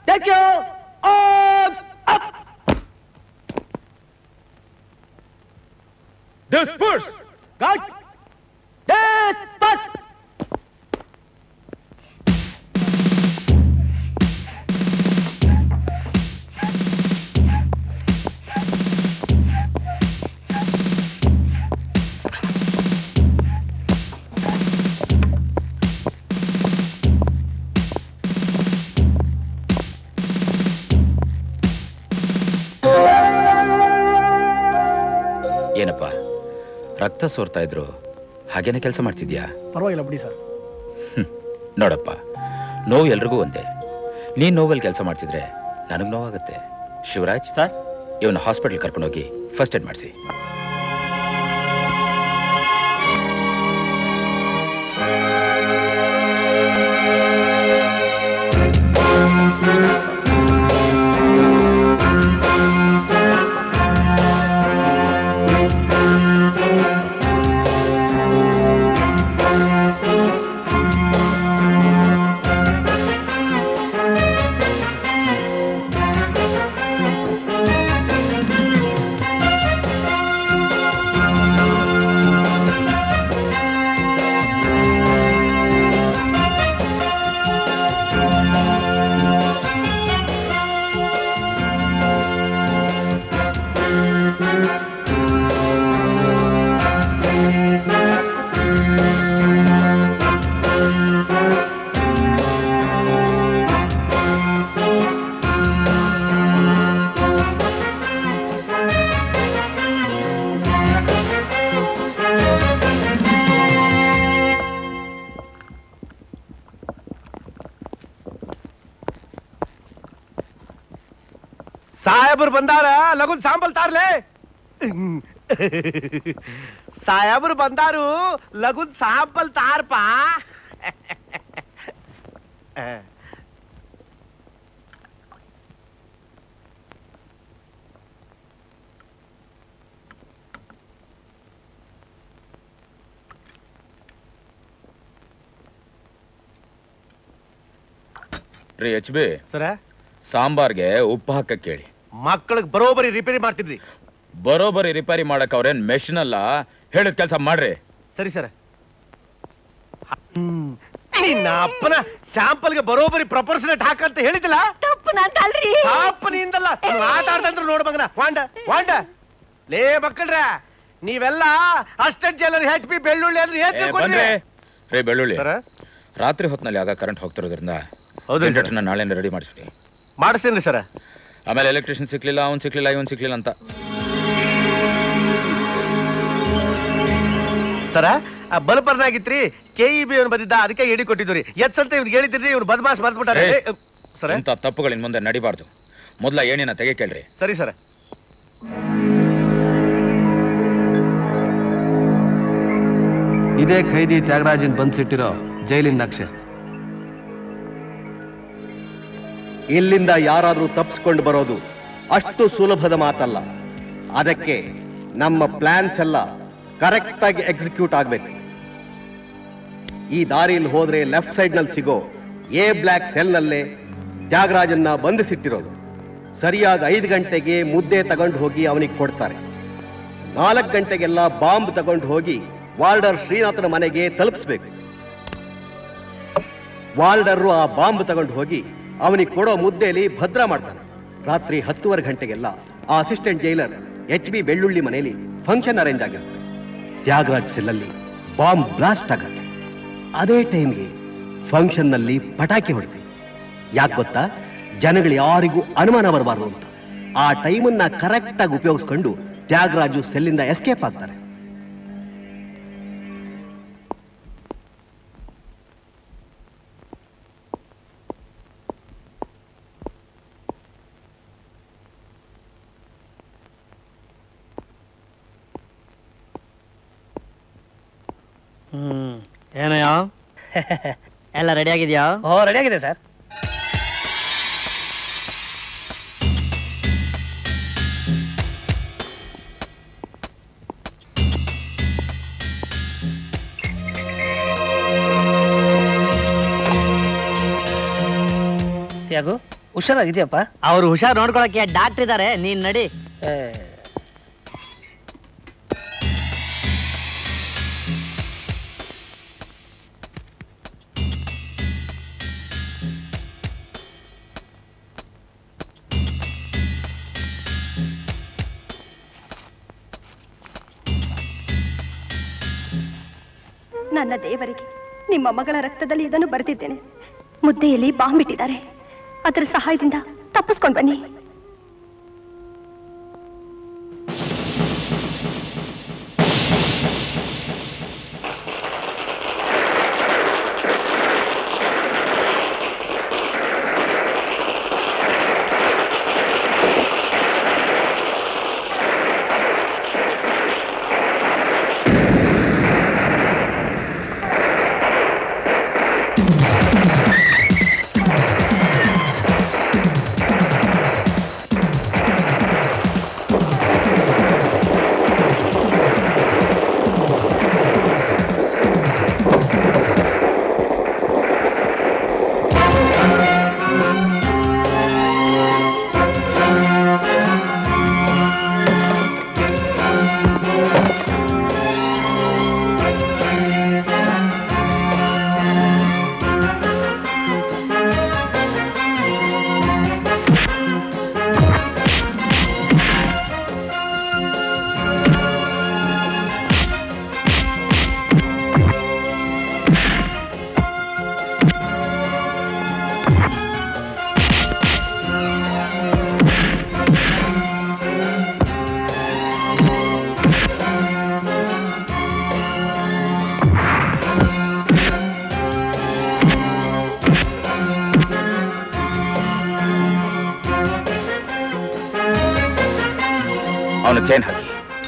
Take you arms up disperse guards disperse ಏನಪ್ಪ ರಕ್ತ ಸೋರ್ತಾ ಇದ್ರು ಹಾಗೇನೆ ಕೆಲಸ ಮಾಡ್ತಿದ್ಯಾ ಪರವಾಗಿಲ್ಲ ಬಿಡಿ ಸರ್ ನೋಡಪ್ಪ ನೋವು ಎಲ್ರಿಗೂ ಒಂದೇ ನೀನ್ ನೋವಲ್ಲಿ ಕೆಲಸ ಮಾಡ್ತಿದ್ರೆ ನನಗೆ ನೋವಾಗುತ್ತೆ ಶಿವರಾಜ್ ಸರ್ ಇವನ್ನ ಹಾಸ್ಪಿಟಲ್ ಕರ್ಕೊಂಡೋಗಿ ಫಸ್ಟ್ ಏಡ್ ಮಾಡಿಸಿ ಸಾಹೇಬ್ರು ಬಂದಾರ ಲಗುನ್ ಸಾಂಬಲ್ ತಾರ್ಲೆ ಸಾಹೇಬ್ರು ಬಂದಾರು ಲಗುನ್ ಸಾಂಬಲ್ ತಾರ್ಪ ರೀ ಎಚ್ ಬಿ ಸರ ಸಾಂಬಾರ್ಗೆ ಉಪ್ಪು ಹಾಕಕ್ ಕೇಳಿ ಮಕ್ಕಳಿಗೆ ಬರೋಬರಿ ರಿಪೇರಿ ಮಾಡ್ತಿದ್ರಿ ಬರೋಬರಿ ರಿಪೇರಿ ಮಾಡಕ್ ಅವ್ರೇನ್ ಮೆಷಿನ್ ಅಲ್ಲ ಹೇಳಿದ ಕೆಲಸ ಮಾಡ್ರಿ ಸರಿ ಸರ ನಿನ್ನ ಅಪ್ಪನ ಸ್ಯಾಂಪಲ್ಗೆ ಬರೋಬರಿ ಪ್ರಪೋರ್ಷನೇಟ್ ಹಾಕಂತ ಹೇಳಿದಿಲ್ಲ ತಪ್ಪು ನಂದಲ್ರಿ ಅಪ್ಪನಿಂದಲ್ಲ ಮಾತಾಡ್ದಂದ್ರು ನೋಡ್ ಮಗನ ವಾಂಡ ವಾಂಡ ಲೇ ಮಕ್ಕಳ್ರ ನೀವೆಲ್ಲ ಅಷ್ಟೆಂಟ್ ಜೈಲರ್ ಹೆಚ್ ಪಿ ಬೆಳ್ಳುಳ್ಳಿ ಅಂದ್ರೆ ಏನ್ ಏ, ತಿಳ್ಕೊಂಡ್ರಿ? ಬಂದ್ರೆ ರೇ ಬೆಳ್ಳುಳ್ಳಿ ಸರ ರಾತ್ರಿ ಹೊತ್ನಲ್ಲಿ ಆಗ ಕರೆಂಟ್ ಹೋಗ್ತಿರೋದ್ರಿಂದ ಹೌದೇನ್ ಸರ್? ಜನರೇಟರ್ನ ನಾಳೆನೇ ರೆಡಿ ಮಾಡಿಸ್ಬಿಡಿ ಮಾಡಿಸ್ತೀನಿ ಸರ ಆಮೇಲೆ ಎಲೆಕ್ಟ್ರಿಷಿಯನ್ ಸಿಕ್ಲಿಲ್ಲ ಅವ್ನ್ ಸಿಕ್ಲಿಲ್ಲ ಇವನ್ ಸಿಕ್ಲಿಲ್ಲ ಅಂತ ಸರ ಆ ಬಲ್ಬರ್ನಾಗಿತ್ರಿ ಕೆ ಇ ಬಿ ಅವ್ನು ಬಂದಿದ್ದ ಅದಕ್ಕೆ ಎಡಿ ಕೊಟ್ಟಿದ್ದು ರೀ ಎತ್ ಅಂತ ಇವ್ನಿಗೆ ಹೇಳಿದ್ರಿ ಇವ್ನು ಬದಮಾಸ್ ಮರ್ತ್ಬಿಟ್ಟಾರೆ ಏ. ಏ, ಸರ ಇಂಥ ತಪ್ಪುಗಳು ಇನ್ ಮುಂದೆ ನಡಿಬಾರ್ದು ಮೊದ್ಲ ಏಣಿನ ತೆಗೆ ಕೇಳ್ರಿ ಸರಿ ಸರ ಇದೇ ಖೈದಿ ತ್ಯಾಗರಾಜನ್ ಬಂದ್ಸಿಟ್ಟಿರೋ ಜೈಲಿನ ನಕ್ಷೆ ಇಲ್ಲಿಂದ ಯಾರಾದರೂ ತಪ್ಪಿಸ್ಕೊಂಡು ಬರೋದು ಅಷ್ಟು ಸುಲಭದ ಮಾತಲ್ಲ ಅದಕ್ಕೆ ನಮ್ಮ ಪ್ಲಾನ್ಸ್ ಎಲ್ಲ ಕರೆಕ್ಟ್ ಆಗಿ ಎಕ್ಸಿಕ್ಯೂಟ್ ಆಗಬೇಕು ಈ ದಾರಿಯಲ್ಲಿ ಹೋದ್ರೆ ಲೆಫ್ಟ್ ಸೈಡ್ ನಲ್ಲಿ ಸಿಗೋ ಎ ಬ್ಲ್ಯಾಕ್ ಸೆಲ್ ನಲ್ಲೇ ತ್ಯಾಗರಾಜನ್ನ ಬಂಧಿಸಿಟ್ಟಿರೋದು ಸರಿಯಾಗಿ ಐದು ಗಂಟೆಗೆ ಮುದ್ದೆ ತಗೊಂಡು ಹೋಗಿ ಅವನಿಗೆ ಕೊಡ್ತಾರೆ ನಾಲ್ಕು ಗಂಟೆಗೆಲ್ಲ ಬಾಂಬ್ ತಗೊಂಡು ಹೋಗಿ ವಾರ್ಡರ್ ಶ್ರೀನಾಥನ ಮನೆಗೆ ತಲುಪಿಸ್ಬೇಕು ವಾರ್ಡರು ಆ ಬಾಂಬ್ ತಗೊಂಡು ಹೋಗಿ ಅವನಿಗೆ ಕೊಡೋ ಮುದ್ದೆಯಲ್ಲಿ ಭದ್ರ ಮಾಡ್ತಾನೆ ರಾತ್ರಿ ಹತ್ತುವರೆ ಗಂಟೆಗೆಲ್ಲ ಆ ಅಸಿಸ್ಟೆಂಟ್ ಜೈಲರ್ ಎಚ್ ಬಿ ಬೆಳ್ಳುಳ್ಳಿ ಮನೆಯಲ್ಲಿ ಫಂಕ್ಷನ್ ಅರೇಂಜ್ ಆಗಿರುತ್ತೆ ತ್ಯಾಗರಾಜ್ ಸೆಲ್ಲಲ್ಲಿ ಬಾಂಬ್ ಬ್ಲಾಸ್ಟ್ ಆಗತ್ತೆ ಅದೇ ಟೈಮ್ಗೆ ಫಂಕ್ಷನ್ನಲ್ಲಿ ಪಟಾಕಿ ಹೊಡೆಸಿ ಯಾಕೆ ಗೊತ್ತಾ ಜನಗಳು ಯಾರಿಗೂ ಅನುಮಾನ ಬರಬಾರ್ದು ಅಂತ ಆ ಟೈಮನ್ನ ಕರೆಕ್ಟ್ ಆಗಿ ಉಪಯೋಗಿಸ್ಕೊಂಡು ತ್ಯಾಗರಾಜು ಸೆಲ್ಲಿಂದ ಎಸ್ಕೇಪ್ ಆಗ್ತಾರೆ ಹ್ಮ್ ಏನಯ್ಯ ಎಲ್ಲ ರೆಡಿ ಆಗಿದ್ಯಾ ಓ ರೆಡಿ ಆಗಿದೆ ಸರ್ ತ್ಯಾಗು ಹುಷಾರಾಗಿದೆಯಪ್ಪ ಅವ್ರು ಹುಷಾರ್ ನೋಡ್ಕೊಳಕ್ಕೆ ಡಾಕ್ಟರ್ ಇದಾರೆ ನೀನ್ ನಡಿ ನನ್ನ ದೇವರಿಗೆ ನಿಮ್ಮ ಮಗಳ ರಕ್ತದಲ್ಲಿ ಇದನ್ನು ಬರೆದಿದ್ದೇನೆ ಮುದ್ದೆಯಲ್ಲಿ ಬಾಂಬ್ ಇಟ್ಟಿದ್ದಾರೆ ಅದರ ಸಹಾಯದಿಂದ ತಪ್ಪಿಸ್ಕೊಂಡು ಬನ್ನಿ ಅವನ ಚೈನ್ ಹಾಕಿ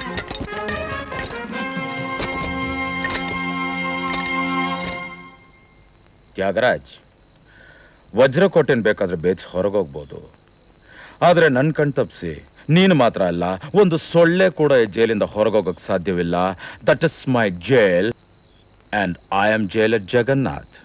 ತ್ಯಾಗರಾಜ್ ವಜ್ರಕೋಟೆನ್ ಬೇಕಾದ್ರೆ ಬೇಚ್ ಹೊರಗೋಗ್ಬೋದು ಆದ್ರೆ ನನ್ ಕಣ್ ತಪ್ಪಿಸಿ ನೀನು ಮಾತ್ರ ಅಲ್ಲ ಒಂದು ಸೊಳ್ಳೆ ಕೂಡ ಈ ಜೈಲಿಂದ ಹೊರಗೋಗಕ್ ಸಾಧ್ಯವಿಲ್ಲ that is my jail and I am jailer Jagannath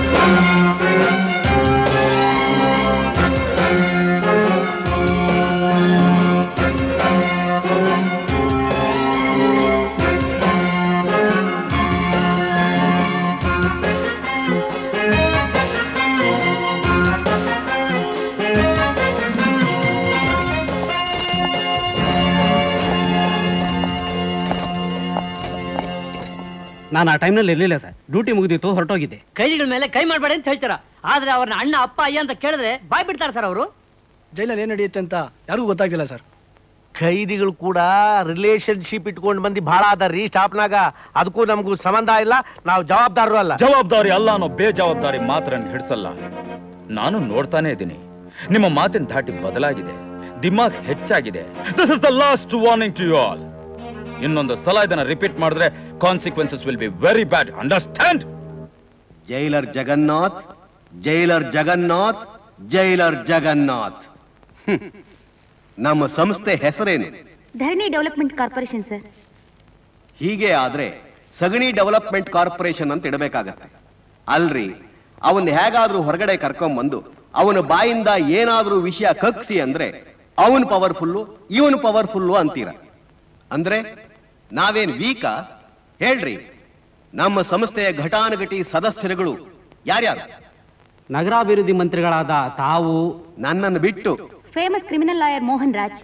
ನಾನು ಆ ಟೈಮ್ನಲ್ಲಿ ಇರಲಿಲ್ಲ ಸರ್ ಡ್ಯೂಟಿ ಮುಗಿದಿತ್ತು ಹೊರಟೋಗಿದ್ದೆ ಕೈದಿಗಳ ಮೇಲೆ ಕೈ ಮಾಡ್ಬೇಡಿ ಅಂತ ಹೇಳ್ತಾರ ಆದ್ರೆ ಅವ್ರನ್ನ ಅಣ್ಣ ಅಪ್ಪ ಅಯ್ಯ ಅಂತ ಕೇಳಿದ್ರೆ ಬಾಯ್ ಬಿಡ್ತಾರೆ ಸರ್ ಅವರು ಜೈಲಲ್ಲಿ ಏನು ನಡೆಯುತ್ತೆ ಅಂತ ಯಾರಿಗೂ ಗೊತ್ತಾಗಿಲ್ಲ ಸರ್ ಖೈದಿಗಳು ಕೂಡ ರಿಲೇಶನ್ಶಿಪ್ ಇಟ್ಕೊಂಡು ಬಂದು ಬಹಳ ಅದಾರ್ರಿ ಸ್ಟಾಪ್ನಾಗ ಅದಕ್ಕೂ ನಮಗೂ ಸಂಬಂಧ ಇಲ್ಲ ನಾವು ಜವಾಬ್ದಾರರು ಅಲ್ಲ ಜವಾಬ್ದಾರಿ ಅಲ್ಲ ಅನ್ನೋ ಬೇಜವಾಬ್ದಾರಿ ಮಾತ್ರ ಹಿಡಿಸಲ್ಲ ನಾನು ನೋಡ್ತಾನೆ ಇದ್ದೀನಿ ನಿಮ್ಮ ಮಾತಿನ ಧಾಟಿ ಬದಲಾಗಿದೆ ದಿಮಾಗ್ ಹೆಚ್ಚಾಗಿದೆ this is the last warning to you all ಇನ್ನೊಂದು ಸಲ ಇದನ್ನ ರಿಪೀಟ್ ಮಾಡಿದ್ರೆ consequences will be very bad understand jailer Jagannath jailer Jagannath jailer Jagannath hmm. ನಮ್ಮ ಸಂಸ್ಥೆ ಹೆಸರೇನು ಧರಣಿ ಡೆವಲಪ್ಮೆಂಟ್ ಕಾರ್ಪೊರೇಷನ್ ಸರ್ ಹೀಗೆ ಆದ್ರೆ ಸಗಣಿ ಡೆವಲಪ್ಮೆಂಟ್ ಕಾರ್ಪೊರೇಷನ್ ಅಂತ ಇಡಬೇಕಾಗತ್ತೆ ಅಲ್ರಿ ಅವನ್ ಹೇಗಾದ್ರೂ ಹೊರಗಡೆ ಕರ್ಕೊಂಬಂದು ಅವನ ಬಾಯಿಂದ ಏನಾದ್ರೂ ವಿಷಯ ಕಕ್ಸಿ ಅಂದ್ರೆ ಅವನ್ ಪವರ್ಫುಲ್ಲು ಇವನ್ ಪವರ್ಫುಲ್ಲು ಅಂತೀರ ಅಂದ್ರೆ ನಾವೇನ್ ವೀಕಾ ಹೇಳ್ರಿ ನಮ್ಮ ಸಂಸ್ಥೆಯ ಘಟಾನುಘಟಿ ಸದಸ್ಯರುಗಳು ಯಾರ್ಯಾರು ನಗರಾಭಿವೃದ್ಧಿ ಮಂತ್ರಿಗಳಾದ ತಾವು ನನ್ನನ್ನು ಬಿಟ್ಟು famous criminal lawyer Mohan Raj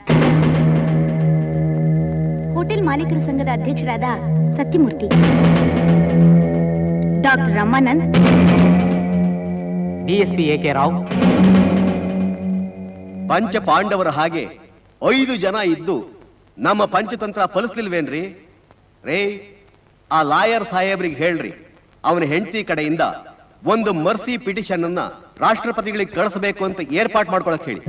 hotel ಮಾಲೀಕರ ಸಂಘದ ಅಧ್ಯಕ್ಷರಾದ Satyamurthy doctor Ramanand D S P A K Rao ಪಂಚ ಪಾಂಡವರ ಹಾಗೆ ಐದು ಜನ ಇದ್ದು ನಮ್ಮ ಪಂಚತಂತ್ರ ಫಲಿಸ್ಲಿಲ್ವೇನ್ರಿ ರೇ ಆ ಲಾಯರ್ ಸಾಹೇಬ್ರಿಗೆ ಹೇಳ್ರಿ ಅವನ ಹೆಂಡತಿ ಕಡೆಯಿಂದ ಒಂದು ಮರ್ಸಿ ಪಿಟಿಷನ್ ಅನ್ನ ರಾಷ್ಟ್ರಪತಿಗಳಿಗೆ ಕಳಿಸಬೇಕು ಅಂತ ಏರ್ಪಾಟ್ ಮಾಡ್ಕೊಳಕ್ ಹೇಳಿ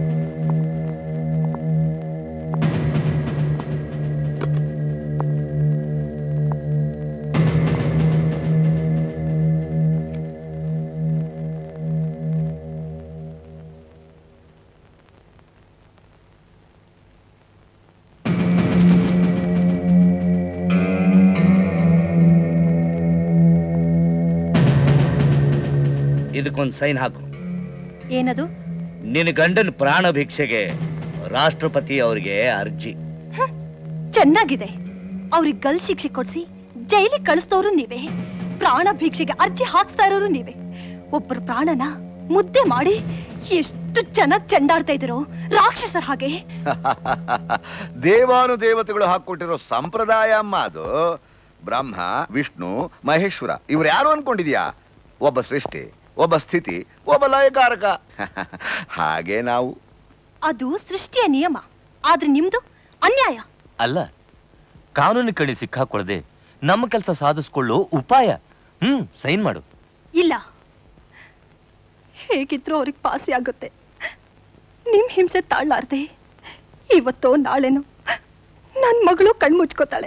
ಇದಕ್ಕೊಂದು ಸೈನ್ ಹಾಕು ಏನದು ನಿನ್ನ ಗಂಡನ ಪ್ರಾಣ ಭಿಕ್ಷೆಗೆ ರಾಷ್ಟ್ರಪತಿ ಅವರಿಗೆ ಅರ್ಜಿ ಚೆನ್ನಾಗಿದೆ ಅವ್ರಿಗೆ ಗಲ್ ಶಿಕ್ಷೆ ಕೊಡ್ಸಿ ಜೈಲಿಗೆ ಕಳಿಸ್ತವ್ರು ನೀವೇ ಪ್ರಾಣ ಭಿಕ್ಷೆಗೆ ಅರ್ಜಿ ಹಾಕ್ಸ್ತಾ ಇರೋರು ನೀವೇ ಒಬ್ಬರ ಪ್ರಾಣನ ಮುದ್ದೆ ಮಾಡಿ ಎಷ್ಟು ಚೆನ್ನಾಗ್ ಚೆಂಡಾಡ್ತಾ ಇದ್ರು ರಾಕ್ಷಸರ ಹಾಗೆ ದೇವಾನು ದೇವತೆಗಳು ಹಾಕೊಟ್ಟಿರೋ ಸಂಪ್ರದಾಯ ಅಮ್ಮ ಅದು ಬ್ರಹ್ಮ ವಿಷ್ಣು ಮಹೇಶ್ವರ ಇವ್ರು ಯಾರು ಅನ್ಕೊಂಡಿದ್ಯಾ ಒಬ್ಬ ಸೃಷ್ಟಿ ಒಬ್ಬ ಸ್ಥಿತಿ ಒಬ್ಬ ಲಯಕಾರಕ ಹಾಗೆ ನಾವು ಅದು ಸೃಷ್ಟಿಯ ನಿಯಮ ಆದ್ರೆ ನಿಮ್ದು ಅನ್ಯಾಯ ಅಲ್ಲ ಕಾನೂನು ಕಡೆ ಸಿಕ್ಕಾಕೊಳ್ಳದೆ ನಮ್ಮ ಕೆಲಸ ಸಾಧಿಸ್ಕೊಳ್ಳೋ ಉಪಾಯ ಹ್ಮ್ ಸೈನ್ ಮಾಡು ಇಲ್ಲ ಹೇಗಿದ್ರು ಅವ್ರಿಗೆ ಪಾಸಿ ಆಗುತ್ತೆ ನಿಮ್ ಹಿಂಸೆ ತಾಳ್ಲಾರ್ದೆ ಇವತ್ತೋ ನಾಳೆನೋ ನನ್ ಮಗಳು ಕಣ್ಮುಚ್ಕೋತಾಳೆ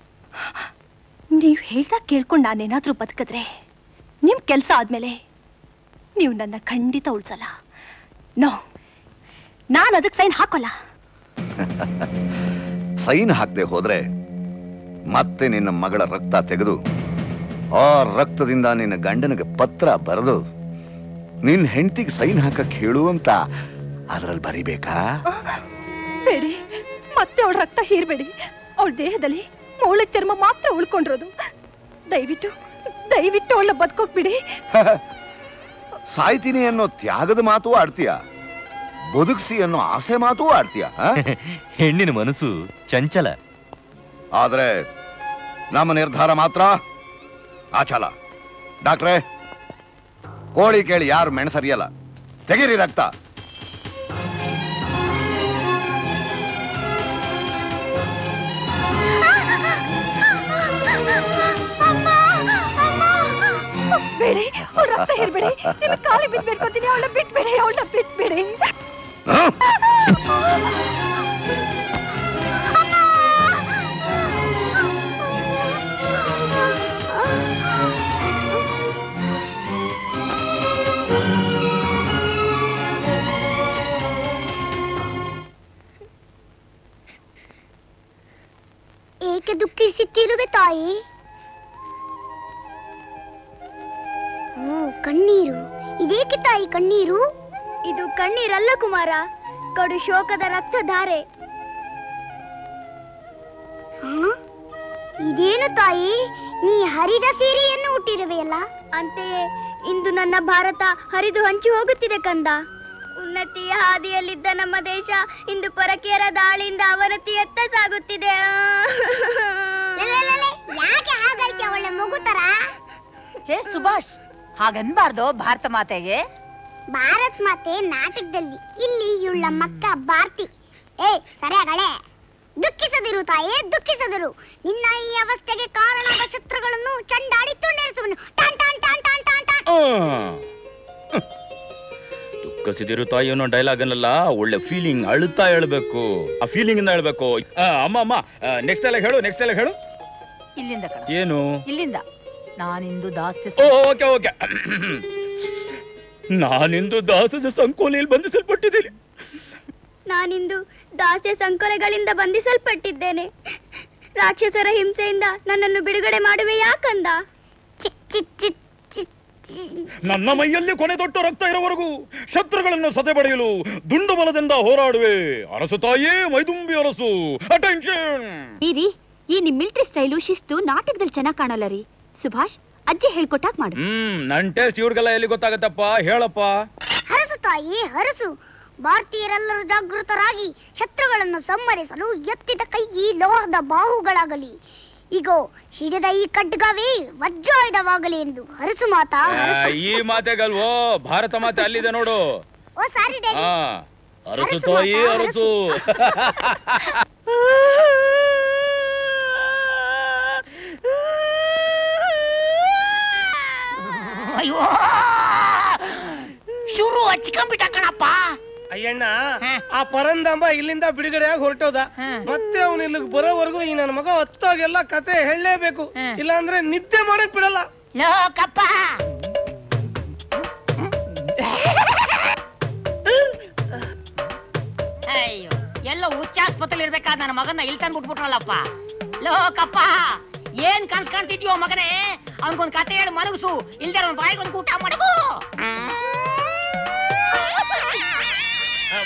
ನೀವ್ ಹೇಳ್ದಾಗ ಕೇಳ್ಕೊಂಡು ನಾನೇನಾದ್ರೂ ಬದುಕಿದ್ರೆ ನಿಮ್ ಕೆಲ್ಸ ಆದ್ಮೇಲೆ ನೀವು ನನ್ನ ಖಂಡಿತ ಉಳ್ಸಲ್ಲ ನೋ ನಾನು ಅದಕ್ಕೆ ಸೈನ್ ಹಾಕೋಲ್ಲ ಸೈನ್ ಹಾಕದೆ ಹೋದ್ರೆ ಮತ್ತೆ ನಿನ್ನ ಮಗಳ ರಕ್ತ ತೆಗೆದು ಆ ರಕ್ತದಿಂದ ನಿನ್ನ ಗಂಡನಿಗೆ ಪತ್ರ ಬರೆದು ನಿನ್ನ ಹೆಂಡತಿಗೆ ಸೈನ್ ಹಾಕಕ್ ಹೇಳು ಅಂತ ಅದ್ರಲ್ಲಿ ಬರಿಬೇಕಾ ಬೇಡಿ ಮತ್ತೆ ಅವಳ ರಕ್ತ ಹೀರ್ಬೇಡಿ ಅವಳ ದೇಹದಲ್ಲಿ ಮೌಳ ಚರ್ಮ ಮಾತ್ರ ಉಳ್ಕೊಂಡಿರೋದು ದಯವಿಟ್ಟು ದಯವಿಟ್ಟು ಅವಳ ಬದುಕೋಕ್ ಬಿಡಿ ಸಾಯ್ತೀನಿ ಅನ್ನೋ ತ್ಯಾಗದ ಮಾತು ಆಡ್ತೀಯ ಬದುಕ್ಸಿ ಅನ್ನೋ ಆಸೆ ಮಾತು ಆಡ್ತೀಯ ಆ? ಹೆಣ್ಣಿನ ಮನಸ್ಸು ಚಂಚಲ ಆದ್ರೆ ನಮ್ಮ ನಿರ್ಧಾರ ಮಾತ್ರ ಆಚಲ ಡಾಕ್ಟ್ರೇ ಕೋಳಿ ಕೇಳಿ ಯಾರು ಮೆಣಸರಿಯಲ್ಲ ತೆಗೀರಿ ರಕ್ತ ಬೇಡಿ ಅವಳ ರಕ್ತ ಹೀರ್ಬೇಡಿ ನಿಮ್ಮ ಕಾಲಿ ಬಿದ್ದು ಬೇಡ್ಕೊತೀನಿ ಅವಳ ಬಿಟ್ಬೇಡಿ ಅವಳ ಬಿಟ್ಬೇಡಿ ಏಕೆ ದುಃಖಿಸುತ್ತಿರುವೆ ತಾಯಿ ಓ ಕಣ್ಣೀರು ಇದೇಕೆ ತಾಯಿ ಕಣ್ಣೀರು ಇದು ಕಣ್ಣೀರಲ್ಲ ಕುಮಾರ ಕಡು ಶೋಕದ ರಕ್ತಧಾರೆ ಹಾ? ಇದೇನು ತಾಯಿ ನೀ ಹರಿದ ಸೀರೆಯನ್ನು ಹುಟ್ಟಿರುವೆಯಲ್ಲ ಅಂತೆಯೇ ಇಂದು ನನ್ನ ಭಾರತ ಹರಿದು ಹಂಚಿ ಹೋಗುತ್ತಿದೆ ಕಂದ ಉನ್ನತಿಯ ಹಾದಿಯಲ್ಲಿದ್ದ ನಮ್ಮ ದೇಶ ಇಂದು ಪರಕೀಯರ ದಾಳಿಯಿಂದ ಅವನತಿಯತ್ತ ಸಾಗುತ್ತಿದೆ ಯಾಕೆ ಹಾಗಾಯ್ತು ಅವಳ ಮಗುತರ ಹೇ ಸುಭಾಷ್ ಹಾಗನ್ಬಾರ್ದು ಭಾರತ ಮಾತೆಗೆ ಭಾರತ್ ಮಾತೆ ನಾಟಕದಲ್ಲಿ ಇಲ್ಲಿ ಇವಳ ಮಕ್ಕ ಭಾರತಿ ಏ ಸರಿಯಾಗಳೆ ದುಃಖಿಸದಿರು ತಾಯೇ ದುಃಖಿಸದಿರು ನಿನ್ನ ಈ ಅವಸ್ಥೆಗೆ ಕಾರಣವಾದ ಶತ್ರುಗಳನ್ನು ಚಂಡಾಡಿ ತುಂಡರಿಸುವನು ಟಾನ್ ಟಾನ್ ಟಾನ್ ಟಾನ್ ಟಾನ್ ಟಾನ್ ದುಃಖಸಿದಿರು ತಾಯಿ ಅನ್ನೋ ಡೈಲಾಗ್ ಅನ್ನಲ್ಲ ಒಳ್ಳೆ ಫೀಲಿಂಗ್ ಅಳುತ್ತಾ ಹೇಳ್ಬೇಕು ಆ ಫೀಲಿಂಗ್ ಇಂದ ಹೇಳ್ಬೇಕು ಆ, ಅಮ್ಮ ಅಮ್ಮ ನೆಕ್ಸ್ಟ್ ಎಲ್ಲ ಹೇಳು ನೆಕ್ಸ್ಟ್ ಎಲ್ಲ ಹೇಳು ಇಲ್ಲಿಂದ ಕಣ ಏನು ಇಲ್ಲಿಂದ ನಾನಿಂದು ದಾಸ್ಯ ಓ ಓಕೆ ಓಕೆ ನಾನಿಂದು ದಾಸದ ಸಂಕೋಲೆಯಲ್ಲಿ ಬಂಧಿಸಲ್ಪಟ್ಟಿದ್ದೀನಿ ನಾನಿಂದು ದಾಸ್ಯ ಸಂಕೊಲೆಗಳಿಂದ ಬಂಧಿಸಲ್ಪಟ್ಟಿದ್ದೇನೆ ರಾಕ್ಷಸರ ಹಿಂಸೆಯಿಂದ ನನ್ನನ್ನು ಬಿಡುಗಡೆ ಮಾಡುವೆ ಯಾಕಂದ ನನ್ನ ಮೈಯಲ್ಲಿ ಕೊನೆ ತೊಟ್ಟು ರಕ್ತ ಇರುವವರೆಗೂ ಶತ್ರುಗಳನ್ನು ಸದೆ ಬಡಿಯಲು ದುಂಡು ಬಲದಿಂದ ಹೋರಾಡುವೆ ಅರಸು ತಾಯೇ ಮೈದುಂಬಿ ಅರಸು ಅಟೆನ್ಷನ್ ರೀ ಈ ನಿಮ್ ಮಿಲಿಟರಿ ಸ್ಟೈಲು ಶಿಸ್ತು ನಾಟಕದಲ್ಲಿ ಚೆನ್ನಾಗ್ ಕಾಣಲ್ಲ ರೀ ಸುಭಾಷ್ ಅಜ್ಜಿ ಹೇಳ್ಕೊಟ್ಟಾಗ ಮಾಡು ಹ್ಮ್ ನನ್ ಟೇಸ್ಟ್ ಇವ್ರಿಗೆಲ್ಲ ಎಲ್ಲಿ ಗೊತ್ತಾಗತ್ತಪ್ಪ ಹೇಳಪ್ಪ ಹರಸು ತಾಯಿ ಹರಸು ಭಾರತೀಯರೆಲ್ಲರೂ ಜಾಗೃತರಾಗಿ ಶತ್ರುಗಳನ್ನು ಸಂಹರಿಸಲು ಎತ್ತಿದ ಕೈ ಈ ಲೋಹದ ಬಾಹುಗಳಾಗಲಿ ಈಗೋ ಹಿಡಿದ ಈ ಖಡ್ಗವೇ ವಜ್ರಾಯುಧವಾಗಲಿ ಎಂದು ಹರಸು ಮಾತಾ ಆ, ಈ ಮಾತೆಗಲ್ವೋ ಭಾರತ ಮಾತೆ ಅಲ್ಲಿದೆ ನೋಡು ಓ ಸಾರಿ ಡ್ಯಾಡಿ ಆ ಅರಸು ತಾಯಿ ಅರಸು ಅಯ್ಯೋ ಶುರು ಹಚ್ಕೊಂಡ್ಬಿಟ್ಟ ಕಣಪ್ಪ ಅಯ್ಯಣ್ಣ ಆ ಪರಂದಂಬ ಇಲ್ಲಿಂದ ಬಿಡುಗಡೆಯಾಗಿ ಹೊರಟೋದ ಮತ್ತೆ ಅವನು ಇಲ್ಲಿಗೆ ಬರೋವರೆಗೂ ಈ ನನ್ನ ಮಗ ಹತ್ತೋಗೆಲ್ಲ ಕತೆ ಹೇಳಲೇಬೇಕು ಇಲ್ಲಾಂದ್ರೆ ನಿದ್ದೆ ಮಾಡಕ್ ಬಿಡಲ್ಲ ಲೋ ಕಪ್ಪ ಅಯ್ಯೋ ಎಲ್ಲ ಹುಚ್ಚಾಸ್ಪತ್ರೆ ಇರ್ಬೇಕಾದ ನನ್ನ ಮಗನ ಇಲ್ಲಿ ತಂದು ಬಿಟ್ಬಿಟ್ರಲ್ಲಪ್ಪ ಲೋ ಕಪ್ಪ ಏನ್ ಕನ್ಸ್ ಕಾಣ್ತಿದ್ಯೋ ಮಗನೇ ಅವನ್ಗೊಂದ್ ಕತೆ ಹೇಳಿ ಮಲಗಿಸು ಇಲ್ದೇ ಅವ್ನ ಬಾಯಿಗೊಂದು ಊಟ ಮಡಗು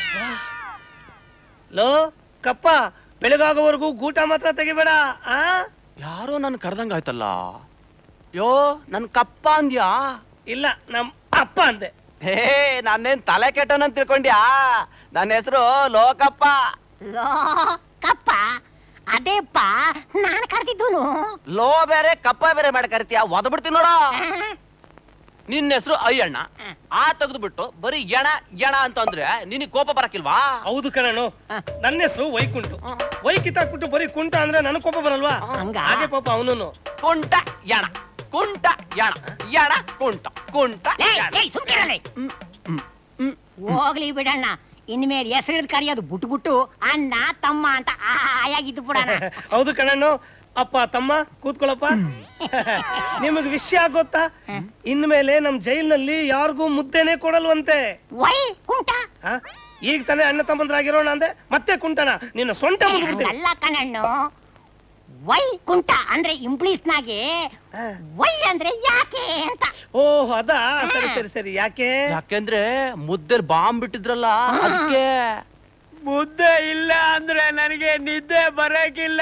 ಲೋ ಕಪ್ಪ ಬೆಳಗಾಗೋವರೆಗೂ ಊಟ ಮಾತ್ರ ತೆಗಿಬೇಡ ಆ ಯಾರೋ ನನ್ ಕರ್ದಂಗ ಆಯ್ತಲ್ಲ ಯೋ ನನ್ ಕಪ್ಪ ಅಂದ್ಯಾ ಇಲ್ಲ ನಮ್ ಅಪ್ಪ ಅಂದೆ ಹೇ ನಾನೇನ್ ತಲೆ ಕೆಟ್ಟನಂತ ತಿಳ್ಕೊಂಡ್ಯಾ ನನ್ನ ಹೆಸರು ಲೋಕಪ್ಪ ಲೋ ಕಪ್ಪ ಅದೇಪ್ಪ ನಾನು ಕರ್ತಿದ್ದೂನು ಲೋ ಬೇರೆ ಕಪ್ಪ ಬೇರೆ ಮಾಡಿ ಕರಿತೀಯ ಒದ್ಬಿಡ್ತೀನಿ ನೋಡ ನಿನ್ನ ಹೆಸರು ಅಯ್ಯಣ್ಣ ಆ ತೆಗೆದ್ಬಿಟ್ಟು ಬರೀ ಎಣ ಎಣ ಅಂತಂದ್ರೆ ನಿನಗ್ ಕೋಪ ಬರಕಿಲ್ವಾ ಹೌದು ಕಣನು ನನ್ನ ಹೆಸರು ವೈಕುಂಟು ವೈಕಿತ್ ಹಾಕ್ಬಿಟ್ಟು ಬರೀ ಕುಂಟ ಅಂದ್ರೆ ನನಗ್ ಕೋಪ ಬರಲ್ವಾ ಹಾಗೆ ಪಾಪ ಅವನು ಕುಂಟ ಎಣ ಕುಂಟ ಎಣ ಎಣ ಕುಂಟ ಕುಂಟ ಏಯ್, ಎಣ. ಏಯ್, ಸುಮ್ಕಿರಲೇ. ಹೋಗ್ಲಿ ಬಿಡಣ್ಣ ಇನ್ಮೇಲೆ ಹೆಸರು ಕರೆಯೋದು ಬಿಟ್ಟು ಬಿಟ್ಟು ಅಣ್ಣ ತಮ್ಮ ಅಂತ ಆಯಾಗಿದ್ದು ಬಿಡಣ ಹೌದು ಕಣಣ್ಣು ಅಪ್ಪ ತಮ್ಮ ಕೂತ್ಕೊಳ್ಳಪ್ಪ ನಿಮಗ್ ವಿಷಯ ಗೊತ್ತಾ ಇನ್ಮೇಲೆ ನಮ್ ಜೈಲ್ನಲ್ಲಿ ಯಾರಿಗೂ ಮುದ್ದೆನೆ ಕೊಡಲ್ವಂತೆ ವೈ ಕುಂಟ ಆ? ಈಗ ತಾನೇ ಅಣ್ಣ ತಮ್ಮಂದ್ರಾಗಿರೋಣ ಅಂದೆ ಮತ್ತೆ ಕುಂಟನ ನಿನ್ನ ಸೊಂಟ ಮುಗಿಬಿಡ್ತೀನಿ ಅಲ್ಲ ಕಣಣ್ಣು ವೈ ಕುಂಟ ಅಂದ್ರೆ ಇಂಪ್ಲೀಸ್ ನಾಗೆ ವೈ ಅಂದ್ರೆ ಯಾಕೆ ಅಂತ ಓಹ್ ಅದಾ ಸರಿ ಸರಿ ಸರಿ ಯಾಕೆ ಯಾಕೆಂದ್ರೆ ಮುದ್ದೆಲ್ ಬಾಂಬ್ ಬಿಟ್ಟಿದ್ರಲ್ಲ ಅದಕ್ಕೆ ಮುದ್ದೆ ಇಲ್ಲ ಅಂದ್ರೆ ನನಗೆ ನಿದ್ದೆ ಬರಕಿಲ್ಲ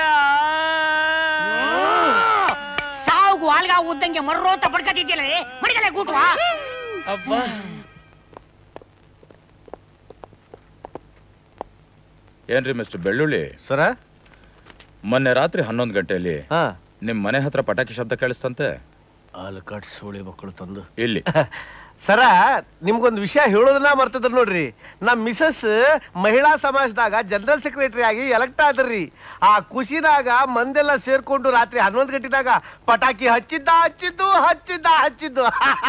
ಸಾವು ವಾಲ್ಗ ಉದ್ದಂಗೆ ಮರ್ರೋ ಅಂತ ಪಡ್ಕತಿದ್ಯಲ್ಲ ಮಡಿಗಲೆ ಗೂಟುವಾ ಅಬ್ಬಾ ಏನ್ರಿ ಮಿಸ್ಟರ್ ಬೆಳ್ಳುಳ್ಳಿ ಸರ ಮೊನ್ನೆ ರಾತ್ರಿ ಹನ್ನೊಂದು ಗಂಟೆಯಲ್ಲಿ ನಿಮ್ ಮನೆ ಹತ್ರ ಪಟಾಕಿ ಶಬ್ದ ಕೇಳಿಸ್ತಂತೆ ಆಲಕಾಟ್ ಸೋಳಿ ಮಕ್ಕಳು ತಂದು ಇಲ್ಲಿ ಸರ ನಿಮ್ಗೊಂದು ವಿಷಯ ಹೇಳೋದನ್ನ ಮರ್ತಿದ್ರು ನೋಡ್ರಿ ನಮ್ ಮಿಸಸ್ ಮಹಿಳಾ ಸಮಾಜದಾಗ ಜನರಲ್ ಸೆಕ್ರೆಟರಿ ಆಗಿ ಎಲೆಕ್ಟ್ ಆದ್ರಿ ಆ ಖುಷಿನಾಗ ಮಂದೆಲ್ಲ ಸೇರ್ಕೊಂಡು ರಾತ್ರಿ ಹನ್ನೊಂದು ಗಂಟೆದಾಗ ಪಟಾಕಿ ಹಚ್ಚಿದ್ದ ಹಚ್ಚಿದ್ದು ಹಚ್ಚಿದ್ದ ಹಚ್ಚಿದ್ದು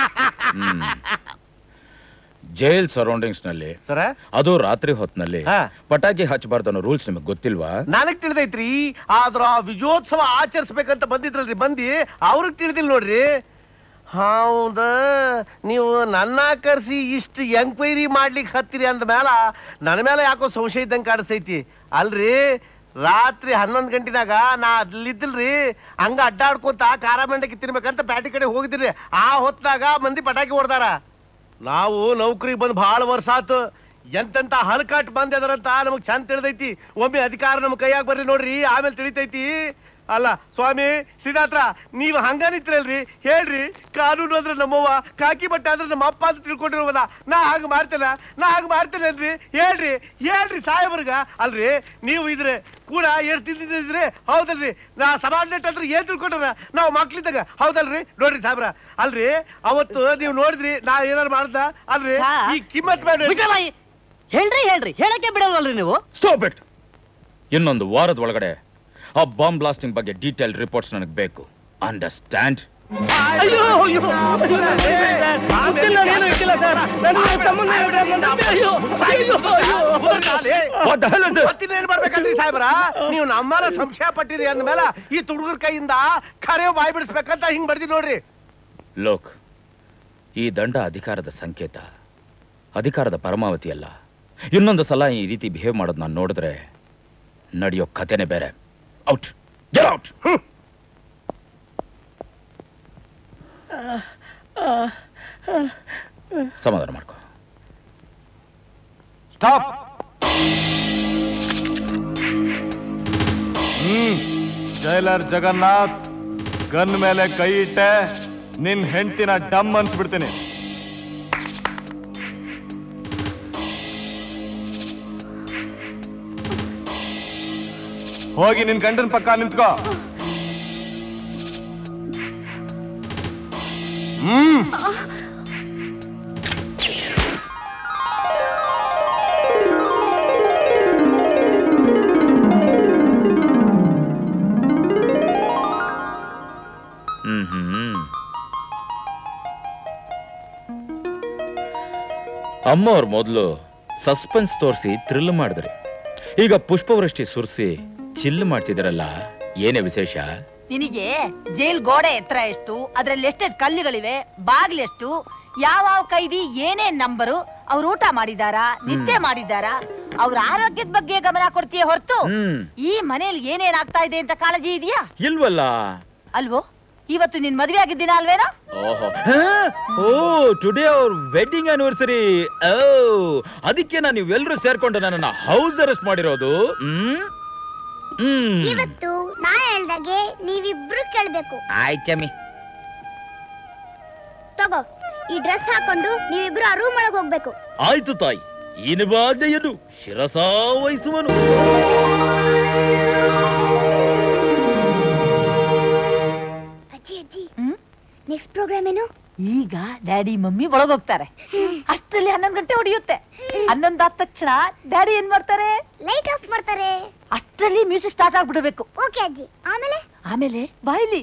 ಜೈಲ್ ಸರೌಂಡಿಂಗ್ಸ್ ನಲ್ಲಿ ಸರ ಅದು ರಾತ್ರಿ ಹೊತ್ನಲ್ಲಿ ಪಟಾಕಿ ಹಚ್ಚಬಾರ್ದು ಅನ್ನೋ ರೂಲ್ಸ್ ನಿಮಗೆ ಗೊತ್ತಿಲ್ವಾ ನನಗ್ ತಿಳಿದೈತ್ರಿ ಆದ್ರ ಆ ವಿಜಯೋತ್ಸವ ಆಚರಿಸ್ಬೇಕಂತ ಬಂದಿದ್ರಲ್ರಿ ಮಂದಿ ಅವ್ರಿಗೆ ತಿಳಿದಿಲ್ಲ ನೋಡ್ರಿ ಹೌದ ನೀವು ನನ್ನ ಕರ್ಸಿ ಇಷ್ಟು ಎಂಕ್ವೈರಿ ಮಾಡ್ಲಿಕ್ಕೆ ಹತ್ತಿರಿ ಅಂದ ಮೇಲ ನನ್ನ ಮೇಲೆ ಯಾಕೋ ಸಂಶಯ ಇದ್ದಂಗೆ ಕಾಣಿಸ್ತೈತಿ ಅಲ್ರಿ ರಾತ್ರಿ ಹನ್ನೊಂದು ಗಂಟಿನಾಗ ನಾ ಅಲ್ಲಿದ್ದಿಲ್ರಿ ಹಂಗ ಅಡ್ಡಾಡ್ಕೋತ ಖಾರ ಮಂಡಕ್ಕಿ ತಿನ್ಬೇಕಂತ ಪ್ಯಾಟಿ ಕಡೆ ಹೋಗಿದ್ರಿ ಆ ಹೊತ್ದಾಗ ಮಂದಿ ಪಟಾಕಿ ಹೊಡ್ದಾರ ನಾವು ನೌಕರಿಗೆ ಬಂದು ಭಾಳ ವರ್ಷ ಆತು ಎಂತೆಂತ ಹಲಕಾಟ್ ಬಂದ್ ಅದರಂತ ನಮಗ್ ಚಂದ ತಿಳಿದೈತಿ ಒಮ್ಮೆ ಅಧಿಕಾರ ನಮ್ ಕೈಯಾಗ ಬರ್ರಿ ನೋಡ್ರಿ ಆಮೇಲೆ ತಿಳಿತೈತಿ ಅಲ್ಲ ಸ್ವಾಮಿ ಶ್ರೀನಾಥ್ರ ನೀವು ಹಂಗ ನಿಂತಿರಲ್ರಿ ಹೇಳ್ರಿ ಕಾನೂನು ಅಂದ್ರೆ ನಮ್ಮವ್ವ ಕಾಕಿ ಬಟ್ಟೆ ಅಂದ್ರೆ ನಮ್ಮ ಅಪ್ಪ ಅಂತ ತಿಳ್ಕೊಂಡಿರೋವಲ್ಲ ನಾ ಹಾಗೆ ಮಾಡ್ತೇನ ನಾ ಹಾಗೆ ಮಾಡ್ತೇನಲ್ರಿ ಹೇಳ್ರಿ ಹೇಳ್ರಿ ಸಾಹೇಬ್ರಗ ಅಲ್ರಿ ನೀವು ಇದ್ರೆ ಕೂಡ ಏನ್ ತಿಂದಿದ್ರೆ ಹೌದಲ್ರಿ ನಾ ಸಮಾಜ ಅಂದ್ರೆ ಏನ್ ತಿಳ್ಕೊಂಡ್ರ ನಾವು ಮಕ್ಳಿದ್ದಾಗ ಹೌದಲ್ರಿ ನೋಡ್ರಿ ಸಾಹೇಬ್ರ ಅಲ್ರಿ ಅವತ್ತು ನೀವು ನೋಡಿದ್ರಿ ನಾ ಏನಾರು ಮಾಡ್ದ ಅಲ್ರಿ ಈ ಕಿಮ್ಮತ್ ಬೇಡ ಹೇಳ್ರಿ ಹೇಳ್ರಿ ಹೇಳಕ್ಕೆ ಬಿಡಲ್ವಲ್ರಿ ನೀವು ಸ್ಟಾಪ್ ಇಟ್ ಇನ್ನೊಂದು ವಾರದ ಒಳಗಡೆ ಆ ಬಾಂಬ್ ಬ್ಲಾಸ್ಟಿಂಗ್ ಬಗ್ಗೆ ಡೀಟೇಲ್ ರಿಪೋರ್ಟ್ಸ್ ನನಗೆ ಬೇಕು ಅಂಡರ್ಸ್ಟ್ಯಾಂಡ್ ಅಯ್ಯೋ ಅಯ್ಯೋ ಏನು ಇಟ್ಟಿಲ್ಲ ಸರ್ ನನ್ನ ಸಂಬಂಧ ಅಯ್ಯೋ ಅಯ್ಯೋ ಮತ್ತಿನ್ನೇನ್ ಮಾಡ್ಬೇಕಲ್ರಿ ಸಾಹೇಬ್ರ ನೀವು ನಮ್ಮರ ಸಂಶಯ ಪಟ್ಟಿರಿ ಅಂದ್ಮೇಲೆ ಈ ತುಡುಗರ ಕೈಯಿಂದ ಖರೆ ಬಾಯ್ ಬಿಡಿಸ್ಬೇಕಂತ ಹಿಂಗ್ ಬಡ್ದಿ ನೋಡ್ರಿ ಲೋಕ್ ಈ ದಂಡ ಅಧಿಕಾರದ ಸಂಕೇತ ಅಧಿಕಾರದ ಪರಮಾವತಿ ಅಲ್ಲ ಇನ್ನೊಂದು ಸಲ ಈ ರೀತಿ ಬಿಹೇವ್ ಮಾಡೋದು ನಾನು ನೋಡಿದ್ರೆ ನಡೆಯೋ ಕಥೆನೇ ಬೇರೆ ಔಟ್ ಗೆಟ್ ಔಟ್ ಸಮಾಧಾನ ಮಾಡ್ಕೊ stop hmm jailer Jagannath gun ಮೇಲೆ ಕೈ ಇಟ್ಟೆ ನಿನ್ ಹೆಂಡತಿನ ಡಮ್ ಅನ್ಸ್ಬಿಡ್ತೀನಿ ಹೋಗಿ ನಿನ್ ಗಂಡನ ಪಕ್ಕ ನಿಂತ್ಕೋ ಹ್ಮ್ ಹ್ಮ್ ಹ್ಮ್ ಅಮ್ಮ ಅವ್ರ ಮೊದಲು ಸಸ್ಪೆನ್ಸ್ ತೋರಿಸಿ ಥ್ರಿಲ್ ಮಾಡಿದ್ರಿ ಈಗ ಪುಷ್ಪವೃಷ್ಟಿ ಸುರಿಸಿ ಚಿಲ್ ಮಾಡ್ತಿದಾರಲ್ಲ ಏನೇ ವಿಶೇಷ ನಿನಗೆ ಜೈಲ್ ಗೋಡೆ ಎತ್ತರ ಎಷ್ಟು ಅದ್ರಲ್ಲಿ ಎಷ್ಟೆಷ್ಟು ಕಲ್ಲುಗಳಿವೆ ಬಾಗ್ಲೆಷ್ಟು ಯಾವ ಕೈದಿ ಏನೇನ್ ನಂಬರು ಅವ್ರು ಊಟ ಮಾಡಿದಾರಾ ನಿದ್ದೆ ಮಾಡಿದಾರಾ ಅವ್ರ ಆರೋಗ್ಯದ ಬಗ್ಗೆ ಗಮನ ಕೊಡ್ತೀಯ ಹೊರತು ಹ್ಮ್ ಈ ಮನೇಲಿ ಏನೇನ್ ಆಗ್ತಾ ಇದೆ ಅಂತ ಕಾಳಜಿ ಇದೆಯಾ ಇಲ್ವಲ್ಲ ಅಲ್ವೋ ಇವತ್ತು ನಿನ್ ಮದ್ವೆ ಆಗಿದ್ದ ದಿನ ಅಲ್ವೇನೋ ಓಹೋ ಓ ಟುಡೇ ಅವ್ರ ವೆಡ್ಡಿಂಗ್ ಆನಿವರ್ಸರಿ ಓ ಅದಕ್ಕೆ ನಾನು ನೀವೆಲ್ಲರೂ ಸೇರ್ಕೊಂಡು ನನ್ನನ್ನ ಹೌಸ್ ಅರೆಸ್ಟ್ ಮಾಡಿರೋದು ಹ್ಮ್ ಹ್ಮ್ ಇವತ್ತು ನಾ ಹೇಳ್ದಾಗೆ ನೀವಿಬ್ರು ಕೇಳ್ಬೇಕು ಆಯ್ತಮ್ಮಿ ತಗೋ ಈ ಡ್ರೆಸ್ ಹಾಕೊಂಡು ನೀವಿಬ್ರು ಆ ರೂಮ್ ಒಳಗೆ ಹೋಗ್ಬೇಕು ಆಯ್ತು ತಾಯಿ ಈ ನಿಬಾಧೆಯನ್ನು ಶಿರಸಾ ವಹಿಸುವನು ಅಜ್ಜಿ ಅಜ್ಜಿ ನೆಕ್ಸ್ಟ್ ಪ್ರೋಗ್ರಾಮ್ ಏನು ಈಗ ಡ್ಯಾಡಿ ಮಮ್ಮಿ ಒಳಗೋಗ್ತಾರೆ ಅಷ್ಟರಲ್ಲಿ ಹನ್ನೊಂದು ಗಂಟೆ ಹೊಡೆಯುತ್ತೆ ಹನ್ನೊಂದು ಆದ ತಕ್ಷಣ ಡ್ಯಾಡಿ ಏನ್ ಮಾಡ್ತಾರೆ ಲೈಟ್ ಆಫ್ ಮಾಡ್ತಾರೆ ಅಷ್ಟರಲ್ಲಿ ಮ್ಯೂಸಿಕ್ ಸ್ಟಾರ್ಟ್ ಆಗ್ಬಿಡ್ಬೇಕು ಓಕೆ ಅಜ್ಜಿ ಆಮೇಲೆ ಆಮೇಲೆ ಬಾಯ್ಲಿ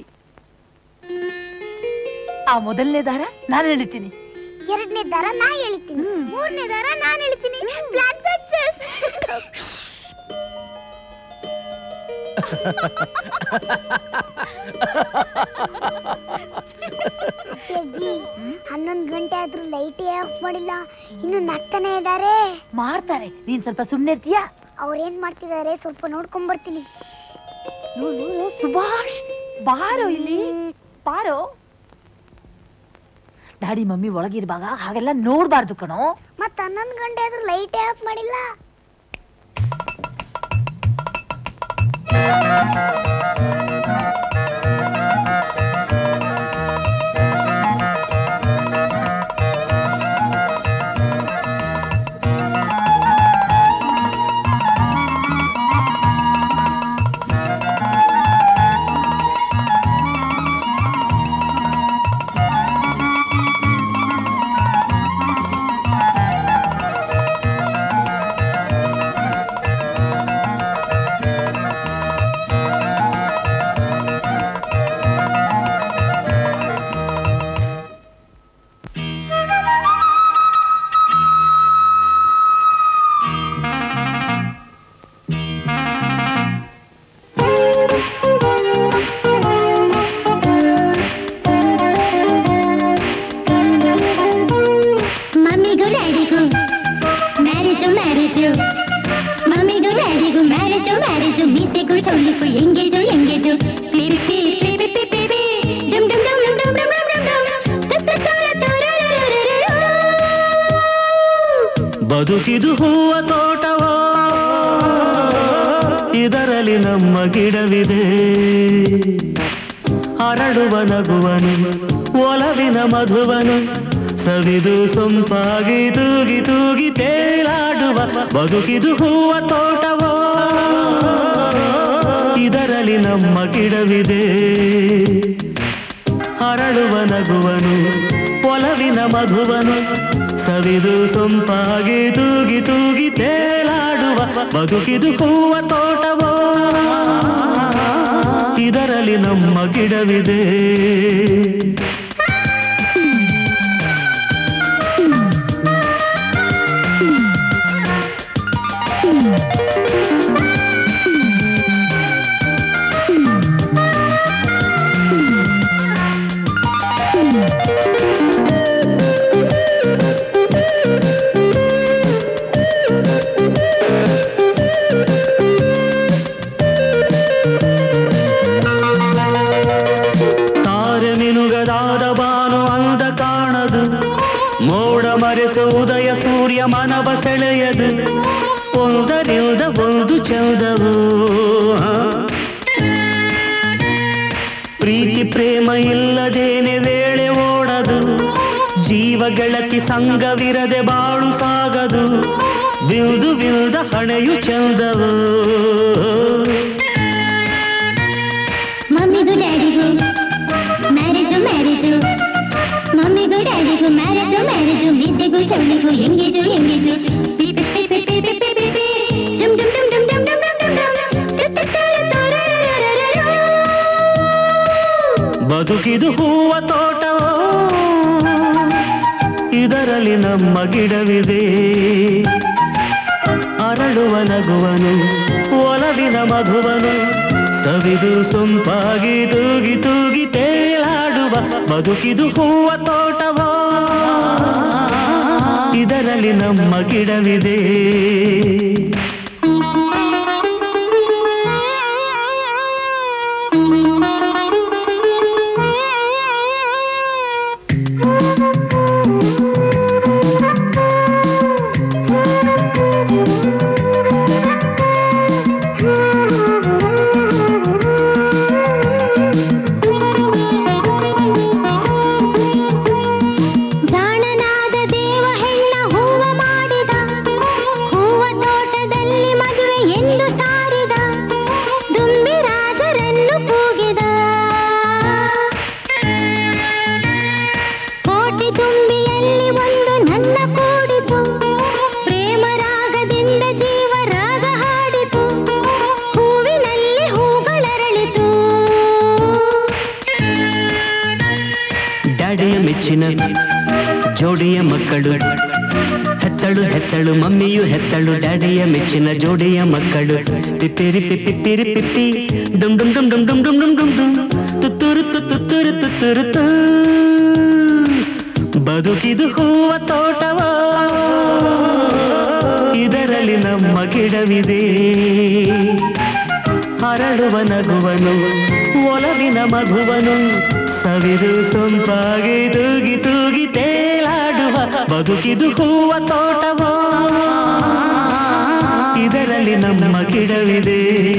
ಆ ಮೊದಲನೇ ದಾರ ನಾನು ಹೇಳ್ತೀನಿ ಎರಡನೇ ದಾರ ನಾ ಹೇಳ್ತೀನಿ ಮೂರನೇ ದಾರ ನಾನ್ ಹೇಳ್ತೀನಿ ಪ್ಲಾನ್ ಸಕ್ಸಸ್ ಅಜ್ಜಿ ಹನ್ನೊಂದು ಗಂಟೆ ಆದ್ರೂ ಲೈಟ್ ಆಫ್ ಮಾಡಿಲ್ಲ ಇನ್ನು ನಗ್ತಾನೆ ಇದ್ದಾರೆ ಮಾಡ್ತಾರೆ ನೀನ್ ಸ್ವಲ್ಪ ಸುಮ್ನೆ ಇರ್ತೀಯಾ ಅವ್ರೇನ್ ಮಾಡ್ತಿದ್ದಾರೆ ಸ್ವಲ್ಪ ನೋಡ್ಕೊಂಡ್ ಬರ್ತೀನಿ ಸುಭಾಷ್ ಬಾರೋ ಇಲ್ಲಿ ಬಾರೋ ಡ್ಯಾಡಿ ಮಮ್ಮಿ ಒಳಗಿರುವಾಗ ಹಾಗೆಲ್ಲ ನೋಡ್ಬಾರ್ದು ಕಣೋ ಮತ್ತ ಹನ್ನೊಂದು ಗಂಟೆ ಆದ್ರೂ ಲೈಟ್ ಆಫ್ ಮಾಡಿಲ್ಲ ಮಮ್ಮಿಗೂ ಡ್ಯಾಡಿಗೂ ಮ್ಯಾರೇಜು ಮ್ಯಾರೇಜು ಮಮ್ಮಿಗೂ ಡ್ಯಾಡಿಗೂ ಮ್ಯಾರೇಜು ಮ್ಯಾರೇಜು ಮೀಸೆಗೂ ಚೌಲಿಗೂ ಎಂಗೇಜು ಎಂಗೇಜು ಪಿರಿ ಪಿರಿ ಪಿರಿ ಪಿರಿ ಪಿರಿ ಡಮ್ ಡಮ್ ಡಮ್ ಡಮ್ ಡಮ್ ಡಮ್ ಡಮ್ ಡಮ್ ಡಮ್ ತ ತ ತ ರ ತ ರ ರ ರ ರ ರ. ಬದುಕಿದು ಹೂವ ತೋಟವೋ ಇದರಲ್ಲಿ ನಮ್ಮ ಗಿಡವಿದೆ ಹರಡುವ ನಗುವನು ಒಲವಿನ ಮಧುವನು ಸವಿದು ಸೊಂಪಾಗಿ ತೂಗಿ ತೂಗಿ ತೇಲಾಡುವ ಬದುಕಿದು ಹೂವ ತೋಟವೋ ಇದರಲ್ಲಿ ನಮ್ಮ ಗಿಡವಿದೆ ಹರಡುವ ನಗುವನು ಒಲವಿನ ಮಧುವನು ಸವಿದು ಸೊಂಪಾಗಿ ತೂಗಿ ತೂಗಿ ತೇಲಾಡುವ ಬದುಕಿದು ಹೂವ ತೋಟವೋ ಇದರಲ್ಲಿ ನಮ್ಮ ಗಿಡವಿದೆ ತಾರೆ ಮಿನುಗದಾದ ಬಾನು ಅಂದ ಕಾಣದು ಮೋಡ ಮರೆಸು ಉದಯ ಸೂರ್ಯ ಮನವ ಸೆಳೆಯದು ಒಂದರಿಂದ ಒಂದು ಚಂದವು ಪ್ರೀತಿ ಪ್ರೇಮ ಇಲ್ಲದೇನೆ ವೇಳೆ ಓಡದು ಜೀವ ಗೆಳತಿ ಸಂಗವಿರದೆ ಬಾಳು ಸಾಗದು ಬಿಲ್ದು ಬಿಲ್ದ ಹಣೆಯು ಚಂದವು ಮಮ್ಮಿಗೂ ಡ್ಯಾಡಿಗೂ ಮ್ಯಾರೇಜು ಮ್ಯಾರೇಜು ಮಮ್ಮಿಗೂ ಡ್ಯಾಡಿಗೂ ಮ್ಯಾರೇಜು ಮ್ಯಾರೇಜು ಮೀಸೆಗೂ ಚೌಳಿಗೂ ಎಂಗೇಜು ಎಂಗೇಜು ಪಿ ಪಿ ಪಿ ಪಿ ಪಿ ಪಿ ಪಿ ಪಿ ಪಿ ಡಮ್ ಡಮ್ ಡಮ್ ಡಮ್ ಡಮ್ ಡಮ್ ಡಮ್ ಡಮ್ ಡಮ್ ತ ತ ತ ರ ತ ರ ರ ರ ರ ರ. ಬದುಕಿದು ಹೂವ ತೋಟವೋ ಇದರಲ್ಲಿ ನಮ್ಮ ಗಿಡವಿದೆ ಅರಳುವ ನಗುವನು ಒಲವಿನ ಮಧುವನು ಸವಿದು ಸೊಂಪಾಗಿ ತೂಗಿ ತೂಗಿ ತೇಲಾಡುವ ಬದುಕಿದು ಹೂವ ತೋಟವೋ ಇದರಲ್ಲಿ ನಮ್ಮ ಗಿಡವಿದೆ Thank you. ಮೆಚ್ಚಿನ ಜೋಡಿಯ ಮಕ್ಕಳು ಹೆತ್ತಳು ಹೆತ್ತಳು ಮಮ್ಮಿಯು ಹೆತ್ತಳು ಡ್ಯಾಡಿಯ ಮೆಚ್ಚಿನ ಜೋಡಿಯ ಮಕ್ಕಳು ಪಿಪ್ಪಿರಿ ಪಿಪ್ಪಿರಿ ಪಿಪ್ಪಿ ಡುಮ್ ಡುಮ್ ಡುಮ್ ಡುಮ್ ಡುಮ್ ಡುಮ್ ಡುಮ್ ಡುಮ್ ಡುಮ್ ತುತ್ತೂರು ತುತ್ತೂರು ತುತ್ತೂರು ತು. ಬದುಕಿದು ಹೂವ ತೋಟವೋ ಇದರಲ್ಲಿ ನಮ್ಮ ಗಿಡವಿದೆ ಹರಡುವ ನಗುವನು ಒಲವಿನ ಮಧುವನು ಸವಿದು ಸೊಂಪಾಗಿ ತೂಗಿ ತೂಗಿ ತೇಲಾಡುವ ಬದುಕಿದು ಹೂವ ತೋಟವೋ ಇದರಲ್ಲಿ ನಮ್ಮ ಗಿಡವಿದೆ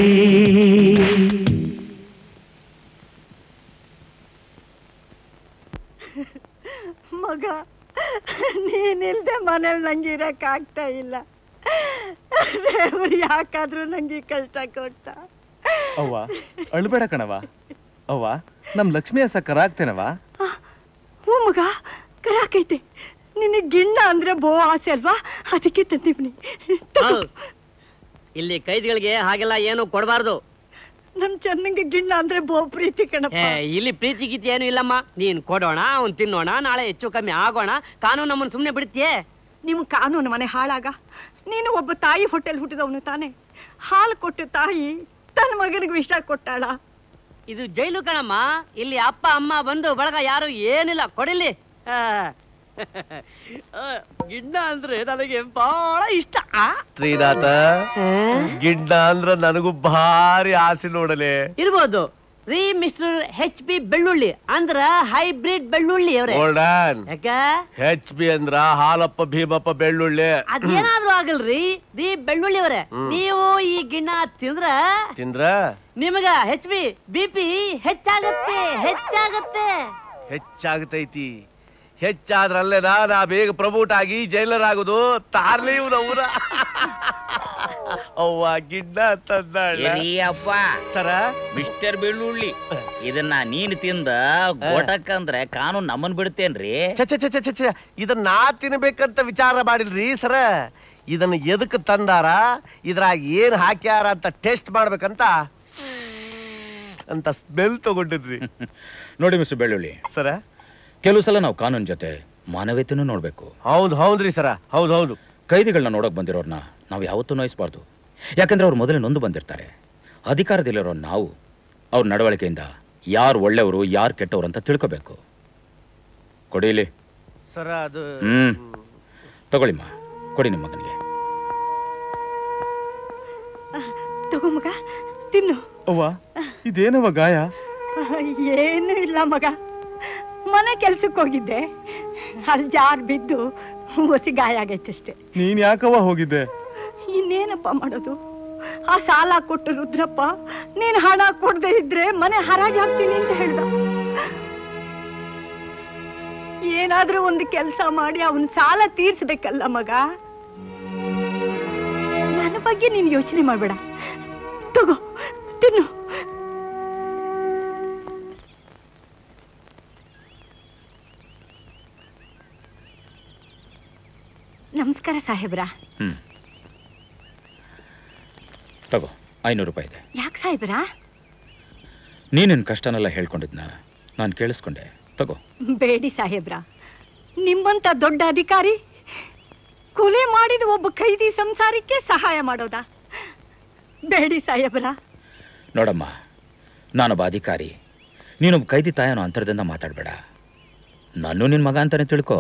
ಮಗ ನೀನಿಲ್ದೆ ಮನೇಲಿ ನಂಗೆ ಇರಕ್ ಆಗ್ತಾ ಇಲ್ಲ ದೇವ್ರು ಯಾಕಾದ್ರೂ ನಂಗೆ ಈ ಕಷ್ಟ ಕೊಟ್ಟ ಅವ್ವ ಅಳ್ಬೇಡ ಕಣವ ಅವ್ವ ನಮ್ ಲಕ್ಷ್ಮಿ ಹಸ ಕರಾಗ್ತೇನವ ಹ್ಞೂ ಮಗ ಕರಾಕೈತೆ ನಿನಗೆ ಗಿಣ್ಣ ಅಂದ್ರೆ ಬೋ ಆಸೆ ಅಲ್ವಾ ಅದಕ್ಕೆ ತಂದಿವ್ನಿ ಹೌದು. ಇಲ್ಲಿ ಕೈದಿಗಳಿಗೆ ಹಾಗೆಲ್ಲ ಏನು ಕೊಡಬಾರ್ದು ನಮ್ ಚೆನ್ನಂಗೆ ಗಿಣ್ಣ ಅಂದ್ರೆ ಬೋ ಪ್ರೀತಿ ಕಣಪ್ಪ ಇಲ್ಲಿ ಪ್ರೀತಿ ಗೀತಿ ಏನು ಇಲ್ಲಮ್ಮ ನೀನ್ ಕೊಡೋಣ ಅವ್ನ್ ತಿನ್ನೋಣ ನಾಳೆ ಹೆಚ್ಚು ಕಮ್ಮಿ ಆಗೋಣ ಕಾನೂನು ನಮ್ಮನ್ನ ಸುಮ್ನೆ ಬಿಡುತ್ತೆ ನಿಮ್ ಕಾನೂನು ಮನೆ ಹಾಳಾಗ ನೀನು ಒಬ್ಬ ತಾಯಿ ಹೊಟ್ಟೆಲ್ ಹುಟ್ಟಿದವನು ತಾನೆ ಹಾಲು ಕೊಟ್ಟು ತಾಯಿ ತನ್ನ ಮಗನಿಗೆ ವಿಷ ಕೊಟ್ಟಾಳ ಇದು ಜೈಲು ಕಣಮ್ಮ ಇಲ್ಲಿ ಅಪ್ಪ ಅಮ್ಮ ಬಂದು ಬಳಗ ಯಾರು ಏನಿಲ್ಲ ಕೊಡಿಲಿ ಆ. ಆ, ಗಿಡ್ಡ ಅಂದ್ರೆ ನನಗೆ ಬಹಳ ಇಷ್ಟ ಆ? ಶ್ರೀನಾಥ ಗಿಡ್ಡ ಅಂದ್ರ ನನಗೂ ಭಾರಿ ಆಸೆ ನೋಡಲೆ ಇರ್ಬೋದು ರೀ ಮಿಸ್ಟರ್ ಹೆಚ್ ಬಿ ಬೆಳ್ಳುಳ್ಳಿ ಅಂದ್ರ ಹೈಬ್ರಿಡ್ ಬೆಳ್ಳುಳ್ಳಿ ಅವ್ರೆ Hold on. ಯಾಕ ಹೆಚ್ ಬಿ ಅಂದ್ರ ಹಾಲಪ್ಪ ಭೀಮಪ್ಪ ಬೆಳ್ಳುಳ್ಳಿ ಅದೇನಾದ್ರೂ ಆಗಲ್ರಿ ರೀ ಬೆಳ್ಳುಳ್ಳಿ ಅವ್ರೆ ಹ್ಮ್. ನೀವು ಈ ಗಿಣ್ಣ ತಿಂದ್ರ ತಿಂದ್ರ ನಿಮಗ ಹೆಚ್ ಬಿ ಬಿ ಪಿ ಹೆಚ್ಚಾಗತ್ತೆ ಹೆಚ್ಚಾಗತ್ತೆ ಹೆಚ್ಚಾಗತೈತಿ ಹೆಚ್ಚಾದ್ರಲ್ಲೇನಾ ನಾ ಬೇಗ ಪ್ರಮೋಟ್ ಆಗಿ ಜೈಲರ್ ಆಗುದು ತಾರ್ಲಿ ಊರ ಅವ್ವ ಗಿಡ್ಡ ತಂದಾಳ ಅಪ್ಪ ಸರ ಮಿಸ್ಟರ್ ಬೆಳ್ಳುಳ್ಳಿ ಇದನ್ನ ನೀನ್ ತಿಂದ ಗೋಟಕ್ಕಂದ್ರೆ ಕಾನೂನು ನಮ್ಮನ್ ಬಿಡ್ತೇನ್ರಿ ಛ ಛ ಛ ಛ ಛ ಛ. ಇದನ್ನ ನಾ ತಿನ್ಬೇಕಂತ ವಿಚಾರ ಮಾಡಿಲ್ರಿ ಸರ ಇದನ್ನ ಎದಕ್ ತಂದಾರ ಇದ್ರಾಗ ಏನ್ ಹಾಕ್ಯಾರ ಅಂತ ಟೆಸ್ಟ್ ಮಾಡ್ಬೇಕಂತ ಅಂತ ಸ್ಮೆಲ್ ತಗೊಂಡಿದ್ರಿ ನೋಡಿ ಮಿಸ್ಟರ್ ಬೆಳ್ಳುಳ್ಳಿ ಸರ ಕೆಲವು ಸಲ ನಾವು ಕಾನೂನು ಜೊತೆ ಮಾನವೀಯತೆನೂ ನೋಡ್ಬೇಕು ಹೌದು ಹೌದ್ರಿ ಸರ ಹೌದು ಹೌದು ಕೈದಿಗಳನ್ನ ನೋಡಕ್ ಬಂದಿರೋರ್ನ ನಾವು ಯಾವತ್ತೂ ನೋಯಿಸ್ಬಾರ್ದು ಯಾಕಂದ್ರೆ ಅವ್ರು ಮೊದಲೇ ನೊಂದು ಬಂದಿರ್ತಾರೆ ಅಧಿಕಾರದಲ್ಲಿರೋ ನಾವು ಅವ್ರ ನಡವಳಿಕೆಯಿಂದ ಯಾರು ಒಳ್ಳೆಯವರು ಯಾರು ಕೆಟ್ಟವರು ಅಂತ ತಿಳ್ಕೋಬೇಕು ಕೊಡಿಲಿ ಸರ ಅದು ಹ್ಮ್ ತಗೊಳ್ಳಿಮ್ಮ ಕೊಡಿ ನಿಮ್ಮ ಮಗನಿಗೆ ತಗೋ ಮಗ ತಿನ್ನು ಅವ್ವ ಇದೇನವ ಗಾಯ ಏನು ಇಲ್ಲ ಮಗ ಮನೆ ಕೆಲ್ಸಕ್ಕೆ ಹೋಗಿದ್ದೆ ಅಲ್ಲಿ ಜಾರ್ ಬಿದ್ದು ಹೊಸಿ ಗಾಯ ಆಗೈತಷ್ಟೇ ನೀನ್ ಯಾಕವ್ವ ಹೋಗಿದ್ದೆ ಇನ್ನೇನಪ್ಪ ಮಾಡೋದು ಆ ಸಾಲ ಕೊಟ್ಟು ರುದ್ರಪ್ಪ ನೀನ್ ಹಣ ಕೊಡದೆ ಇದ್ರೆ ಮನೆ ಹರಾಜ್ ಹಾಕ್ತೀನಿ ಅಂತ ಹೇಳ್ದ ಏನಾದ್ರೂ ಒಂದು ಕೆಲಸ ಮಾಡಿ ಅವನ್ ಸಾಲ ತೀರ್ಸ್ಬೇಕಲ್ಲ ಮಗ ನನ್ನ ಬಗ್ಗೆ ನೀನ್ ಯೋಚನೆ ಮಾಡ್ಬೇಡ ತಗೋ ತಿನ್ನು ನಮಸ್ಕಾರ ಸಾಹೇಬ್ರ ಹ್ಮ್ ತಗೋ ಐನೂರು ರೂಪಾಯಿ ಇದೆ ಯಾಕೆ ಸಾಹೇಬ್ರಾ ನೀನಿನ್ ಕಷ್ಟನೆಲ್ಲ ಹೇಳ್ಕೊಂಡಿದ್ನ ನಾನು ಕೇಳಿಸ್ಕೊಂಡೆ ತಗೋ ಬೇಡಿ ಸಾಹೇಬ್ರ ನಿಮ್ಮಂತ ದೊಡ್ಡ ಅಧಿಕಾರಿ ಕೊಲೆ ಮಾಡಿದ ಒಬ್ಬ ಖೈದಿ ಸಂಸಾರಕ್ಕೆ ಸಹಾಯ ಮಾಡೋದಾ ಬೇಡಿ ಸಾಹೇಬ್ರ ನೋಡಮ್ಮ ನಾನೊಬ್ಬ ಅಧಿಕಾರಿ ನೀನೊಬ್ಬ ಕೈದಿ ತಾಯನೋ ಅಂತರದಿಂದ ಮಾತಾಡಬೇಡ ನಾನು ನಿನ್ನ ಮಗ ಅಂತಾನೆ ತಿಳ್ಕೊ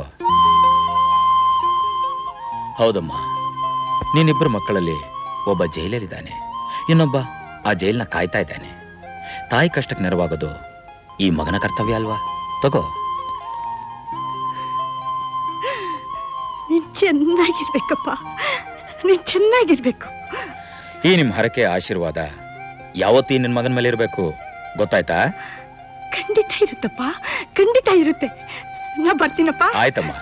ಹೌದಮ್ಮ ನೀನಿಬ್ಬರು ಮಕ್ಕಳಲ್ಲಿ ಒಬ್ಬ ಜೈಲಲ್ಲಿದ್ದಾನೆ ಇನ್ನೊಬ್ಬ ಆ ಜೈಲ್ನ ಕಾಯ್ತಾ ಇದ್ದಾನೆ ತಾಯಿ ಕಷ್ಟಕ್ಕೆ ನೆರವಾಗೋದು ಈ ಮಗನ ಕರ್ತವ್ಯ ಅಲ್ವಾ ತಗೋ ನೀನ್ ಚೆನ್ನಾಗಿರ್ಬೇಕಪ್ಪ ನೀನ್ ಚೆನ್ನಾಗಿರ್ಬೇಕು ಈ ನಿಮ್ಮ ಹರಕೆ ಆಶೀರ್ವಾದ ಯಾವತ್ತೂ ನಿನ್ನ ಮಗನ ಮೇಲೆ ಇರಬೇಕು ಗೊತ್ತಾಯ್ತಾ ಖಂಡಿತ ಇರುತ್ತಪ್ಪ ಖಂಡಿತ ಇರುತ್ತೆ ನಾ ಬರ್ತೀನಪ್ಪ ಆಯ್ತಮ್ಮ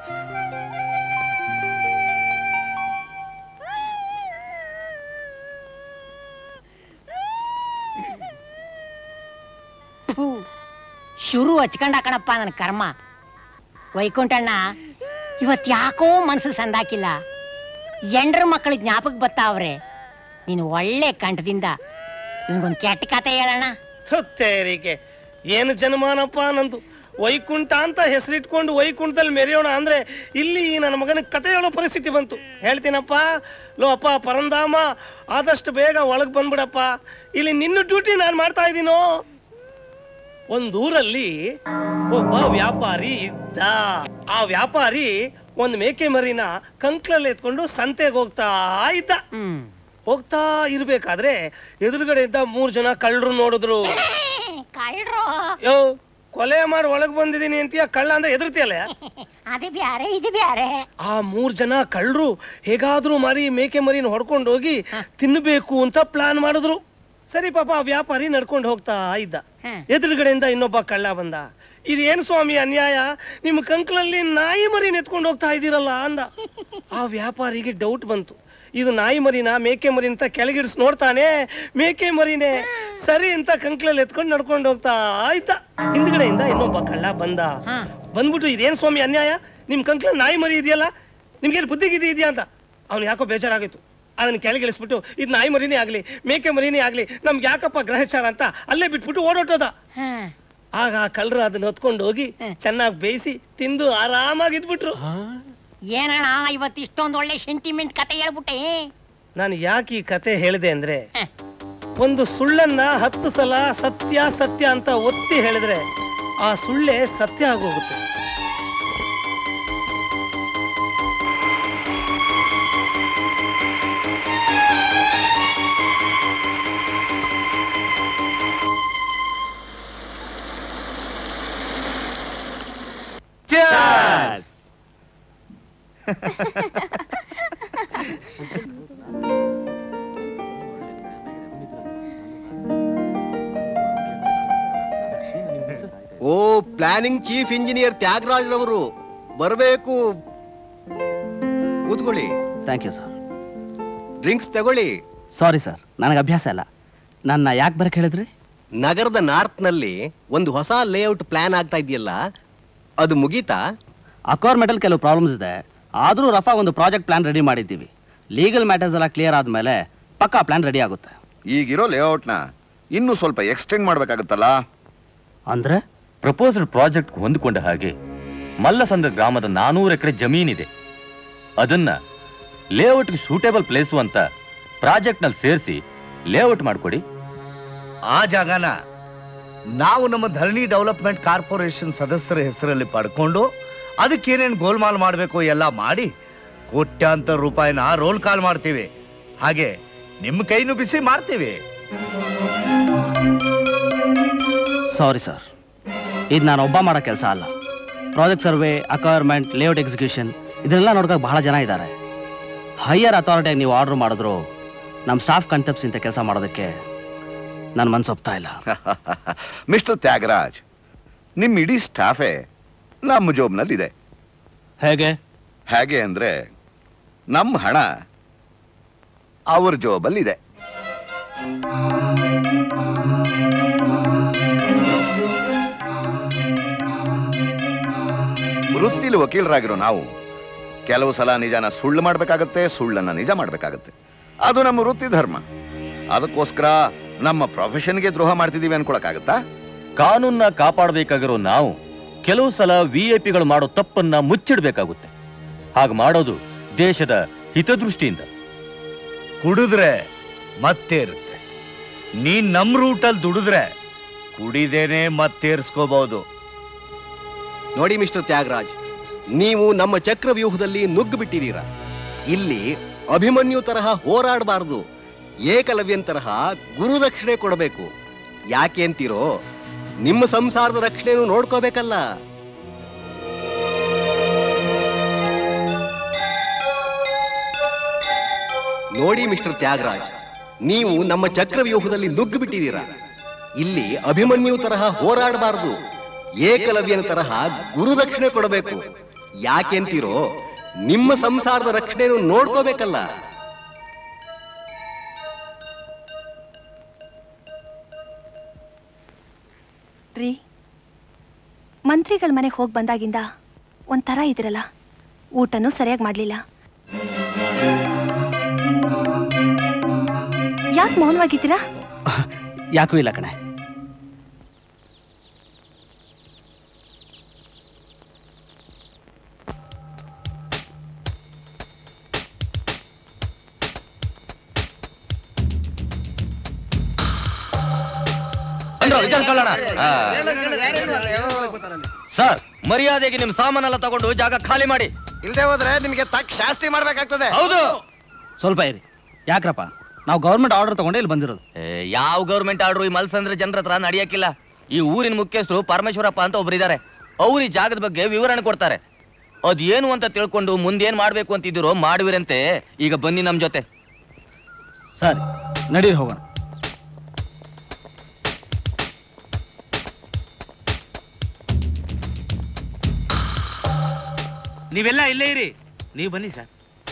ಥು, ಶುರು ಹಚ್ಕೊಂಡ ಕಣಪ್ಪ ನನ್ನ ಕರ್ಮ ವೈಕುಂಠಣ್ಣ ಇವತ್ ಯಾಕೋ ಮನ್ಸು ಸಂದಾಕಿಲ್ಲ ಎಂಡ್ರ ಮಕ್ಕಳ ಜ್ಞಾಪಕ ಬರ್ತಾವ್ರೆ ನೀನು ಒಳ್ಳೆ ಕಂಠದಿಂದ ನಿಮ್ಗೊಂದು ಕೆಟ್ಟ ಕತೆ ಹೇಳೋಣ ತತ್ತೇರಿಕೆ ಏನು ಜನ್ಮಾನಪ್ಪ ನಂದು ವೈಕುಂಠ ಅಂತ ಹೆಸರಿಟ್ಕೊಂಡು ವೈಕುಂಠದಲ್ಲಿ ಮೆರೆಯೋಣ ಅಂದ್ರೆ ಇಲ್ಲಿ ನನ್ನ ಮಗನ ಕತೆ ಹೇಳೋ ಪರಿಸ್ಥಿತಿ ಬಂತು ಹೇಳ್ತೀನಪ್ಪ ಲೋ ಅಪ್ಪ ಪರಂಧಾಮ ಆದಷ್ಟು ಬೇಗ ಒಳಗ್ ಬಂದ್ಬಿಡಪ್ಪ ಇಲ್ಲಿ ನಿನ್ನ ಡ್ಯೂಟಿ ನಾನು ಮಾಡ್ತಾ ಇದ್ದೀನೋ ಒಂದೂರಲ್ಲಿ ಒಬ್ಬ ವ್ಯಾಪಾರಿ ಇದ್ದ ಆ ವ್ಯಾಪಾರಿ ಒಂದ್ ಮೇಕೆ ಮರಿನ ಕಂಕ್ಳಲ್ಲಿ ಎತ್ಕೊಂಡು ಸಂತೆಗೆ ಹೋಗ್ತಾ ಇದ್ದ ಹೋಗ್ತಾ ಇರ್ಬೇಕಾದ್ರೆ ಎದುರುಗಡೆಯಿಂದ ಮೂರ್ ಜನ ಕಳ್ಳರು ನೋಡಿದ್ರು ಕಳ್ರು ಯೋ ಕೊಲೆ ಮಾಡಿ ಒಳಗ್ ಬಂದಿದೀನಿ ಅಂತೀಯ ಕಳ್ಳ ಅಂತ ಎದುರ್ತಿಯಲ್ಲ ಅದು ಬ್ಯಾರೆ ಇದು ಬ್ಯಾರೆ ಆ ಮೂರ್ ಜನ ಕಳ್ಳರು ಹೇಗಾದ್ರೂ ಮಾರಿ ಮೇಕೆ ಮರಿನ ಹೊಡ್ಕೊಂಡು ಹೋಗಿ ತಿನ್ನಬೇಕು ಅಂತ ಪ್ಲಾನ್ ಮಾಡಿದ್ರು ಸರಿ ಪಾಪ ಆ ವ್ಯಾಪಾರಿ ನಡ್ಕೊಂಡು ಹೋಗ್ತಾ ಇದ್ದ ಎದುರುಗಡೆಯಿಂದ ಇನ್ನೊಬ್ಬ ಕಳ್ಳ ಬಂದ ಇದೇನು ಸ್ವಾಮಿ ಅನ್ಯಾಯ ನಿಮ್ಮ ಕಂಕ್ಳಲ್ಲಿ ನಾಯಿ ಮರಿ ನೆತ್ಕೊಂಡು ಹೋಗ್ತಾ ಇದ್ದೀರಲ್ಲ ಅಂದ ಆ ವ್ಯಾಪಾರಿಗೆ ಡೌಟ್ ಬಂತು ಇದು ನಾಯಿ ಮರಿನ ಮೇಕೆ ಮರಿ ಅಂತ ಕೆಳಗಿಡಿಸ್ ನೋಡ್ತಾನೆ ಮೇಕೆ ಮರಿನೇ ಸರಿ ಅಂತ ಕಂಕ್ಳಲ್ಲಿ ಎತ್ಕೊಂಡು ನಡ್ಕೊಂಡು ಹೋಗ್ತಾ ಇದ್ದ ಹಿಂದ್ಗಡೆಯಿಂದ ಇನ್ನೊಬ್ಬ ಕಳ್ಳ ಬಂದ ಬಂದ್ಬಿಟ್ಟು ಇದೇನ್ ಸ್ವಾಮಿ ಅನ್ಯಾಯ ನಿಮ್ ಕಂಕ್ಳಲ್ಲಿ ನಾಯಿ ಮರಿ ಇದೆಯಲ್ಲ ನಿಮ್ಗೇನು ಬುದ್ಧಿ ಗಿದ್ದಿ ಇದೆಯಾ ಅಂತ ಅವ್ನು ಯಾಕೋ ಬೇಜಾರಾಗಿತ್ತು ಅದನ್ನ ಕೆಳಗಿಳಿಸ್ಬಿಟ್ಟು ಇದು ನಾಯಿ ಮರಿನೇ ಆಗ್ಲಿ ಮೇಕೆ ಮರಿನೇ ಆಗ್ಲಿ ನಮ್ಗೆ ಯಾಕಪ್ಪ ಗ್ರಹಚಾರ ಅಂತ ಅಲ್ಲೇ ಬಿಟ್ಬಿಟ್ಟು ಓಡೋಟೋದ ಆಗ ಆ ಕಳ್ಳರು ಅದನ್ನ ಹೊತ್ಕೊಂಡು ಹೋಗಿ ಚೆನ್ನಾಗಿ ಬೇಯಿಸಿ ತಿಂದು ಆರಾಮಾಗಿ ಇದ್ಬಿಟ್ರು ಏನಣ್ಣ ಇವತ್ತು ಇಷ್ಟೊಂದು ಒಳ್ಳೆ ಸೆಂಟಿಮೆಂಟ್ ಕತೆ ಹೇಳ್ಬಿಟ್ಟೆ ನಾನು ಯಾಕೆ ಈ ಕತೆ ಹೇಳಿದೆ ಅಂದ್ರೆ ಒಂದು ಸುಳ್ಳನ್ನ ಹತ್ತು ಸಲ ಸತ್ಯ ಸತ್ಯ ಅಂತ ಒತ್ತಿ ಹೇಳಿದ್ರೆ ಆ ಸುಳ್ಳೆ ಸತ್ಯ ಆಗೋಗುತ್ತೆ oh planning chief engineer Thyagaraj ರವರು ಬರಬೇಕು ಕೂತ್ಕೊಳ್ಳಿ ಥ್ಯಾಂಕ್ ಯು ಸರ್ ಡ್ರಿಂಕ್ಸ್ ತಗೊಳ್ಳಿ ಸಾರಿ ಸರ್ ನನಗೆ ಅಭ್ಯಾಸ ಇಲ್ಲ ನನ್ನ ಯಾಕೆ ಬರಕ್ಕೆ ಹೇಳಿದ್ರಿ ನಗರದ ನಾರ್ತ್ ನಲ್ಲಿ ಒಂದು ಹೊಸ ಲೇಔಟ್ ಪ್ಲಾನ್ ಆಗ್ತಾ ಇದೆಯಲ್ಲ ಅದು ಮುಗೀತಾ ಅಕ್ವೈರ್ಮೆಂಟಲ್ಲಿ ಕೆಲವು ಪ್ರಾಬ್ಲಮ್ಸ್ ಇದೆ ಆದರೂ ರಫಾ ಒಂದು ಪ್ರಾಜೆಕ್ಟ್ ಪ್ಲಾನ್ ರೆಡಿ ಮಾಡಿದ್ದೀವಿ ಲೀಗಲ್ ಮ್ಯಾಟರ್ಸ್ ಎಲ್ಲ ಕ್ಲಿಯರ್ ಆದಮೇಲೆ ಪಕ್ಕಾ ಪ್ಲಾನ್ ರೆಡಿ ಆಗುತ್ತೆ ಈಗಿರೋ ಲೇಔಟ್ನ ಇನ್ನೂ ಸ್ವಲ್ಪ ಎಕ್ಸ್ಟೆಂಡ್ ಮಾಡ್ಬೇಕಾಗುತ್ತಲ್ಲ ಅಂದ್ರೆ ಪ್ರಪೋಸ್ಡ್ ಪ್ರಾಜೆಕ್ಟ್ ಹೊಂದಿಕೊಂಡ ಹಾಗೆ ಮಲ್ಲಸಂದ್ರ ಗ್ರಾಮದ ನಾನೂರು ಎಕರೆ ಜಮೀನಿದೆ ಅದನ್ನ ಲೇಔಟ್ಗೆ ಸೂಟೇಬಲ್ ಪ್ಲೇಸು ಅಂತ ಪ್ರಾಜೆಕ್ಟ್ನಲ್ಲಿ ಸೇರಿಸಿ ಲೇಔಟ್ ಮಾಡಿಕೊಡಿ ಆ ಜಾಗನ ನಾವು ನಮ್ಮ ಧರಣಿ ಡೆವಲಪ್ಮೆಂಟ್ ಕಾರ್ಪೊರೇಷನ್ ಸದಸ್ಯರ ಹೆಸರಲ್ಲಿ ಪಡ್ಕೊಂಡು ಅದಕ್ಕೇನೇನು ಗೋಲ್ಮಾಲ್ ಮಾಡಬೇಕು ಎಲ್ಲ ಮಾಡಿ ಕೋಟ್ಯಾಂತರ ರೂಪಾಯಿನ ರೋಲ್ ಕಾಲ್ ಮಾಡ್ತೀವಿ ಹಾಗೆ ನಿಮ್ಮ ಕೈನು ಬಿಸಿ ಮಾಡ್ತೀವಿ ಸಾರಿ ಸರ್ ಇದು ನಾನು ಒಬ್ಬ ಮಾಡೋ ಕೆಲಸ ಅಲ್ಲ project survey acquirement layout execution ಇದನ್ನೆಲ್ಲ ನೋಡ್ಕೋಕೆ ಬಹಳ ಜನ ಇದ್ದಾರೆ ಹೈಯರ್ ಅಥಾರಿಟಿಯಾಗಿ ನೀವು ಆರ್ಡರ್ ಮಾಡಿದ್ರು ನಮ್ಮ ಸ್ಟಾಫ್ ಕಣ್ತಪ್ಸಿ ಅಂತ ಕೆಲಸ ಮಾಡೋದಕ್ಕೆ ನನ್ನ ಮನ್ಸು ಒಪ್ತಾ ಇಲ್ಲ ಮಿಸ್ಟರ್ ತ್ಯಾಗರಾಜ್ ನಿಮ್ ಇಡೀ ಸ್ಟಾಫೇ ನಮ್ಮ ಜೋಬ್ನಲ್ಲಿದೆ ಹೇಗೆ ಹೇಗೆ ಅಂದ್ರೆ ನಮ್ಮ ಹಣ ಅವ್ರ ಜೋಬಲ್ಲಿದೆ ವೃತ್ತಿಲಿ ವಕೀಲರಾಗಿರೋ ನಾವು ಕೆಲವು ಸಲ ನಿಜನ ಸುಳ್ಳು ಮಾಡ್ಬೇಕಾಗತ್ತೆ ಸುಳ್ಳನ್ನ ನಿಜ ಮಾಡ್ಬೇಕಾಗತ್ತೆ ಅದು ನಮ್ಮ ವೃತ್ತಿ ಧರ್ಮ ಅದಕ್ಕೋಸ್ಕರ ನಮ್ಮ ಪ್ರೊಫೆಷನ್ಗೆ ದ್ರೋಹ ಮಾಡ್ತಿದೀವಿ ಅನ್ಕೊಳಕ್ಕಾಗತ್ತಾ ಕಾನೂನ್ನ ಕಾಪಾಡಬೇಕಾಗಿರೋ ನಾವು ಕೆಲವು ಸಲ ವಿ ಐ ಪಿಗಳು ಮಾಡೋ ತಪ್ಪನ್ನ ಮುಚ್ಚಿಡ್ಬೇಕಾಗುತ್ತೆ ಹಾಗೆ ಮಾಡೋದು ದೇಶದ ಹಿತದೃಷ್ಟಿಯಿಂದ ಕುಡಿದ್ರೆ ಮತ್ತೆ ಇರುತ್ತೆ ನೀನ್ ನಮ್ ರೂಟಲ್ಲಿ ದುಡಿದ್ರೆ ಕುಡಿದೇನೆ ಮತ್ತೇರ್ಸ್ಕೋಬಹುದು ನೋಡಿ ಮಿಸ್ಟರ್ ತ್ಯಾಗರಾಜ್ ನೀವು ನಮ್ಮ ಚಕ್ರವ್ಯೂಹದಲ್ಲಿ ನುಗ್ಗು ಬಿಟ್ಟಿದ್ದೀರಾ ಇಲ್ಲಿ ಅಭಿಮನ್ಯು ತರಹ ಹೋರಾಡಬಾರದು ಏಕಲವ್ಯನ್ ತರಹ ಗುರುದಕ್ಷಿಣೆ ಕೊಡಬೇಕು ಯಾಕೆ ಅಂತೀರೋ ನಿಮ್ಮ ಸಂಸಾರದ ರಕ್ಷಣೆನೂ ನೋಡ್ಕೋಬೇಕಲ್ಲ ನೋಡಿ ಮಿಸ್ಟರ್ ತ್ಯಾಗರಾಜ್ ನೀವು ನಮ್ಮ ಚಕ್ರವ್ಯೂಹದಲ್ಲಿ ನುಗ್ಗು ಬಿಟ್ಟಿದ್ದೀರಾ ಇಲ್ಲಿ ಅಭಿಮನ್ಯು ತರಹ ಹೋರಾಡಬಾರದು ಏಕಲವ್ಯನ ತರಹ ಗುರುದಕ್ಷಿಣೆ ಕೊಡಬೇಕು ಯಾಕೆಂತೀರೋ ನಿಮ್ಮ ಸಂಸಾರದ ರಕ್ಷಣೆಯನ್ನು ನೋಡ್ಕೋಬೇಕಲ್ಲ ರೀ ಮಂತ್ರಿಗಳ ಮನೆಗೆ ಹೋಗಿ ಬಂದಾಗಿಂದ ಒಂಥರ ಇದ್ರಲ್ಲ ಊಟನೂ ಸರಿಯಾಗಿ ಮಾಡ್ಲಿಲ್ಲ ಯಾಕೆ ಮೌನವಾಗಿದ್ದೀರಾ ಯಾಕೂ ಇಲ್ಲ ಕಣೆ ವಿಚಾರ ವಿಚಾರಿಸ್ಕೊಳ್ಳೋಣ ಆ. ಸರ್ ಮರ್ಯಾದೆಗೆ ನಿಮ್ ಸಾಮಾನೆಲ್ಲ ತಗೊಂಡು ಜಾಗ ಖಾಲಿ ಮಾಡಿ ಇಲ್ದೆ ಹೋದ್ರೆ ನಿಮಗೆ ತಕ್ಕ ಶಾಸ್ತಿ ಮಾಡ್ಬೇಕಾಗ್ತದೆ ಹೌದು ಸ್ವಲ್ಪ ಇರಿ ಯಾಕ್ರಪ್ಪ ನಾವು ಗೌರ್ಮೆಂಟ್ ಆರ್ಡರ್ ತಗೊಂಡೆ ಇಲ್ಲಿ ಬಂದಿರೋದು ಏ, ಯಾವ ಗೌರ್ಮೆಂಟ್ ಆರ್ಡ್ರು ಈ ಮಲ್ಸಂದ್ರ ಜನರ ಹತ್ರ ನಡೆಯಕ್ಕಿಲ್ಲ ಈ ಊರಿನ ಮುಖ್ಯಸ್ಥರು ಪರಮೇಶ್ವರಪ್ಪ ಅಂತ ಒಬ್ರಿದ್ದಾರೆ ಅವ್ರು ಈ ಜಾಗದ ಬಗ್ಗೆ ವಿವರಣೆ ಕೊಡ್ತಾರೆ ಅದ್ ಏನು ಅಂತ ತಿಳ್ಕೊಂಡು ಮುಂದೇನ್ ಮಾಡ್ಬೇಕು ಅಂತಿದ್ದೀರೋ ಮಾಡುವಿರಂತೆ ಈಗ ಬನ್ನಿ ನಮ್ ಜೊತೆ ಸರಿ ನಡೀರಿ ಹೋಗೋಣ ನೀವೆಲ್ಲ ಇಲ್ಲೇ ಇರಿ ನೀವು ಬನ್ನಿ ಸರ್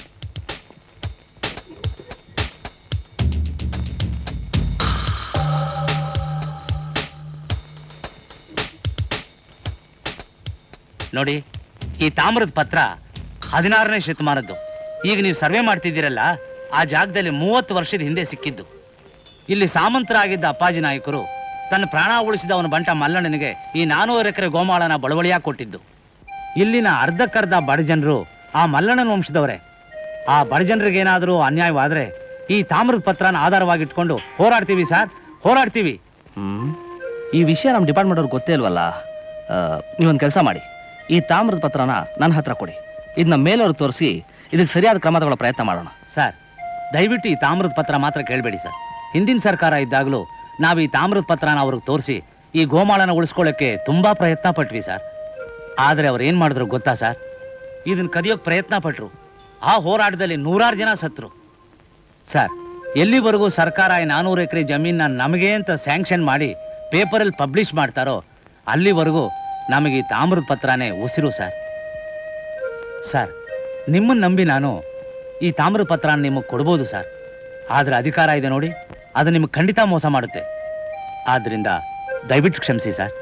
ನೋಡಿ ಈ ತಾಮ್ರದ ಪತ್ರ ಹದಿನಾರನೇ ಶತಮಾನದ್ದು ಈಗ ನೀವು ಸರ್ವೆ ಮಾಡ್ತಿದ್ದೀರಲ್ಲ ಆ ಜಾಗದಲ್ಲಿ ಮೂವತ್ತು ವರ್ಷದ ಹಿಂದೆ ಸಿಕ್ಕಿದ್ದು ಇಲ್ಲಿ ಸಾಮಂತರಾಗಿದ್ದ ಅಪ್ಪಾಜಿ ನಾಯಕರು ತನ್ನ ಪ್ರಾಣ ಉಳಿಸಿದ ಅವನ ಬಂಟ ಮಲ್ಲಣ್ಣನಿಗೆ ಈ ನಾನೂರು ಎಕರೆ ಗೋಮಾಳನ ಬಡವಳಿಯಾಗಿ ಕೊಟ್ಟಿದ್ದು ಇಲ್ಲಿನ ಅರ್ಧಕ್ಕರ್ಧ ಬಡ ಜನರು ಆ ಮಲ್ಲಣ್ಣನ ವಂಶದವರೇ ಆ ಬಡ ಜನರಿಗೇನಾದರೂ ಅನ್ಯಾಯವಾದ್ರೆ ಈ ತಾಮ್ರದ ಪತ್ರನ ಆಧಾರವಾಗಿಟ್ಕೊಂಡು ಹೋರಾಡ್ತೀವಿ ಸರ್ ಹೋರಾಡ್ತೀವಿ ಹ್ಮ್ ಈ ವಿಷಯ ನಮ್ಮ ಡಿಪಾರ್ಟ್ಮೆಂಟ್ ಅವ್ರಿಗೆ ಗೊತ್ತೇ ಇಲ್ವಲ್ಲ ಆ, ನೀವೊಂದು ಕೆಲಸ ಮಾಡಿ ಈ ತಾಮ್ರದ ಪತ್ರನ ನನ್ನ ಹತ್ರ ಕೊಡಿ ಇದನ್ನ ಮೇಲವ್ರಿಗೆ ತೋರಿಸಿ ಇದಕ್ಕೆ ಸರಿಯಾದ ಕ್ರಮ ತಗೊಳ್ಳೋ ಪ್ರಯತ್ನ ಮಾಡೋಣ ಸರ್ ದಯವಿಟ್ಟು ಈ ತಾಮ್ರದ ಪತ್ರ ಮಾತ್ರ ಕೇಳಬೇಡಿ ಸರ್ ಹಿಂದಿನ ಸರ್ಕಾರ ಇದ್ದಾಗಲೂ ನಾವು ಈ ತಾಮ್ರದ ಪತ್ರನ ಅವ್ರಿಗೆ ತೋರಿಸಿ ಈ ಗೋಮಾಳನ ಉಳಿಸ್ಕೊಳ್ಳೋಕ್ಕೆ ತುಂಬಾ ಪ್ರಯತ್ನ ಪಟ್ವಿ ಸರ್ ಆದರೆ ಅವ್ರು ಏನು ಮಾಡಿದ್ರು ಗೊತ್ತಾ ಸರ್ ಇದನ್ನ ಕದಿಯೋಕೆ ಪ್ರಯತ್ನ ಪಟ್ರು ಆ ಹೋರಾಟದಲ್ಲಿ ನೂರಾರು ಜನ ಸತ್ರು ಸರ್ ಎಲ್ಲಿವರೆಗೂ ಸರ್ಕಾರ ಈ ನಾನೂರು ಎಕರೆ ಜಮೀನ ನಮಗೆ ಅಂತ ಸ್ಯಾಂಕ್ಷನ್ ಮಾಡಿ ಪೇಪರಲ್ಲಿ ಪಬ್ಲಿಷ್ ಮಾಡ್ತಾರೋ ಅಲ್ಲಿವರೆಗೂ ನಮಗೆ ಈ ತಾಮ್ರದ ಪತ್ರನೇ ಉಸಿರು ಸರ್ ಸರ್ ನಿಮ್ಮನ್ನು ನಂಬಿ ನಾನು ಈ ತಾಮ್ರದ ಪತ್ರನ ನಿಮಗೆ ಕೊಡ್ಬೋದು ಸರ್ ಆದರೆ ಅಧಿಕಾರ ಇದೆ ನೋಡಿ ಅದು ನಿಮಗೆ ಖಂಡಿತ ಮೋಸ ಮಾಡುತ್ತೆ ಆದ್ದರಿಂದ ದಯವಿಟ್ಟು ಕ್ಷಮಿಸಿ ಸರ್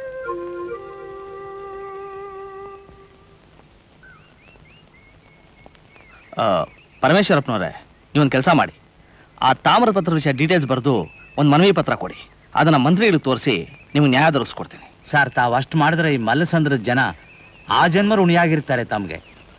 ಪರಮೇಶ್ವರಪ್ಪನವರೇ ನೀವೊಂದು ಕೆಲಸ ಮಾಡಿ ಆ ತಾಮ್ರದ ಪತ್ರ ವಿಷಯ ಡೀಟೇಲ್ಸ್ ಬರೆದು ಒಂದು ಮನವಿ ಪತ್ರ ಕೊಡಿ ಅದನ್ನ ಮಂತ್ರಿಗಳಿಗೆ ತೋರಿಸಿ ನಿಮ್ಗೆ ನ್ಯಾಯ ದೊರಕಿಸ್ಕೊಡ್ತೀನಿ ಸರ್ ತಾವು ಅಷ್ಟು ಮಾಡಿದ್ರೆ ಈ ಮಲ್ಲಸಂದ್ರದ ಜನ ಆ ಜನ್ಮ ಋಣಿಯಾಗಿರ್ತಾರೆ ತಮಗೆ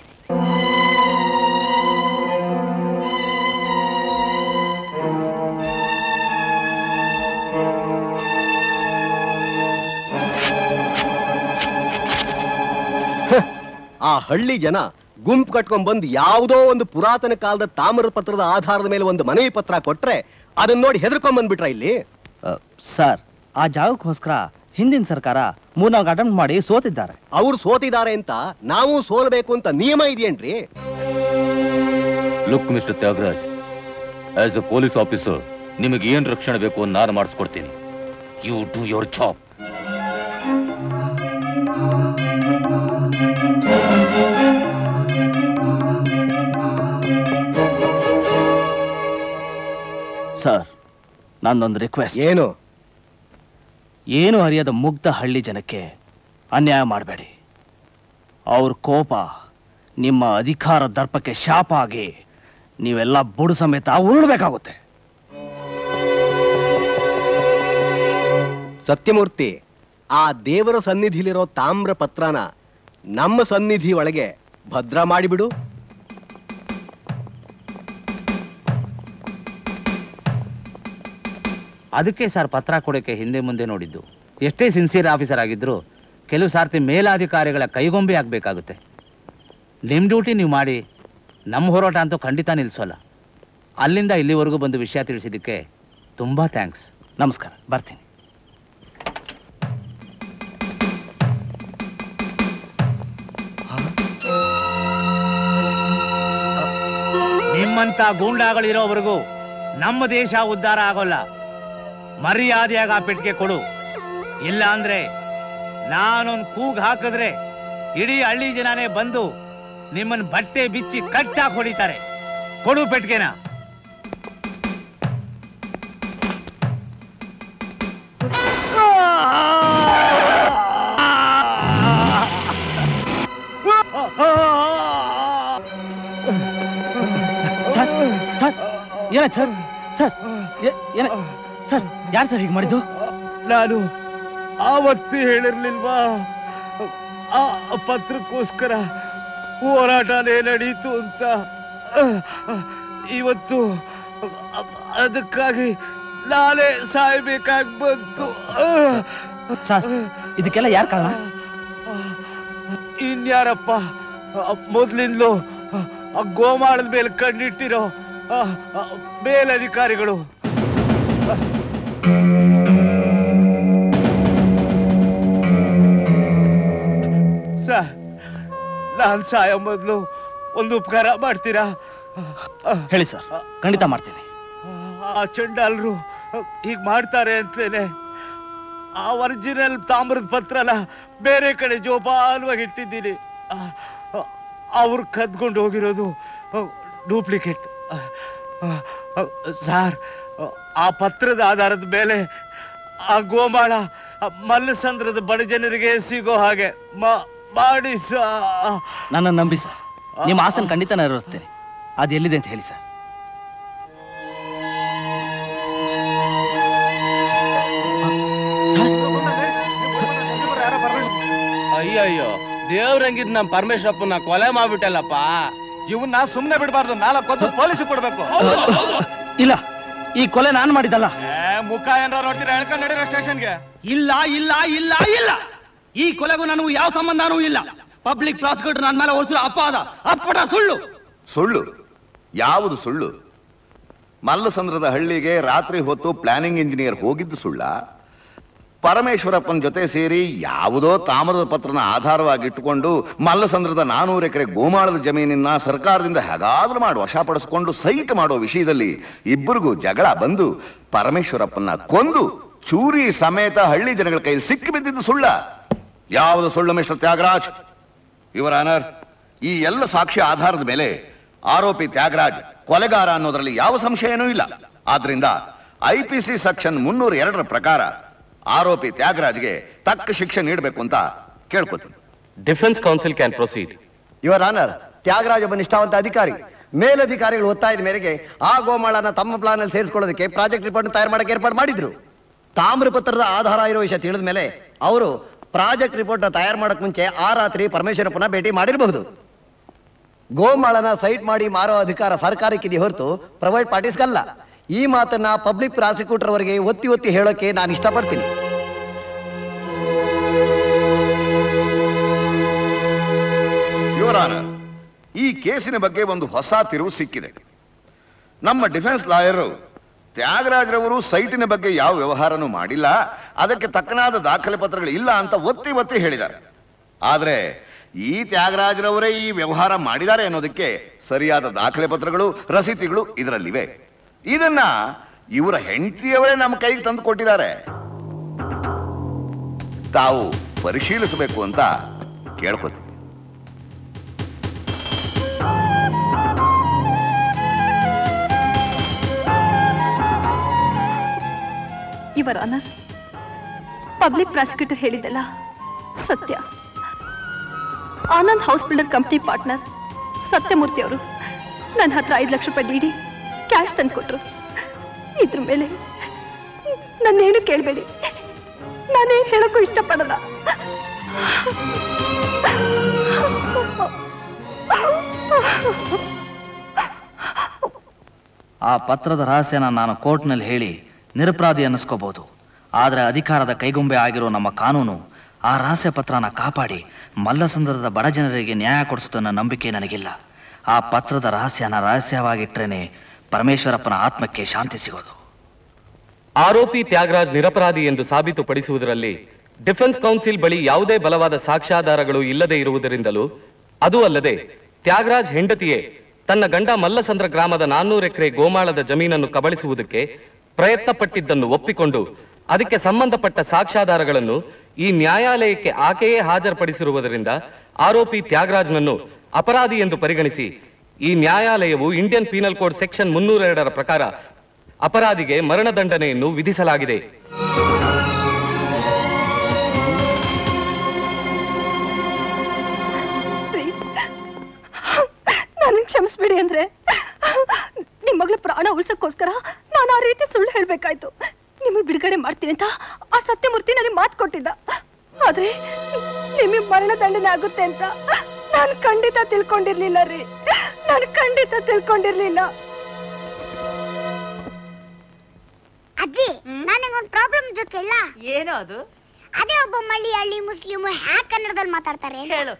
ಆ ಹಳ್ಳಿ ಜನ ಗುಂಪು ಕಟ್ಕೊಂಡ್ ಬಂದು ಯಾವುದೋ ಒಂದು ಪುರಾತನ ಕಾಲದ ತಾಮ್ರದ ಪತ್ರದ ಆಧಾರದ ಮೇಲೆ ಒಂದು ಮನವಿ ಪತ್ರ ಕೊಟ್ರೆ ಅದನ್ನ ನೋಡಿ ಹೆದರ್ಕೊಂಡ್ ಬಂದ್ಬಿಟ್ರ ಇಲ್ಲಿ ಸರ್ ಆ ಜಾಗಕ್ಕೋಸ್ಕರ ಹಿಂದಿನ ಸರ್ಕಾರ ಮೂರ್ನಾಲ್ಕು ಅಟೆಂಪ್ಟ್ ಮಾಡಿ ಸೋತಿದ್ದಾರೆ ಅವ್ರು ಸೋತಿದ್ದಾರೆ ಅಂತ ನಾವು ಸೋಲ್ಬೇಕು ಅಂತ ನಿಯಮ ಇದೆಯೇನ್ರಿ look mister Thyagaraj as a police officer ನಿಮಗೆ ಏನ್ ರಕ್ಷಣೆ ಬೇಕು ಅಂತ ನಾನು ಮಾಡಿಸ್ಕೊಡ್ತೀನಿ you do your job sir ನಂದೊಂದು ರಿಕ್ವೆಸ್ಟ್ ಏನು ಏನು ಅರಿಯದ ಮುಗ್ಧ ಹಳ್ಳಿ ಜನಕ್ಕೆ ಅನ್ಯಾಯ ಮಾಡಬೇಡಿ ಅವ್ರ ಕೋಪ ನಿಮ್ಮ ಅಧಿಕಾರ ದರ್ಪಕ್ಕೆ ಶಾಪ ಆಗಿ ನೀವೆಲ್ಲ ಬುಡು ಸಮೇತ ಉರುಳ್ಬೇಕಾಗುತ್ತೆ ಸತ್ಯಮೂರ್ತಿ ಆ ದೇವರ ಸನ್ನಿಧಿಲಿರೋ ತಾಮ್ರ ಪತ್ರನ ನಮ್ಮ ಸನ್ನಿಧಿ ಒಳಗೆ ಭದ್ರ ಮಾಡಿಬಿಡು ಅದಕ್ಕೆ ಸರ್ ಪತ್ರ ಕೊಡೋಕೆ ಹಿಂದೆ ಮುಂದೆ ನೋಡಿದ್ದು ಎಷ್ಟೇ ಸಿನ್ಸಿಯರ್ ಆಫೀಸರ್ ಆಗಿದ್ರು ಕೆಲವು ಸಾರ್ತಿ ಮೇಲಾಧಿಕಾರಿಗಳ ಕೈಗೊಂಬೆ ಆಗಬೇಕಾಗುತ್ತೆ ನಿಮ್ಮ ಡ್ಯೂಟಿ ನೀವು ಮಾಡಿ ನಮ್ಮ ಹೋರಾಟ ಅಂತೂ ಖಂಡಿತ ನಿಲ್ಲಿಸೋಲ್ಲ ಅಲ್ಲಿಂದ ಇಲ್ಲಿವರೆಗೂ ಬಂದು ವಿಷಯ ತಿಳಿಸಿದ್ದಕ್ಕೆ ತುಂಬ ಥ್ಯಾಂಕ್ಸ್ ನಮಸ್ಕಾರ ಬರ್ತೀನಿ ನಿಮ್ಮಂತ ಗೂಂಡಾಗಳಿರೋವರೆಗೂ ನಮ್ಮ ದೇಶ ಉದ್ಧಾರ ಆಗೋಲ್ಲ ಮರ್ಯಾದೆಯಾಗ ಆ ಪೆಟ್ಟಿಗೆ ಕೊಡು ಇಲ್ಲ ಅಂದ್ರೆ ನಾನೊಂದು ಕೂಗ್ ಹಾಕಿದ್ರೆ ಇಡೀ ಹಳ್ಳಿ ಜನನೇ ಬಂದು ನಿಮ್ಮನ್ನ ಬಟ್ಟೆ ಬಿಚ್ಚಿ ಕಟ್ಟಾಕ್ ಹೊಡಿತಾರೆ ಕೊಡು ಪೆಟ್ಟಿಗೆನ ಸರ್ ಸರ್ ಏನಾಯ್ತು ಸರ್ ಸರ್ ಏ- ಏನ ಸರ್ ಯಾರು ಸರ್ ಹೀಗೆ ಮಾಡಿದ್ದು ನಾನು ಆವತ್ತು ಹೇಳಿರ್ಲಿಲ್ವಾ ಆ ಪತ್ರಕ್ಕೋಸ್ಕರ ಹೋರಾಟನೇ ನಡೀತು ಅಂತ ಇವತ್ತು ಅದಕ್ಕಾಗಿ ನಾನೇ ಸಾಯ್ಬೇಕಾಗಿ ಬಂತು ಸರ್ ಇದಕ್ಕೆಲ್ಲ ಯಾರು ಕಾರಣ ಇನ್ಯಾರಪ್ಪ ಆ, ಮೊದ್ಲಿಂದಲೂ ಆ ಗೋಮಾಳದ ಮೇಲೆ ಕಣ್ಣಿಟ್ಟಿರೋ ಆ, ಆ, ಮೇಲಧಿಕಾರಿಗಳು ಸರ್ ನಾನ್ ಸಾಯೋ ಮೊದಲು ಒಂದು ಉಪಕಾರ ಮಾಡ್ತೀರಾ ಹೇಳಿ ಸರ್ ಖಂಡಿತ ಮಾಡ್ತೀನಿ ಆ ಚಂಡಾಲರು ಹೀಗ್ ಮಾಡ್ತಾರೆ ಅಂತೇನೆ ಆ ಒರಿಜಿನಲ್ ತಾಮ್ರದ ಪತ್ರನ ಬೇರೆ ಕಡೆ ಜೋಪಾನವಾಗಿ ಇಟ್ಟಿದ್ದೀನಿ ಅವ್ರು ಕದ್ಕೊಂಡು ಹೋಗಿರೋದು ಡೂಪ್ಲಿಕೇಟ್ ಸಾರ್ ಆ ಪತ್ರದ ಆಧಾರದ ಮೇಲೆ ಆ ಗೋಮಾಳ ಆ ಮಲ್ಲಸಂದ್ರದ ಬಡ ಜನರಿಗೆ ಸಿಗೋ ಹಾಗೆ ಮಾ- ಮಾಡಿ ಸಾ ನನ್ನ ನಂಬಿ ಸರ್ ನಿಮ್ಮ ಆಸನ ಖಂಡಿತ ನೆರವೇರಿಸ್ತೇನೆ ಅದು ಎಲ್ಲಿದೆ ಅಂತ ಹೇಳಿ ಸರ್ ಅಯ್ಯಯ್ಯೋ ದೇವ್ರಂಗಿದ್ ನಮ್ ಪರಮೇಶ್ವರಪ್ಪನ ಕೊಲೆ ಮಾಡ್ಬಿಟ್ಟಲ್ಲಪ್ಪ ಇವನ್ನ ಸುಮ್ನೆ ಬಿಡಬಾರ್ದು ನಾಲ್ಕು ಕೊಂದು ಪೊಲೀಸ್ ಕೊಡ್ಬೇಕು ಇಲ್ಲ ಈ ಕೊಲೆ ನಾನು ಮಾಡಿದ್ದಲ್ಲ ಏ, ಮುಖ ಏನಾರ ನೋಡ್ತೀರಾ ಹೇಳ್ಕೊಂಡ್ ನಡೀರೋ ಸ್ಟೇಷನ್ಗೆ ಇಲ್ಲ ಇಲ್ಲ ಇಲ್ಲ ಇಲ್ಲ ಈ ಕೊಲೆಗೂ ನನಗೂ ಯಾವ ಸಂಬಂಧನೂ ಇಲ್ಲ ಪಬ್ಲಿಕ್ ಪ್ರಾಸಿಕ್ಯೂಟರ್ ನನ್ನ ಮೇಲೆ ಹೊರಿಸಿರೋ ಅಪವಾದ ಅಪ್ಪಟ ಸುಳ್ಳು ಸುಳ್ಳು ಯಾವುದು ಸುಳ್ಳು ಮಲ್ಲಸಂದ್ರದ ಹಳ್ಳಿಗೆ ರಾತ್ರಿ ಹೊತ್ತು ಪ್ಲಾನಿಂಗ್ ಇಂಜಿನಿಯರ್ ಹೋಗಿದ್ದು ಸುಳ್ಳ ಪರಮೇಶ್ವರಪ್ಪನ ಜೊತೆ ಸೇರಿ ಯಾವುದೋ ತಾಮ್ರದ ಪತ್ರನ ಆಧಾರವಾಗಿಟ್ಟುಕೊಂಡು ಮಲ್ಲಸಂದ್ರದ ನಾನೂರು ಎಕರೆ ಗೋಮಾಳದ ಜಮೀನಿನ ಸರ್ಕಾರದಿಂದ ಹೇಗಾದ್ರೂ ಮಾಡಿ ವಶಪಡಿಸಿಕೊಂಡು ಸೈಟ್ ಮಾಡೋ ವಿಷಯದಲ್ಲಿ ಇಬ್ಬರಿಗೂ ಜಗಳ ಬಂದು ಪರಮೇಶ್ವರಪ್ಪನ ಕೊಂದು ಚೂರಿ ಸಮೇತ ಹಳ್ಳಿ ಜನಗಳ ಕೈಯಲ್ಲಿ ಸಿಕ್ಕಿ ಬಿದ್ದಿದ್ದು ಸುಳ್ಳ ಯಾವುದು ಸುಳ್ಳು ಮಿಸ್ಟರ್ ತ್ಯಾಗರಾಜ್ ಯುವರ್ ಆನರ್ ಈ ಎಲ್ಲ ಸಾಕ್ಷಿ ಆಧಾರದ ಮೇಲೆ ಆರೋಪಿ ತ್ಯಾಗರಾಜ್ ಕೊಲೆಗಾರ ಅನ್ನೋದರಲ್ಲಿ ಯಾವ ಸಂಶಯನೂ ಇಲ್ಲ ಆದ್ರಿಂದ ಐಪಿಸಿ ಸೆಕ್ಷನ್ ಮುನ್ನೂರ ಎರಡರ ಪ್ರಕಾರ ಆರೋಪಿ ತ್ಯಾಗರಾಜ್ಗೆ ತಕ್ಕ ಶಿಕ್ಷೆ ನೀಡಬೇಕು ಅಂತ ಕೇಳ್ಕೊತೀನಿ defence counsel can proceed your honour Thyagaraj ಒಬ್ಬ ನಿಷ್ಠಾವಂತ ಅಧಿಕಾರಿ ಮೇಲಧಿಕಾರಿಗಳು ಒತ್ತಾಯದ ಮೇರೆಗೆ ಆ ಗೋಮಾಳನ ತಮ್ಮ ಪ್ಲಾನ್ ಅಲ್ಲಿ ಸೇರಿಸ್ಕೊಳ್ಳೋದಕ್ಕೆ ಪ್ರಾಜೆಕ್ಟ್ ರಿಪೋರ್ಟ್ ತಯಾರು ಮಾಡಕ್ಕೆ ಏರ್ಪಾಡು ಮಾಡಿದ್ರು ತಾಮ್ರಪತ್ರದ ಆಧಾರ ಇರೋ ವಿಷಯ ತಿಳಿದ ಮೇಲೆ ಅವರು ಪ್ರಾಜೆಕ್ಟ್ ರಿಪೋರ್ಟ್ ತಯಾರು ಮಾಡಕ್ ಮುಂಚೆ ಆ ರಾತ್ರಿ ಪರಮೇಶ್ವರಪ್ಪನ ಭೇಟಿ ಮಾಡಿರಬಹುದು ಗೋಮಾಳನ ಸೈಟ್ ಮಾಡಿ ಮಾರೋ ಅಧಿಕಾರ ಸರ್ಕಾರಕ್ಕಿದೆ ಹೊರತು ಪ್ರೈವೇಟ್ ಪಾರ್ಟೀಸ್ಗಲ್ಲ ಈ ಮಾತನ್ನ ಪಬ್ಲಿಕ್ ಪ್ರಾಸಿಕ್ಯೂಟರ್ ಅವರಿಗೆ ಒತ್ತಿ ಒತ್ತಿ ಹೇಳೋಕೆ ನಾನು ಇಷ್ಟಪಡ್ತೀನಿ ಯುವರ್ ಆನರ್ ಈ ಕೇಸಿನ ಬಗ್ಗೆ ಒಂದು ಹೊಸ ತಿರುವು ಸಿಕ್ಕಿದೆ ನಮ್ಮ ಡಿಫೆನ್ಸ್ ಲಾಯರು ತ್ಯಾಗರಾಜ್ರವರು ಸೈಟಿನ ಬಗ್ಗೆ ಯಾವ ವ್ಯವಹಾರನೂ ಮಾಡಿಲ್ಲ ಅದಕ್ಕೆ ತಕ್ಕನಾದ ದಾಖಲೆ ಪತ್ರಗಳು ಇಲ್ಲ ಅಂತ ಒತ್ತಿ ಒತ್ತಿ ಹೇಳಿದ್ದಾರೆ ಆದ್ರೆ ಈ ತ್ಯಾಗರಾಜ್ರವರೇ ಈ ವ್ಯವಹಾರ ಮಾಡಿದ್ದಾರೆ ಅನ್ನೋದಕ್ಕೆ ಸರಿಯಾದ ದಾಖಲೆ ಪತ್ರಗಳು ರಸೀತಿಗಳು ಇದರಲ್ಲಿವೆ ಇದನ್ನ ಇವರ ಹೆಂಡತಿಯವರೇ ನಮ್ಮ ಕೈಗೆ ತಂದು ಕೊಟ್ಟಿದ್ದಾರೆ ತಾವು ಪರಿಶೀಲಿಸಬೇಕು ಅಂತ ಕೇಳ್ಕೊತೀನಿ ಇವರ ಆನರ್ ಪಬ್ಲಿಕ್ ಪ್ರಾಸಿಕ್ಯೂಟರ್ ಹೇಳಿದ್ದಲ್ಲ ಸತ್ಯ Anand house builder company partner Satyamurthy ಅವರು ನನ್ನ ಹತ್ರ ಐದು ಲಕ್ಷ ರೂಪಾಯಿ ಡಿ ಕ್ಯಾಶ್ ತಂದು ಕೊಟ್ರು ಇದ್ರ ಮೇಲೆ ನನ್ನೇನು ಕೇಳಬೇಡಿ ನಾನೇನು ಹೇಳಕ್ಕೂ ಇಷ್ಟಪಡಲ್ಲ ಆ ಪತ್ರದ ರಹಸ್ಯನ ನಾನು ಕೋರ್ಟ್ನಲ್ಲಿ ಹೇಳಿ ನಿರಪರಾಧಿ ಅನ್ನಿಸ್ಕೋಬಹುದು ಆದರೆ ಅಧಿಕಾರದ ಕೈಗೊಂಬೆ ಆಗಿರೋ ನಮ್ಮ ಕಾನೂನು ಆ ರಹಸ್ಯ ಪತ್ರನ ಕಾಪಾಡಿ ಮಲ್ಲಸಂದ್ರದ ಬಡ ಜನರಿಗೆ ನ್ಯಾಯ ಕೊಡಿಸುತ್ತನ್ನ ನಂಬಿಕೆ ನನಗಿಲ್ಲ ಆ ಪತ್ರದ ರಹಸ್ಯನ ರಹಸ್ಯವಾಗಿಟ್ರೇನೆ ಪರಮೇಶ್ವರಪ್ಪನ ಆತ್ಮಕ್ಕೆ ಶಾಂತಿ ಸಿಗೋದು ಆರೋಪಿ ತ್ಯಾಗರಾಜ್ ನಿರಪರಾಧಿ ಎಂದು ಸಾಬೀತುಪಡಿಸುವುದರಲ್ಲಿ ಡಿಫೆನ್ಸ್ ಕೌನ್ಸಿಲ್ ಬಳಿ ಯಾವುದೇ ಬಲವಾದ ಸಾಕ್ಷ್ಯಾಧಾರಗಳು ಇಲ್ಲದೆ ಇರುವುದರಿಂದಲೂ ಅದೂ ಅಲ್ಲದೆ ತ್ಯಾಗರಾಜ್ ಹೆಂಡತಿಯೇ ತನ್ನ ಗಂಡ ಮಲ್ಲಸಂದ್ರ ಗ್ರಾಮದ ನಾನ್ನೂರು ಎಕರೆ ಗೋಮಾಳದ ಜಮೀನನ್ನು ಕಬಳಿಸುವುದಕ್ಕೆ ಪ್ರಯತ್ನ ಪಟ್ಟಿದ್ದನ್ನು ಒಪ್ಪಿಕೊಂಡು ಅದಕ್ಕೆ ಸಂಬಂಧಪಟ್ಟ ಸಾಕ್ಷ್ಯಾಧಾರಗಳನ್ನು ಈ ನ್ಯಾಯಾಲಯಕ್ಕೆ ಆಕೆಯೇ ಹಾಜರುಪಡಿಸಿರುವುದರಿಂದ ಆರೋಪಿ ತ್ಯಾಗರಾಜ್ನನ್ನು ಅಪರಾಧಿ ಎಂದು ಪರಿಗಣಿಸಿ ಈ ನ್ಯಾಯಾಲಯವು ಇಂಡಿಯನ್ ಪೀನಲ್ ಕೋಡ್ ಸೆಕ್ಷನ್ ಮುನ್ನೂರ ಎರಡರ ಪ್ರಕಾರ ಅಪರಾಧಿಗೆ ಮರಣದಂಡನೆಯನ್ನು ವಿಧಿಸಲಾಗಿದೆ ನನಗೆ ಕ್ಷಮಿಸ್ಬಿಡಿ ಅಂದ್ರೆ ನಿಮ್ಮ ಮಗಳ ಪ್ರಾಣ ಉಳ್ಸಕ್ಕೋಸ್ಕರ ನಾನು ಆ ರೀತಿ ಸುಳ್ಳು ಹೇಳ್ಬೇಕಾಯ್ತು ನಿಮಗೆ ಬಿಡುಗಡೆ ಮಾಡ್ತೀನಿ ಅಂತ ಆ ಸತ್ಯಮೂರ್ತಿ ನನಗೆ ಮಾತು ಕೊಟ್ಟಿದ್ದ ಆದ್ರೆ ನಿಮಗೆ ಮರಣ ದಂಡನೆ ಆಗುತ್ತೆ ಅಂತ ನಾನು ಖಂಡಿತ ತಿಳ್ಕೊಂಡಿರ್ಲಿಲ್ಲ ರೀ ನಾನು ಖಂಡಿತ ತಿಳ್ಕೊಂಡಿರ್ಲಿಲ್ಲ ಅಜ್ಜಿ ಇದು ಕೇಳ ಏನೋ ಅದು ಅದೇ ಒಬ್ಬ ಮಳ್ಳಿ ಹಳ್ಳಿ ಮುಸ್ಲಿಮ್ ಹ್ಯಾಕ್ ಕನ್ನಡದಲ್ಲಿ ಮಾತಾಡ್ತಾರೆ ಹೇಳು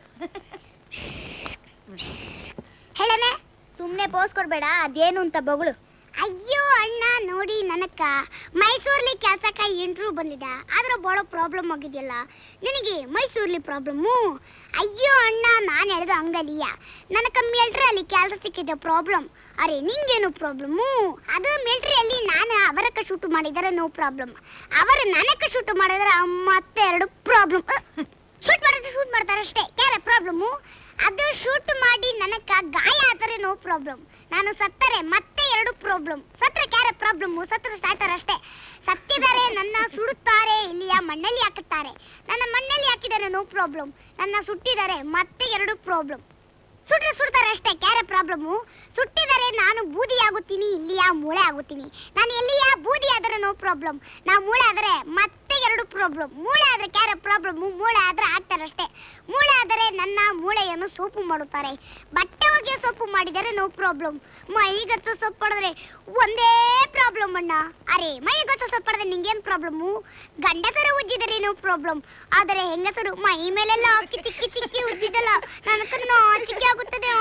ಹೇಳನೆ ಸುಮ್ನೆ ಪೋಸ್ ಕೊಡ್ಬೇಡ ಅದೇನು ಅಂತ ಬಗಳು ಅಯ್ಯೋ ಅಣ್ಣ ನೋಡಿ ನನಕ್ಕ ಮೈಸೂರ್ಲಿ ಕೆಲ್ಸಕ್ಕ ಇಂಟ್ರ್ಯೂ ಬಂದಿದ್ದ ಆದ್ರೆ ಬಹಳ ಪ್ರಾಬ್ಲಮ್ ಆಗಿದೆಯಲ್ಲ ನಿನಗೆ ಮೈಸೂರ್ಲಿ ಪ್ರಾಬ್ಲಮ್ಮು ಅಯ್ಯೋ ಅಣ್ಣ ನಾನು ಹೇಳ್ದು ಹಂಗಲಿಯ ನನಕ ಮಿಲ್ಟ್ರಿಯಲ್ಲಿ ಕೆಲಸ ಸಿಕ್ಕಿದೆ ಪ್ರಾಬ್ಲಮ್ ಅರೆ ನಿಂಗೇನು ಪ್ರಾಬ್ಲಮ್ಮು ಅದು ಮಿಲ್ಟ್ರಿಯಲ್ಲಿ ನಾನು ಅವರಕ್ಕ ಶೂಟ್ ಮಾಡಿದರೆ ನೋ ಪ್ರಾಬ್ಲಮ್ ಅವರು ನನಕ ಶೂಟ್ ಮಾಡಿದ್ರೆ ಮತ್ತೆ ಎರಡು ಪ್ರಾಬ್ಲಮ್ ಶೂಟ್ ಮಾಡಿದ್ರೆ ಶೂಟ್ ಮಾಡ್ತಾರೆ ಅಷ್ಟೇ ಯಾರ ಪ್ರಾಬ್ಲಮ್ಮು ಅದು ಶೂಟ್ ಮಾಡಿ ನನಕ ಗಾಯ ಆದರೆ ನೋ ಪ್ರಾಬ್ಲಮ್ ನಾನು ಸತ್ತರೆ ಮತ್ತೆ ಎರಡು ಪ್ರಾಬ್ಲಮ್ ಸತ್ರೆ ಕ್ಯಾರ ಪ್ರಾಬ್ಲಮ್ ಸತ್ರೆ ಸಾಯ್ತಾರೆ ಅಷ್ಟೇ ಸತ್ತಿದರೆ ನನ್ನ ಸುಡುತ್ತಾರೆ ಇಲ್ಲಿಯ ಮಣ್ಣಲ್ಲಿ ಹಾಕುತ್ತಾರೆ ನನ್ನ ಮಣ್ಣಲ್ಲಿ ಹಾಕಿದರೆ ನೋ ಪ್ರಾಬ್ಲಮ್ ನನ್ನ ಸುಟ್ಟಿದರೆ ಮತ್ತೆ ಎರಡು ಪ್ರಾಬ್ಲಮ್ ಸುಟ್ರೆ ಸುಡ್ತಾರೆ ಅಷ್ಟೇ ಕ್ಯಾರೆ ಪ್ರಾಬ್ಲಮ್ಮು ಸುಟ್ಟಿದರೆ ನಾನು ಬೂದಿ ಆಗುತ್ತೀನಿ ಇಲ್ಲಿಯ ಮೂಳೆ ಆಗುತ್ತೀನಿ ನಾನು ಎಲ್ಲಿಯ ಬೂದಿ ಆದರೆ ನೋ ಪ್ರಾಬ್ಲಮ್ ನಾ ಮೂಳೆ ಆದರೆ ಮತ್ತೆ ಎರಡು ಪ್ರಾಬ್ಲಮ್ ಮೂಳೆ ಆದರೆ ಕ್ಯಾರೆ ಪ್ರಾಬ್ಲಮ್ಮು ಮೂಳೆ ಆದರೆ ಆಗ್ತಾರೆ ಅಷ್ಟೇ ಮೂಳೆ ಆದರೆ ನನ್ನ ಮೂಳೆಯನ್ನು ಸೋಪು ಮಾಡುತ್ತಾರೆ ಬಟ್ಟೆ ಒಗೆಯೋ ಸೊಪ್ಪು ಮಾಡಿದರೆ ನೋ ಪ್ರಾಬ್ಲಮ್ ಮೈಗಚ್ಚೋ ಸೊಪ್ಪು ಹೊಡೆದ್ರೆ ಒಂದೇ ಪ್ರಾಬ್ಲಮ್ ಅಣ್ಣ ಅರೆ ಮೈಗಚ್ಚೋ ಸೊಪ್ಪು ಹೊಡೆದ್ರೆ ನಿಂಗೇನು ಪ್ರಾಬ್ಲಮ್ಮು ಗಂಡಸರು ಉಜ್ಜಿದರೆ ನೋ ಪ್ರಾಬ್ಲಮ್ ಆದರೆ ಹೆಂಗಸರು ಮೈ ಮೇಲೆಲ್ಲ ಕಿತ್ತಿ ಕಿತ್ತಿ ಕಿತ್ತಿ ಉಜ್ಜಿದಲ್ಲ ನನಗೆ ನಾಚಿಕೆ ಆಗುತ್ತದೆ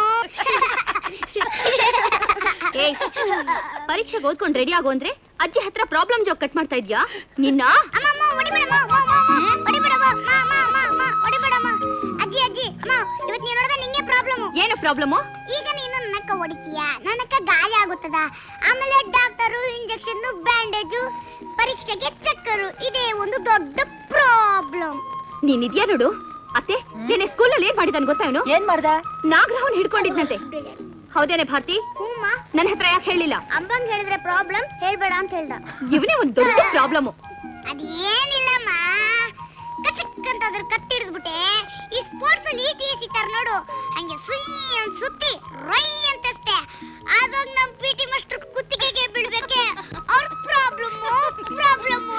ಏಯ್ ಪರೀಕ್ಷೆಗೆ ಓದ್ಕೊಂಡು ರೆಡಿ ಆಗು ಅಂದ್ರೆ ಅಜ್ಜಿ ಹತ್ರ ಪ್ರಾಬ್ಲಮ್ ಜೋಕ್ ಕಟ್ ಮಾಡ್ತಾ ಇದ್ಯಾ ನಿನ್ನ ಅಮ್ಮಮ್ಮ ಹೊಡಿಬೇಡಮ್ಮ ಹೊಡಿಬೇಡಮ್ಮ ಅಮ್ಮ ಅಮ್ಮ ಅಮ್ಮ ಹೊಡಿಬೇಡಮ್ಮ ಅಜ್ಜಿ ಅಜ್ಜಿ ಅಮ್ಮ ಇವತ್ತು ನೀನು ನೋಡಿದ್ರೆ ನಿಂಗೆ ಪ್ರಾಬ್ಲಮ್ ಏನು ಪ್ರಾಬ್ಲಮ್ಮು ಈಗ ನೀನು ನನ್ನಕ್ಕ ಹೊಡಿತೀಯ ನನ್ನಕ್ಕ ಗಾಯ ಆಗುತ್ತದ ಆಮೇಲೆ ಡಾಕ್ಟರು ಇಂಜೆಕ್ಷನ್ ಬ್ಯಾಂಡೇಜು ಪರೀಕ್ಷೆಗೆ ಚಕ್ಕರು ಇದೇ ಒಂದು ದೊಡ್ಡ ಪ್ರಾಬ್ಲಮ್ ನೀನ್ ಇದ್ಯಾ ನೋಡು ಅತ್ತೆ ನೆನೆ ಸ್ಕೂಲಲ್ಲಿ ಏನ್ ಮಾಡಿದಾನ್ ಗೊತ್ತಾ ಇವನು ಏನ್ ಮಾಡ್ದ ನಾಗರಹನ್ ಹಿಡ್ಕೊಂಡಿದ್ನಂತೆ ಹೌದೇನೆ ಭಾರತಿ ಹೂಮ್ಮ ನನ್ನ ಹತ್ರ ಯಾಕೆ ಹೇಳಿಲ್ಲ ಅಂಬಂಗ್ ಹೇಳಿದ್ರೆ ಪ್ರಾಬ್ಲಮ್ ಹೇಳ್ಬೇಡ ಅಂತ ಹೇಳ್ದ ಇವನೇ ಒಂದ್ ದೊಡ್ಡ ಪ್ರಾಬ್ಲಮ್ ಅದೇನಿಲ್ಲಮ್ಮ ಕಚಕ್ ಅಂತ ಅದ್ರ ಕತ್ತಿ ಹಿಡಿದ್ಬಿಟ್ಟೆ ಈ ಸ್ಪೋರ್ಟ್ಸ್ ಅಲ್ಲಿ ಇ ಸಿಗ್ತಾರ ನೋಡು ಹಂಗೆ ಸುಯ್ ಅಂತ ಸುತ್ತಿ ರೈ ಅಂತಸ್ತೆ ಅದಾಗ ನಮ್ ಪಿ ಟಿ ಮಾಸ್ಟರ್ ಕುತ್ತಿಗೆಗೆ ಬೀಳ್ಬೇಕೆ ಅವ್ರ ಪ್ರಾಬ್ಲಮ್ ಪ್ರಾಬ್ಲಮ್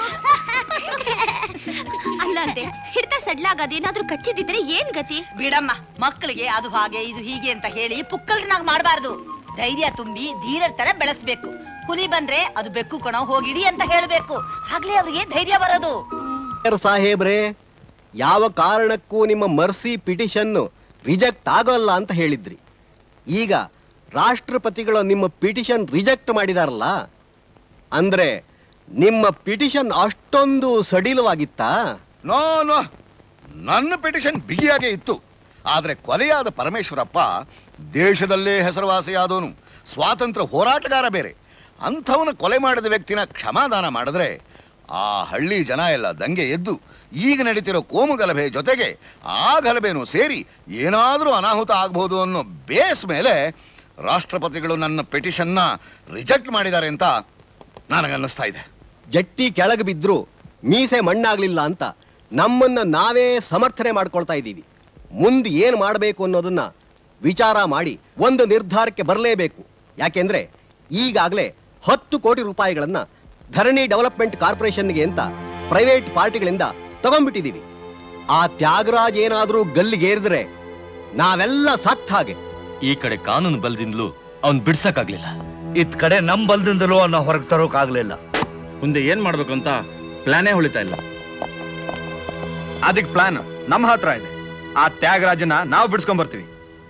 ಅಲ್ಲ ಅಂತೆ ಹಿಡ್ತಾ ಸಡ್ಲಾಗ ಅದೇನಾದ್ರೂ ಕಚ್ಚಿದಿದ್ರೆ ಏನ್ ಗತಿ ಬಿಡಮ್ಮ ಮಕ್ಕಳಿಗೆ ಅದು ಹಾಗೆ ಇದು ಹೀಗೆ ಅಂತ ಹೇಳಿ ಪುಕ್ಕಲ್ನಾಗ್ ಮಾಡಬಾರ್ದು ಧೈರ್ಯ ತುಂಬಿ ಧೀರರ ತರ ಬೆಳೆಸ್ಬೇಕು ಹುಲಿ ಬಂದ್ರೆ ಅದು ಬೆಕ್ಕು ಕಣೋ ಹೋಗಿಡಿ ಅಂತ ಹೇಳ್ಬೇಕು ಆಗ್ಲೇ ಅವ್ರಿಗೆ ಧೈರ್ಯ ಬರೋದು ಸಾಹೇಬ್ರೆ ಯಾವ ಕಾರಣಕ್ಕೂ ನಿಮ್ಮ ಮರ್ಸಿ ಪಿಟಿಷನ್ ರಿಜೆಕ್ಟ್ ಆಗೋಲ್ಲ ಅಂತ ಹೇಳಿದ್ರಿ ಈಗ ರಾಷ್ಟ್ರಪತಿಗಳು ನಿಮ್ಮ ಪಿಟಿಷನ್ ರಿಜೆಕ್ಟ್ ಮಾಡಿದಾರಲ್ಲ ಅಂದ್ರೆ ನಿಮ್ಮ ಪಿಟಿಷನ್ ಅಷ್ಟೊಂದು ಸಡಿಲವಾಗಿತ್ತಾ ನೋ ನೋ ನನ್ನ ಪಿಟಿಷನ್ ಬಿಗಿಯಾಗೇ ಇತ್ತು ಆದ್ರೆ ಕೊಲೆಯಾದ ಪರಮೇಶ್ವರಪ್ಪ ದೇಶದಲ್ಲೇ ಹೆಸರುವಾಸಿಯಾದವನು ಸ್ವಾತಂತ್ರ್ಯ ಹೋರಾಟಗಾರ ಬೇರೆ ಅಂಥವನ ಕೊಲೆ ಮಾಡಿದ ವ್ಯಕ್ತಿನ ಕ್ಷಮಾದಾನ ಮಾಡಿದ್ರೆ ಆ ಹಳ್ಳಿ ಜನ ಎಲ್ಲ ದಂಗೆ ಎದ್ದು ಈಗ ನಡೀತಿರೋ ಕೋಮು ಗಲಭೆ ಜೊತೆಗೆ ಆ ಗಲಭೆನೂ ಸೇರಿ ಏನಾದರೂ ಅನಾಹುತ ಆಗ್ಬೋದು ಅನ್ನೋ ಬೇಸ್ ಮೇಲೆ ರಾಷ್ಟ್ರಪತಿಗಳು ನನ್ನ ಪಿಟಿಷನ್ನ ರಿಜೆಕ್ಟ್ ಮಾಡಿದ್ದಾರೆ ಅಂತ ನನಗನ್ನಿಸ್ತಾ ಇದೆ ಜಟ್ಟಿ ಕೆಳಗೆ ಬಿದ್ರು ಮೀಸೆ ಮಣ್ಣಾಗ್ಲಿಲ್ಲ ಅಂತ ನಮ್ಮನ್ನ ನಾವೇ ಸಮರ್ಥನೆ ಮಾಡ್ಕೊಳ್ತಾ ಇದ್ದೀವಿ ಮುಂದೆ ಏನು ಮಾಡಬೇಕು ಅನ್ನೋದನ್ನ ವಿಚಾರ ಮಾಡಿ ಒಂದು ನಿರ್ಧಾರಕ್ಕೆ ಬರಲೇಬೇಕು ಯಾಕೆಂದ್ರೆ ಈಗಾಗಲೇ ಹತ್ತು ಕೋಟಿ ರೂಪಾಯಿಗಳನ್ನ ಧರಣಿ ಡೆವಲಪ್ಮೆಂಟ್ ಕಾರ್ಪೊರೇಷನ್ಗೆ ಅಂತ ಪ್ರೈವೇಟ್ ಪಾರ್ಟಿಗಳಿಂದ ತಗೊಂಡ್ಬಿಟ್ಟಿದ್ದೀವಿ ಆ ತ್ಯಾಗರಾಜ್ ಏನಾದ್ರೂ ಗಲ್ಲಿಗೇರಿದ್ರೆ ನಾವೆಲ್ಲ ಸತ್ ಹಾಗೆ ಈ ಕಡೆ ಕಾನೂನು ಬಲದಿಂದಲೂ ಅವ್ನ್ ಬಿಡ್ಸಕ್ಕಾಗ್ಲಿಲ್ಲ ಇತ್ ಕಡೆ ನಮ್ ಬಲ್ದಿಂದಲೂ ಅವನ್ನ ಹೊರಗೆ ತರೋಕಾಗ್ಲಿಲ್ಲ ಮುಂದೆ ಏನ್ ಮಾಡ್ಬೇಕು ಅಂತ ಪ್ಲಾನೇ ಹೊಳಿತಾ ಇಲ್ಲ ಅದಕ್ಕೆ ಪ್ಲಾನ್ ನಮ್ಮ ಹತ್ರ ಇದೆ ಆ ತ್ಯಾಗರಾಜನ ನಾವು ಬಿಡ್ಸ್ಕೊಂಡ್ ಬರ್ತೀವಿ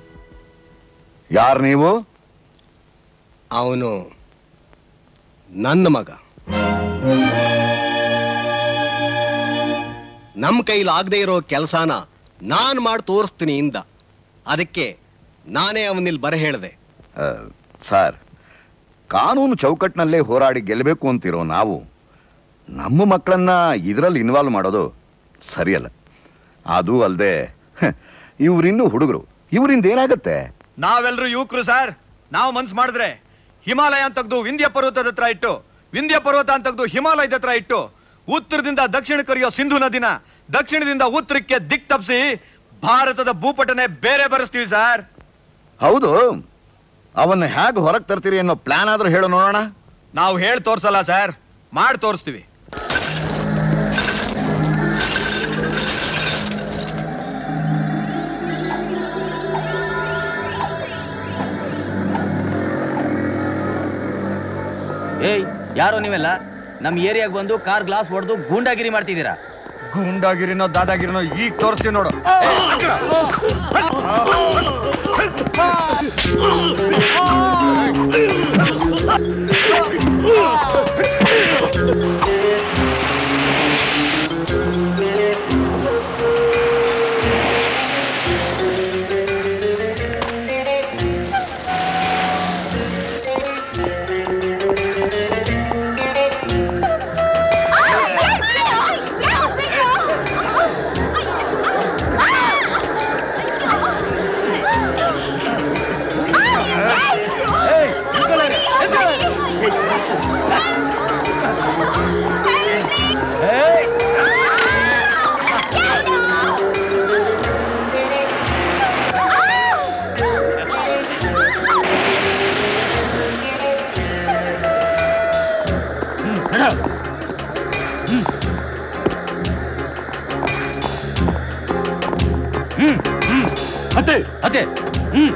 ಯಾರು ನೀವು ಅವನು ನನ್ನ ಮಗ ನಮ್ಮ ಕೈಲಿ ಆಗದೆ ಇರೋ ಕೆಲಸನ ನಾನ್ ಮಾಡಿ ತೋರಿಸ್ತೀನಿ ಇಂದ ಅದಕ್ಕೆ ನಾನೇ ಅವನಿಲ್ ಬರ ಹೇಳ್ದೆ ಆ, ಸರ್ ಕಾನೂನು ಚೌಕಟ್ಟಿನಲ್ಲೇ ಹೋರಾಡಿ ಗೆಲ್ಲಬೇಕು ಅಂತಿರೋ ನಾವು ನಮ್ಮ ಮಕ್ಕಳನ್ನ ಇದರಲ್ಲಿ ಇನ್ವಾಲ್ವ್ ಮಾಡೋದು ಸರಿಯಲ್ಲ ಅದು ಅಲ್ಲದೆ ಇವರಿನ್ನೂ ಹುಡುಗರು ಇವರಿಂದ ಏನಾಗತ್ತೆ ನಾವೆಲ್ಲರೂ ಯುವಕರು ಸರ್ ನಾವು ಮನ್ಸ್ ಮಾಡಿದ್ರೆ ಹಿಮಾಲಯ ಅಂತ ತೆಗೆದು ವಿಂಧ್ಯ ಪರ್ವತದ ಹತ್ರ ಇಟ್ಟು ವಿಂಧ್ಯ ಪರ್ವತ ಅಂತ ತೆಗೆದು ಹಿಮಾಲಯದ ಹತ್ರ ಇಟ್ಟು ಉತ್ತರದಿಂದ ದಕ್ಷಿಣಕ್ಕೆ ಹರಿಯೋ ಸಿಂಧು ನದಿನ ದಕ್ಷಿಣದಿಂದ ಉತ್ತರಕ್ಕೆ ದಿಕ್ ತಪ್ಪಿಸಿ ಭಾರತದ ಭೂಪಟನೆ ಬೇರೆ ಬರೆಸ್ತೀವಿ ಸರ್ ಹೌದು ಅವನ್ನ ಹೇಗೆ ಹೊರಗೆ ತರ್ತೀರಿ ಅನ್ನೋ ಪ್ಲಾನ್ ಆದ್ರೂ ಹೇಳು ನೋಡೋಣ ನಾವು ಹೇಳಿ ತೋರ್ಸಲ್ಲ ಸರ್ ಮಾಡಿ ತೋರಿಸ್ತೀವಿ ಏಯ್ ಯಾರೋ ನೀವೆಲ್ಲ ನಮ್ ಏರಿಯಾಗ್ ಬಂದು ಕಾರ್ ಗ್ಲಾಸ್ ಹೊಡೆದು ಗೂಂಡಾಗಿರಿ ಮಾಡ್ತಿದ್ದೀರಾ ಗೂಂಡಾಗಿರಿನೋ ದಾದಾಗಿರಿನೋ ಈಗ ತೋರಿಸ್ತೀವಿ ನೋಡು ಹತ್ತೆ ಹತ್ತೆ ಹ್ಮ್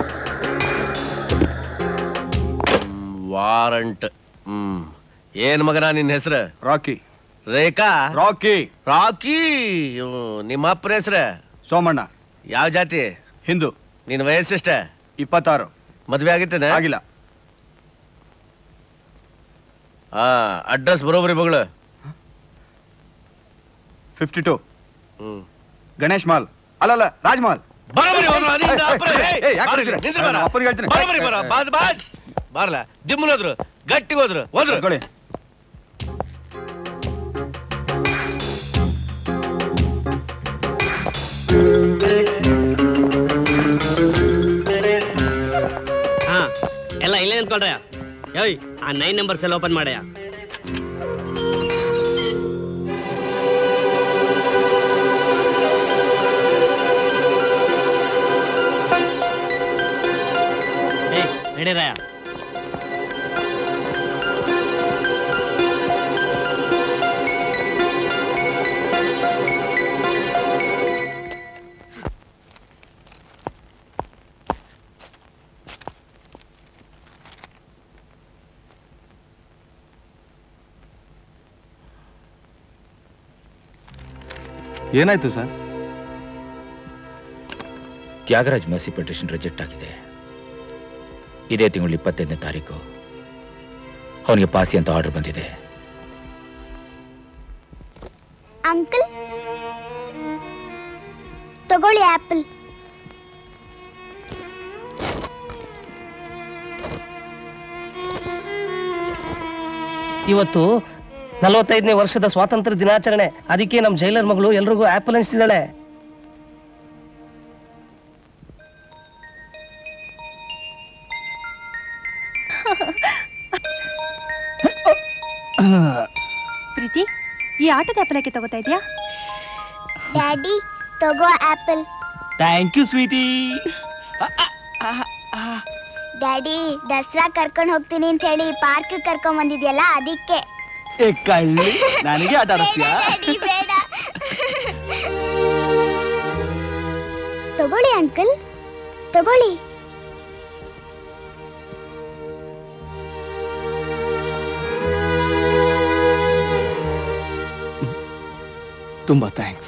ವಾರಂಟ್ ಹ್ಮ್ ಏನ್ ಮಗನ ನಿನ್ನ ಹೆಸರು ರಾಕಿ ರೇಖಾ ರಾಕಿ ರಾಕಿ ಹ್ಮ್, ನಿಮ್ಮ ಅಪ್ಪನ ಹೆಸರು ಸೋಮಣ್ಣ ಯಾವ ಜಾತಿ ಹಿಂದೂ ನಿನ್ನ ವಯಸ್ಸೆಷ್ಟ ಇಪ್ಪತ್ತಾರು ಮದ್ವೆ ಆಗಿತ್ತೇನೆ ಆಗಿಲ್ಲ ಹಾ ಅಡ್ರೆಸ್ ಬರೋಬ್ರಿ ಮಗಳು fifty two hmm Ganesh mall ಅಲ್ಲಲ್ಲ ರಾಜ್ ಮಾಲ್ ಬರೋಬ್ಬರಿ ಹೋದ್ರು, ಅಲ್ಲಿಂದ ಅಪ್ಪರೇ. ಏಯ್, ಏಯ್, ಯಾಕ್ ಬಾರ್ಲಿ, ಬರ್ತೀರಾ? ನಿಂತ್ರಿ ಬಾರ. ನಾನು ಅಪ್ಪನಿಗೆ ಹೇಳ್ತೀನಿ. ಬರೋಬ್ಬರಿ ಬರ, ಬಾದ್ ಬಾದ್. ಬಾರ್ಲ ದಿಮ್ಮಲ್ ಹೋದ್ರು ಗಟ್ಟಿಗೆ ಹೋದ್ರು ಹೋದ್ರು ತಗೊಳ್ಳಿ. ಹಾ ಎಲ್ಲ ಇಲ್ಲೇ ನಿಂತ್ಕೊಳ್ರಯ್ಯ ಏಯ್ ಆ ನೈನ್ ನಂಬರ್ಸ್ ಎಲ್ಲ ಓಪನ್ ಮಾಡಯ್ಯ ಏಯ್ ನಡೀರಯ್ಯ ಏನಾಯ್ತು ಸರ್ ತ್ಯಾಗರಾಜ್ ಮಸಿ ಪಿಟಿಷನ್ ರಿಜೆಕ್ಟ್ ಆಗಿದೆ ಇದೇ ತಿಂಗಳು ಇಪ್ಪತ್ತೈದನೇ ತಾರೀಕು ಅವನಿಗೆ ಪಾಸಿ ಅಂತ ಆರ್ಡರ್ ಬಂದಿದೆ ಅಂಕಲ್ ತಗೊಳ್ಳಿ ಆಪಲ್ ಇವತ್ತು ನಲವತ್ತೈದನೇ ವರ್ಷದ ಸ್ವಾತಂತ್ರ್ಯ ದಿನಾಚರಣೆ ಅದಕ್ಕೆ ನಮ್ಮ ಜೈಲರ್ ಮಗಳು ಎಲ್ರಿಗೂ ಆಪಲ್ ಹಂಚ್ತಿದ್ದಾಳೆ ಪ್ರೀತಿ ಈ ಆಟದ ಆಪಲಕ್ಕೆ ತಗೋತಾ ಇದೆಯಾ ಡ್ಯಾಡಿ ತಗೋ apple thank you sweety daddy Dasara ಕರ್ಕೊಂಡು ಹೋಗ್ತೀನಿ ಅಂತ ಹೇಳಿ ಪಾರ್ಕ್ ಕರ್ಕೊಂಡ್ ಬಂದಿದ್ಯಲ್ಲ ಅದಕ್ಕೆ ಏ ಕಳ್ಳಿ ನನಗೆ ಆಟ ಆಡಿಸ್ತೀಯಾ ಡ್ಯಾಡಿ ಬೇಡ ತಗೊಳ್ಳಿ ಅಂಕಲ್ ತಗೊಳ್ಳಿ ತುಂಬಾ ಥ್ಯಾಂಕ್ಸ್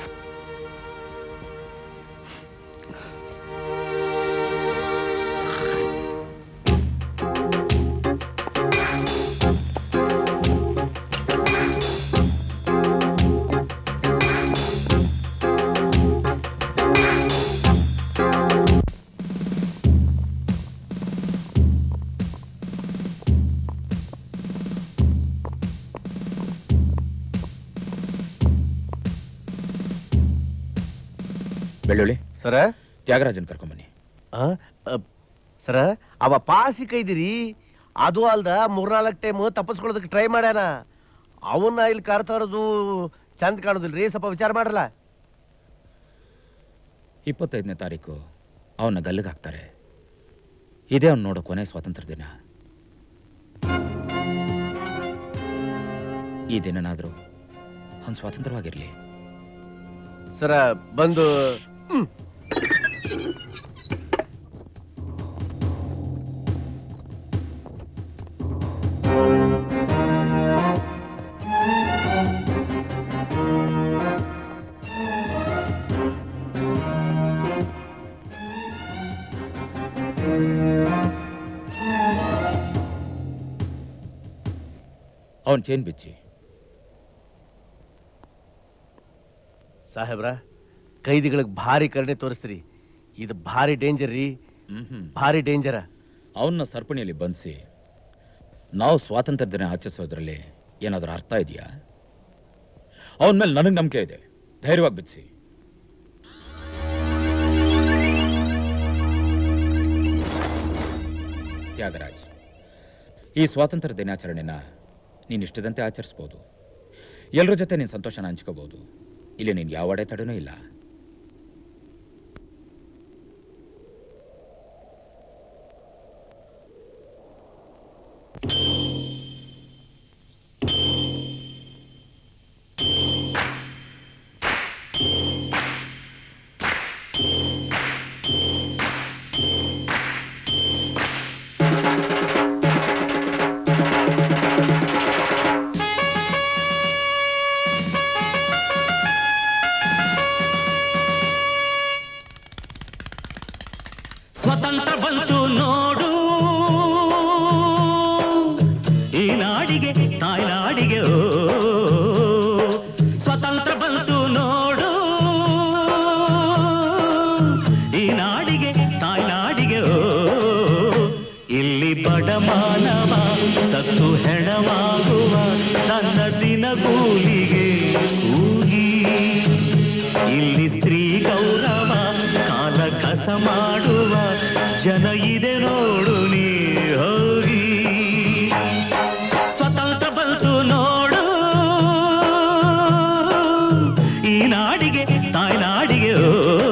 ಬೆಳ್ಳುಳ್ಳಿ ಸರ ತ್ಯಾಗರಾಜನ್ ಕರ್ಕೊಂಬನ್ನಿ ಸರ ಅವ ಪಾಸಿ ಕೈದಿರಿ ಅದು ಅಲ್ದ ಮೂರ್ನಾಲ್ಕು ಟೈಮ್ ತಪ್ಪಿಸ್ಕೊಳ್ಳೋದಕ್ಕೆ ಟ್ರೈ ಮಾಡ್ಯಾನ ಅವನ್ನ ಇಲ್ಲಿ ಕರ್ತಾ ಇರೋದು ಚಂದ ಕಾಣೋದಿಲ್ರಿ ಸ್ವಲ್ಪ ವಿಚಾರ ಮಾಡ್ರಲ್ಲ ಇಪ್ಪತ್ತೈದನೇ ತಾರೀಕು ಅವನ್ನ ಗಲ್ಲಿಗೆ ಹಾಕ್ತಾರೆ ಇದೇ ಅವ್ನು ನೋಡೋ ಕೊನೆ ಸ್ವಾತಂತ್ರ್ಯ ದಿನ ಈ ದಿನನಾದ್ರೂ ಅವ್ನು ಸ್ವಾತಂತ್ರ್ಯವಾಗಿರ್ಲಿ ಸರ ಬಂದು ಅವನ್ ಚೇನ್ ಬಿಚ್ಚಿ ಸಾಹೇಬ್ರ ಕೈದಿಗಳಿಗೆ ಭಾರಿ ಕರುಣೆ ತೋರಿಸ್ರಿ ಇದು ಭಾರಿ ಡೇಂಜರ್ ರೀ ಭಾರಿ ಡೇಂಜರ ಅವನ್ನ ಸರಪಣಿಯಲ್ಲಿ ಬಂಧಿಸಿ ನಾವು ಸ್ವಾತಂತ್ರ್ಯ ದಿನ ಆಚರಿಸೋದ್ರಲ್ಲಿ ಏನಾದರೂ ಅರ್ಥ ಇದೆಯಾ ಅವನ ಮೇಲೆ ನನಗೆ ನಂಬಿಕೆ ಇದೆ ಧೈರ್ಯವಾಗಿ ಬಿಡಿಸಿ ತ್ಯಾಗರಾಜ್ ಈ ಸ್ವಾತಂತ್ರ್ಯ ದಿನಾಚರಣೆನ ನೀನು ಇಷ್ಟದಂತೆ ಆಚರಿಸ್ಬೋದು ಎಲ್ಲರ ಜೊತೆ ನೀನು ಸಂತೋಷನ ಹಂಚ್ಕೋಬಹುದು ಇಲ್ಲಿ ನೀನು ಯಾವ ಅಡೆತಡೆನೂ ಇಲ್ಲ ಸ್ವತಂತ್ರ ಬಂತು ನೋಡು ಈ ನಾಡಿಗೆ ತಾಯ್ನಾಡಿಗೆ ಓ ಸ್ವತಂತ್ರ ಬಂತು ನೋಡು ಈ ನಾಡಿಗೆ ತಾಯ್ನಾಡಿಗೆ ಓ ಇಲ್ಲಿ ಬಡ ಮಾನವ ಸತ್ತು ಹೆಣವಾಗುವ ತನ್ನ ದಿನಗೂಲಿಗೆ ಕೂಗಿ ಇಲ್ಲಿ ಸ್ತ್ರೀ ಗೌರವ ಕಾಲ ಕಸ ಮಾಡುವ ಜನ ಇದೆ ನೋಡು ನೀ ಹೋಗಿ ಸ್ವತಂತ್ರ ಬಂತು ನೋಡು ಈ ನಾಡಿಗೆ ತಾಯ್ನಾಡಿಗೆ ಓ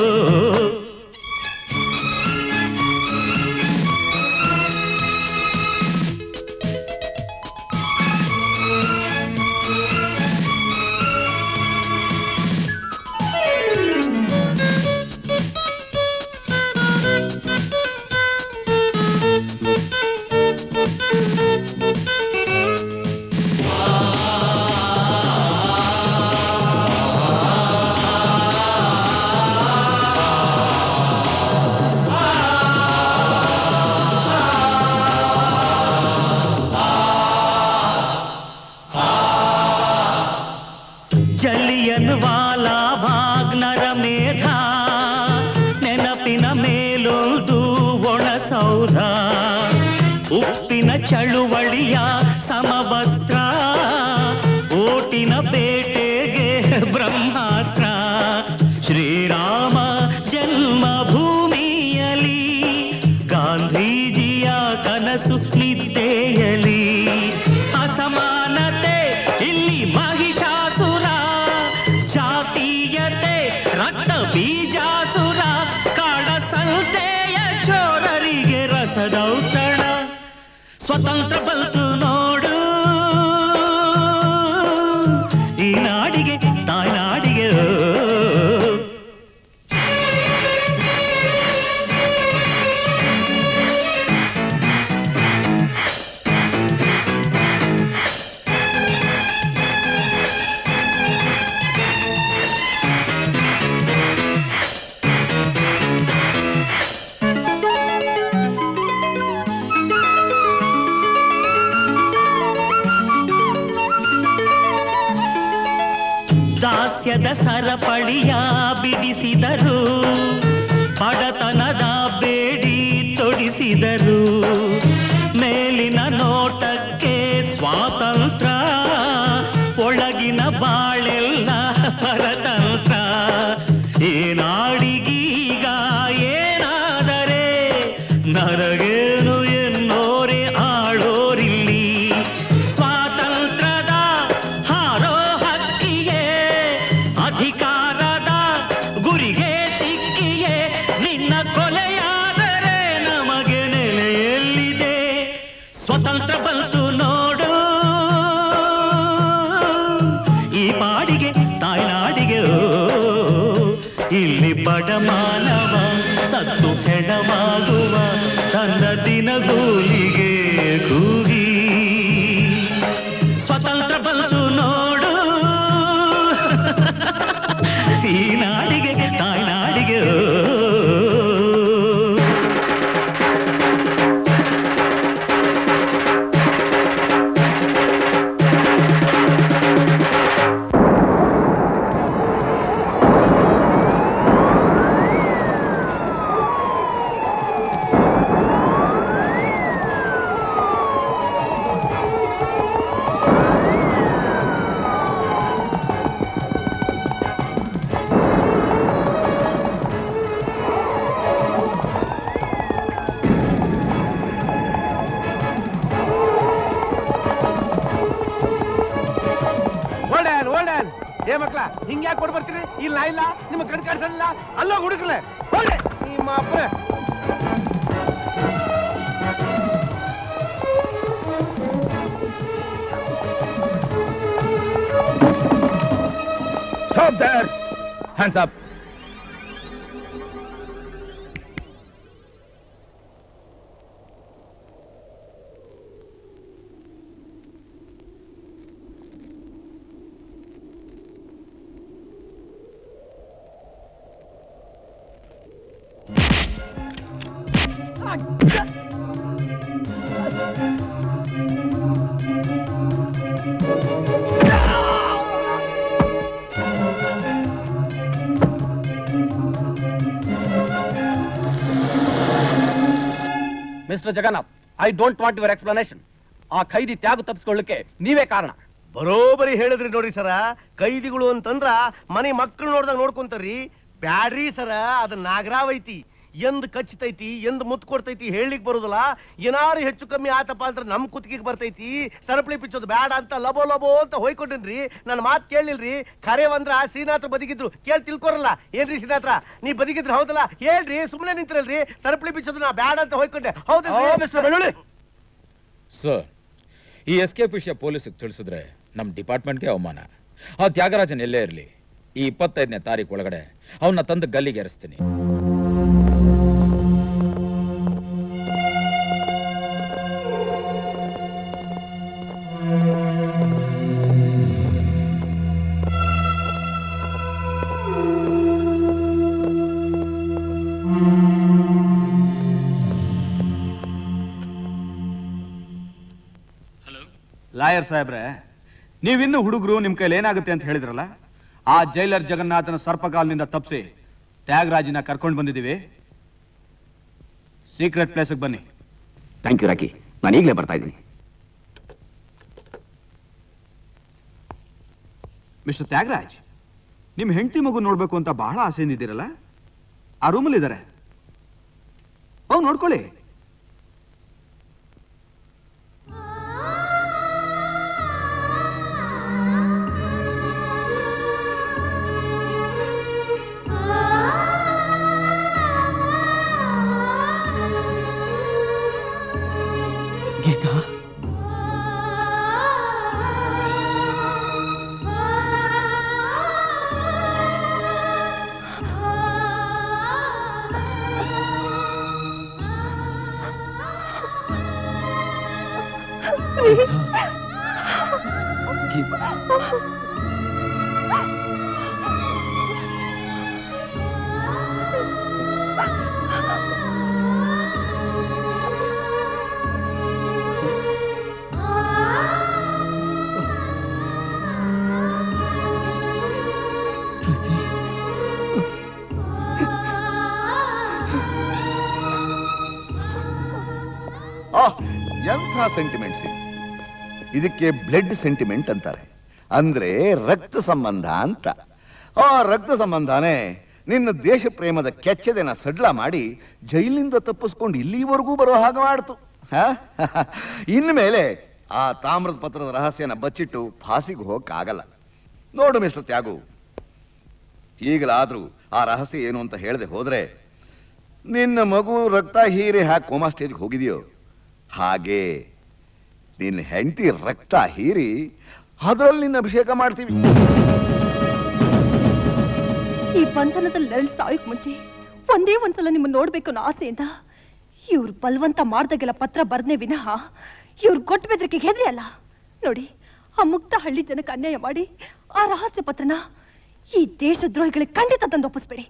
ಜಲಿಯನ್ ವಾಲಾ ಬಾಗ್ ನರಮೇಧ ನೆನಪಿನ ಮೇಲೊಂದು ಒಣಸೌಧ ಉಪ್ಪಿನ ಚಳುವಳಿಯ ಸಮವಸ್ತ್ರ ಓಟಿನ ಬೇಟೆಗೆ ಬ್ರಹ್ಮಾಸ್ತ್ರ ಶ್ರೀರಾಮ ಜನ್ಮಭೂಮಿಯಲಿ ಗಾಂಧೀಜಿಯ ಕನಸು ನಿದ್ದೆಯಲಿ ಅಸಮಾನತೆ ಇಲ್ಲಿ ಮಹಿಷಾಸುರ ಜಾತೀಯತೆ ರಕ್ತ ಬೀಜಾಸುರ ಕಾಡ ಸಂತೆಯ ಚೋರರಿಗೆ ರಸದೌತಣ ಸ್ವತಂತ್ರ ಬಂತು ನೋಡು ಈ ನಾಡಿಗೆ ತಾಯ್ನಾಡಿಗೆ ಓ. ದಾಸ್ಯದ ಸರಪಳಿಯ ಬಿಡಿಸಿದರು ಬಡತನದ ಬೇಡಿ ತೊಡಿಸಿದರು ಮೇಲಿನ ನೋಟಕ್ಕೆ ಸ್ವಾತಂತ್ರ್ಯ ಒಳಗಿನ ಬಾಳೆಲ್ಲ ಪರತಂತ್ರ ಈ ನಾಡಿಗೀಗ ಏನಾದರೆ ನರಗೇನು ಎನ್ನೋರೆ ಆಳೋರಿಲ್ಲಿ ಸ್ವಾತಂತ್ರ್ಯದ ಹಾರೋ ಹಕ್ಕಿಗೆ ಅಧಿಕಾರದ ಗುರಿಗೆ ಸಿಕ್ಕಿಯೇ ನಿನ್ನ ಕೊಲೆಯಾದರೆ ನಮಗೆ ನೆಲೆಯಲ್ಲಿದೆ ಸ್ವತಂತ್ರ ಬಂತು ನೋಡು ಈ ಪಾಡಿಗೆ ತಾಯ್ನಾಡಿಗೆ ಓ, ಇಲ್ಲಿ ಬಡ ಮಾನವ ಸತ್ತು ಹೆಣವಾಗುವ ತನ್ನ ದಿನಗೂಲಿಗೆ ಕೂಗಿ ಸ್ವತಂತ್ರ ಬಂತು ನೋಡು ಈ ನಾಡಿಗೆ ತಾಯ್ನಾಡಿಗೆ ಓ. ಏ ಮಕ್ಳ ಹಿಂಗ್ ಯಾಕೆ ಕೊಡ್ ಬರ್ತೀರಿ ಇಲ್ಲ ಇಲ್ಲ ನಿಮ್ಮ ಕಣ್ ಕಾಣಿಸಲ್ಲ ಅಲ್ಲೋ ಹುಡುಕ್ಲೆ ಹೋಗ್ಲಿ ನಿಮ್ಮ ಅಪ್ಪನೇ Stop there! Hands up! Mister Jagannath I don't want your explanation ಆ ಖೈದಿ ತ್ಯಾಗ ತಪ್ಪಿಸ್ಕೊಳ್ಳಿಕ್ಕೆ ನೀವೇ ಕಾರಣ ಬರೋಬರಿ ಹೇಳಿದ್ರಿ ನೋಡ್ರಿ ಸರ ಕೈದಿಗಳು ಅಂತಂದ್ರ ಮನೆ ಮಕ್ಕಳು ನೋಡ್ದಾಗ ನೋಡ್ಕೊಂತಾರ್ರಿ ಬ್ಯಾಡ್ರಿ ಸರ ಅದ ನಾಗರಾವ್ ಐತಿ ಎಂದ್ ಕಚ್ಚತೈತಿ ಎಂದ್ ಮುತ್ ಕೊಡ್ತೈತಿ ಹೇಳಿಕ್ ಬರುದಿಲ್ಲ ಏನಾರು ಹೆಚ್ಚು ಕಮ್ಮಿ ಆತಪ್ಪ ಅಂದ್ರೆ ನಮ್ ಕುತ್ತಿಗೆ ಬರ್ತೈತಿ ಸರಪಳಿ ಪಿಚ್ಚೋದು ಬ್ಯಾಡ ಅಂತ ಲಬೋ ಲಬೋ ಅಂತ ಹೋಯ್ಕೊಂಡೇನ್ರಿ ನನ್ನ ಮಾತ್ ಕೇಳಿಲ್ರಿ ಖರೆ ಅಂದ್ರ ಶ್ರೀನಾಥ್ ಬದಿಗಿದ್ರು ಕೇಳಿ ತಿಳ್ಕೊರಲ್ಲ ಏನ್ರಿ ಶ್ರೀನಾಥ್ರ ನೀ ಬದಿಗಿದ್ರು ಹೌದಲ್ಲ ಹೇಳ್ರಿ ಸುಮ್ಮನೆ ನಿಂತಿರಲ್ರಿ ಸರಪಳಿ ಪಿಚ್ಚೋದು ನಾ ಬ್ಯಾಡ ಅಂತ ಹೋಯ್ಕೊಂಡೆ ಹೌದಾ ಮಿಸ್ಟರ್ ಬೆಳ್ಳುಳ್ಳಿ ಸರ್ ಈ ಎಸ್ಕೇಪ್ ವಿಷಯ ಪೊಲೀಸಿಗೆ ತಿಳಿಸಿದ್ರೆ ನಮ್ಮ ಡಿಪಾರ್ಟ್ಮೆಂಟ್ಗೆ ಅವಮಾನ ಆ ತ್ಯಾಗರಾಜನ್ ಎಲ್ಲೇ ಇರಲಿ ಈ ಇಪ್ಪತ್ತೈದನೇ ತಾರೀಕು ಒಳಗಡೆ ಅವನ್ನ ತಂದು ಗಲ್ಲಿಗೆ ಏರಿಸ್ತೀನಿ ಲಾಯರ್ ಸಾಹೇಬ್ರೆ ನೀವಿನ್ನು ಹುಡುಗರು ನಿಮ್ ಕೈಲಿ ಏನಾಗುತ್ತೆ ಅಂತ ಹೇಳಿದ್ರಲ್ಲ ಆ ಜೈಲರ್ ಜಗನ್ನಾಥನ ಸರ್ಪಗಾಲ್ನಿಂದ ತಪ್ಪಿಸಿ ತ್ಯಾಗರಾಜಿನ ಕರ್ಕೊಂಡು ಬಂದಿದ್ದೀವಿ ಸೀಕ್ರೆಟ್ ಪ್ಲೇಸ್ಗೆ ಬನ್ನಿ ಥ್ಯಾಂಕ್ ಯು ರಾಕಿ ನಾನು ಈಗಲೇ ಬರ್ತಾ ಇದ್ದೀನಿ ಮಿಸ್ಟರ್ ತ್ಯಾಗರಾಜ್ ನಿಮ್ ಹೆಂಡತಿ ಮಗು ನೋಡ್ಬೇಕು ಅಂತ ಬಹಳ ಆಸೆಯಿಂದ ಇದ್ದೀರಲ್ಲ ಆ ರೂಮಲ್ಲಿ ಇದ್ದಾರೆ ಓ ನೋಡ್ಕೊಳ್ಳಿ ಗೀತಾ ಆಹ್ ಎಂಥ ಸೆಂಟಿಮೆಂಟ್ಸ್ ಇದಕ್ಕೆ ಬ್ಲಡ್ ಸೆಂಟಿಮೆಂಟ್ ಅಂತಾರೆ ಅಂದ್ರೆ ರಕ್ತ ಸಂಬಂಧ ಅಂತ ಆ ರಕ್ತ ಸಂಬಂಧನೇ ನಿನ್ನ ದೇಶ ಪ್ರೇಮದ ಕೆಚ್ಚದೆನ ಸಡ್ಲ ಮಾಡಿ ಜೈಲಿನಿಂದ ತಪ್ಪಿಸ್ಕೊಂಡು ಇಲ್ಲಿವರೆಗೂ ಬರೋ ಹಾಗೆ ಮಾಡ್ತು ಹ? ಇನ್ಮೇಲೆ ಆ ತಾಮ್ರದ ಪತ್ರದ ರಹಸ್ಯನ ಬಚ್ಚಿಟ್ಟು ಫಾಸಿಗೆ ಹೋಗಕ್ಕಾಗಲ್ಲ ನೋಡು ಮಿಸ್ಟರ್ ತ್ಯಾಗು ಈಗಲಾದ್ರೂ ಆ ರಹಸ್ಯ ಏನು ಅಂತ ಹೇಳದೆ ಹೋದ್ರೆ ನಿನ್ನ ಮಗು ರಕ್ತ ಹೀರಿ ಹಾಕಿ ಕೋಮಾ ಸ್ಟೇಜ್ಗೆ ಹೋಗಿದೆಯೋ ಹಾಗೆ ನಿನ್ನ ಹೆಂಡತಿ ರಕ್ತ ಹೀರಿ ಅದರಲ್ಲಿ ನಿನ್ನ ಅಭಿಷೇಕ ಮಾಡ್ತೀವಿ ಈ ಬಂಧನದಲ್ಲಿ ನರಳಿ ಸಾಯಕ್ ಮುಂಚೆ ಒಂದೇ ಒಂದ್ಸಲ ನಿಮ್ಮನ್ನ ನೋಡ್ಬೇಕು ಅನ್ನೋ ಆಸೆಯಿಂದ ಇವ್ರು ಬಲವಂತ ಮಾಡ್ದಾಗೆಲ್ಲ ಪತ್ರ ಬರ್ನೇ ವಿನಃ ಇವ್ರು ಕೊಟ್ಟು ಬೆದರಿಕೆಗೆ ಹೆದ್ರಿ ಅಲ್ಲ ನೋಡಿ ಆ ಮುಕ್ತ ಹಳ್ಳಿ ಜನಕ್ಕೆ ಅನ್ಯಾಯ ಮಾಡಿ ಆ ರಹಸ್ಯ ಪತ್ರನ ಈ ದೇಶದ್ರೋಹಿಗಳಿಗೆ ಖಂಡಿತ ತಂದು ಒಪ್ಪಿಸ್ಬೇಡಿ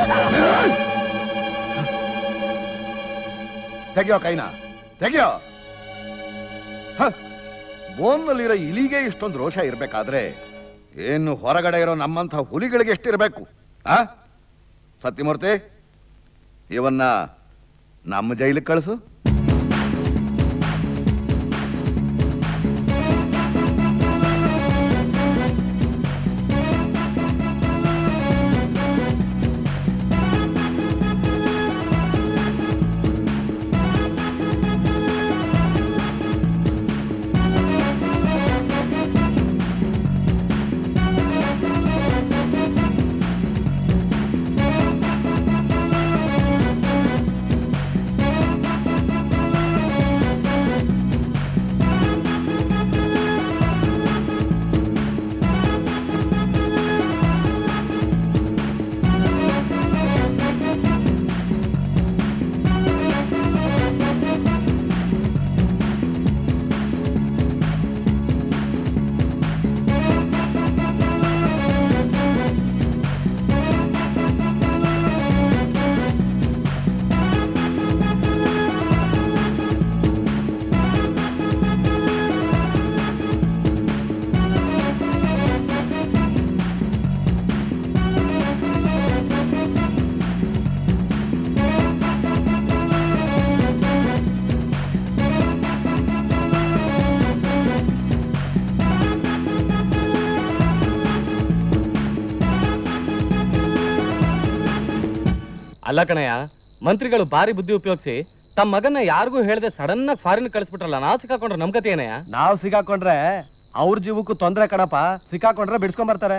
ತೆಗಿಯೋ ಕೈನ ತೆಗಿಯೋ ಹ, ಬೋನ್ನಲ್ಲಿರೋ ಇಲಿಗೆ ಇಷ್ಟೊಂದು ರೋಷ ಇರ್ಬೇಕಾದ್ರೆ ಏನು ಹೊರಗಡೆ ಇರೋ ನಮ್ಮಂಥ ಹುಲಿಗಳಿಗೆ ಎಷ್ಟಿರ್ಬೇಕು ಆ ಸತ್ಯಮೂರ್ತಿ ಇವನ್ನ ನಮ್ಮ ಜೈಲಿಗೆ ಕಳಿಸು ಅಲ್ಲ ಕಣಯ್ಯ ಮಂತ್ರಿಗಳು ಭಾರಿ ಬುದ್ಧಿ ಉಪಯೋಗಿಸಿ ತಮ್ಮ ಮಗನ್ನ ಯಾರಿಗೂ ಹೇಳದೆ ಸಡನ್ ಆಗಿ ಫಾರಿನ್ ಕಳಿಸ್ಬಿಟ್ರಲ್ಲ ನಾವು ಸಿಕ್ಕಾಕೊಂಡ್ರೆ ನಮ್ ಕತೆ ಏನಯ್ಯ ನಾವು ಸಿಕ್ಕಾಕೊಂಡ್ರೆ ಅವ್ರ ಜೀವಕ್ಕೂ ತೊಂದ್ರೆ ಕಣಪ್ಪ ಸಿಕ್ಕಾಕೊಂಡ್ರೆ ಬಿಡ್ಸ್ಕೊಂಡ್ ಬರ್ತಾರೆ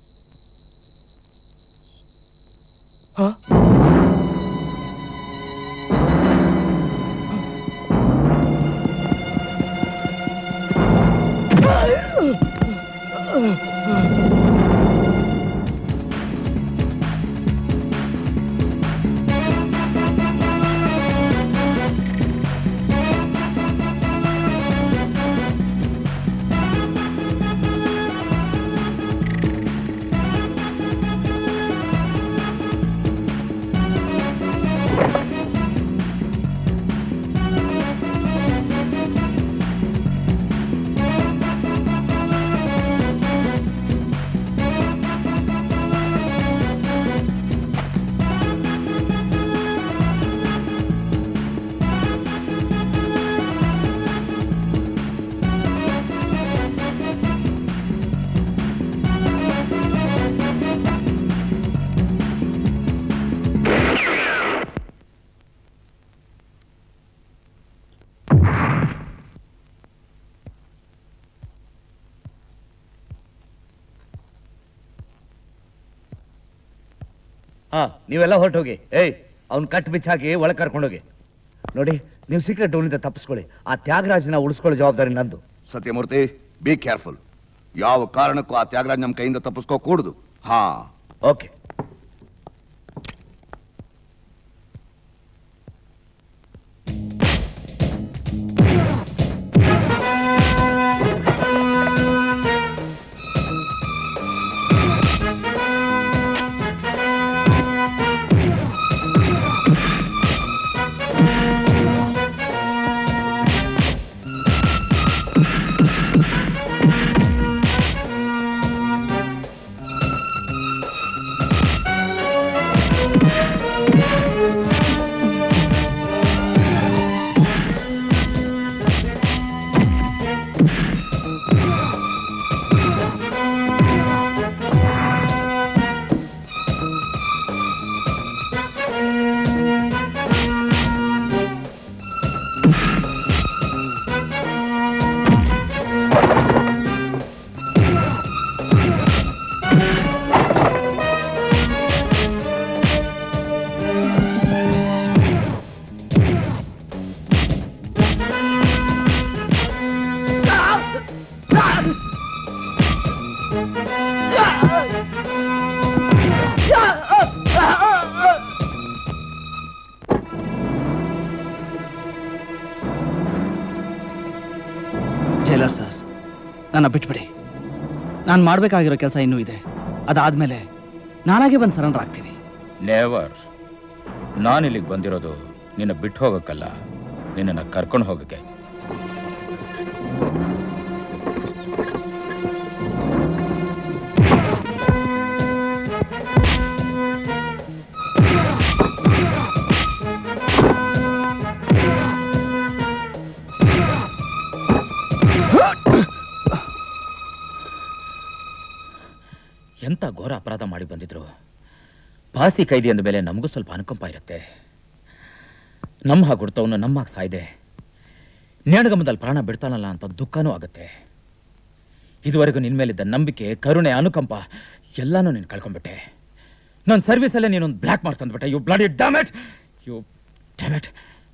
ಹಾ ನೀವೆಲ್ಲ ಹೊರಟೋಗಿ ಏಯ್ ಅವ್ನ್ ಕಟ್ ಬಿಚ್ಚಾಕಿ ಒಳಗೆ ಕರ್ಕೊಂಡೋಗಿ ನೋಡಿ ನೀವು ಸೀಕ್ರೆಟ್ ಡೋನಿಂದ ತಪ್ಪಿಸ್ಕೊಳ್ಳಿ ಆ ತ್ಯಾಗರಾಜನ ಉಳಿಸ್ಕೊಳ್ಳೋ ಜವಾಬ್ದಾರಿ ನಂದು ಸತ್ಯಮೂರ್ತಿ ಬಿ ಕೇರ್ಫುಲ್ ಯಾವ ಕಾರಣಕ್ಕೂ ಆ ತ್ಯಾಗರಾಜ್ ನಮ್ಮ ಕೈಯಿಂದ ತಪ್ಪಿಸ್ಕೋ ಕೂಡುದು ಹಾ ಓಕೆ ಜೈಲರ್ ಸರ್ ನನ್ನ ಬಿಟ್ಬಿಡಿ ನಾನು ಮಾಡಬೇಕಾಗಿರೋ ಕೆಲಸ ಇನ್ನೂ ಇದೆ ಅದಾದ್ಮೇಲೆ ನಾನಾಗೆ ಬಂದು ಸರೆಂಡರ್ ಆಗ್ತೀನಿ ನೇವರ್ ನಾನು ಇಲ್ಲಿಗೆ ಬಂದಿರೋದು ನಿನ್ನ ಬಿಟ್ಟು ಹೋಗಕ್ಕಲ್ಲ ನಿನ್ನನ್ನು ಕರ್ಕೊಂಡು ಹೋಗಕ್ಕೆ ಎಂಥ ಘೋರ ಅಪರಾಧ ಮಾಡಿ ಬಂದಿದ್ರು ಪಾಸಿ ಕೈದಿ ಅಂದ ಮೇಲೆ ನಮಗೂ ಸ್ವಲ್ಪ ಅನುಕಂಪ ಇರುತ್ತೆ ನಮ್ಮ ಹಾಗೆ ಹುಡ್ತವನು ನಮ್ಮ ಹಾಗೆ ಸಾಯ್ದೆ ನೇಣಗಮದಲ್ಲಿ ಪ್ರಾಣ ಬಿಡ್ತಾನಲ್ಲ ಅಂತ ದುಃಖನೂ ಆಗುತ್ತೆ ಇದುವರೆಗೂ ನಿನ್ನ ಮೇಲಿದ್ದ ನಂಬಿಕೆ ಕರುಣೆ ಅನುಕಂಪ ಎಲ್ಲಾನು ನೀನು ಕಳ್ಕೊಂಡ್ಬಿಟ್ಟೆ ನನ್ನ ಸರ್ವಿಸಲ್ಲೇ ನೀನೊಂದು ಬ್ಲ್ಯಾಕ್ ಮಾಡಿ ತಂದ್ಬಿಟ್ಟೆ you bloody damn it you damn it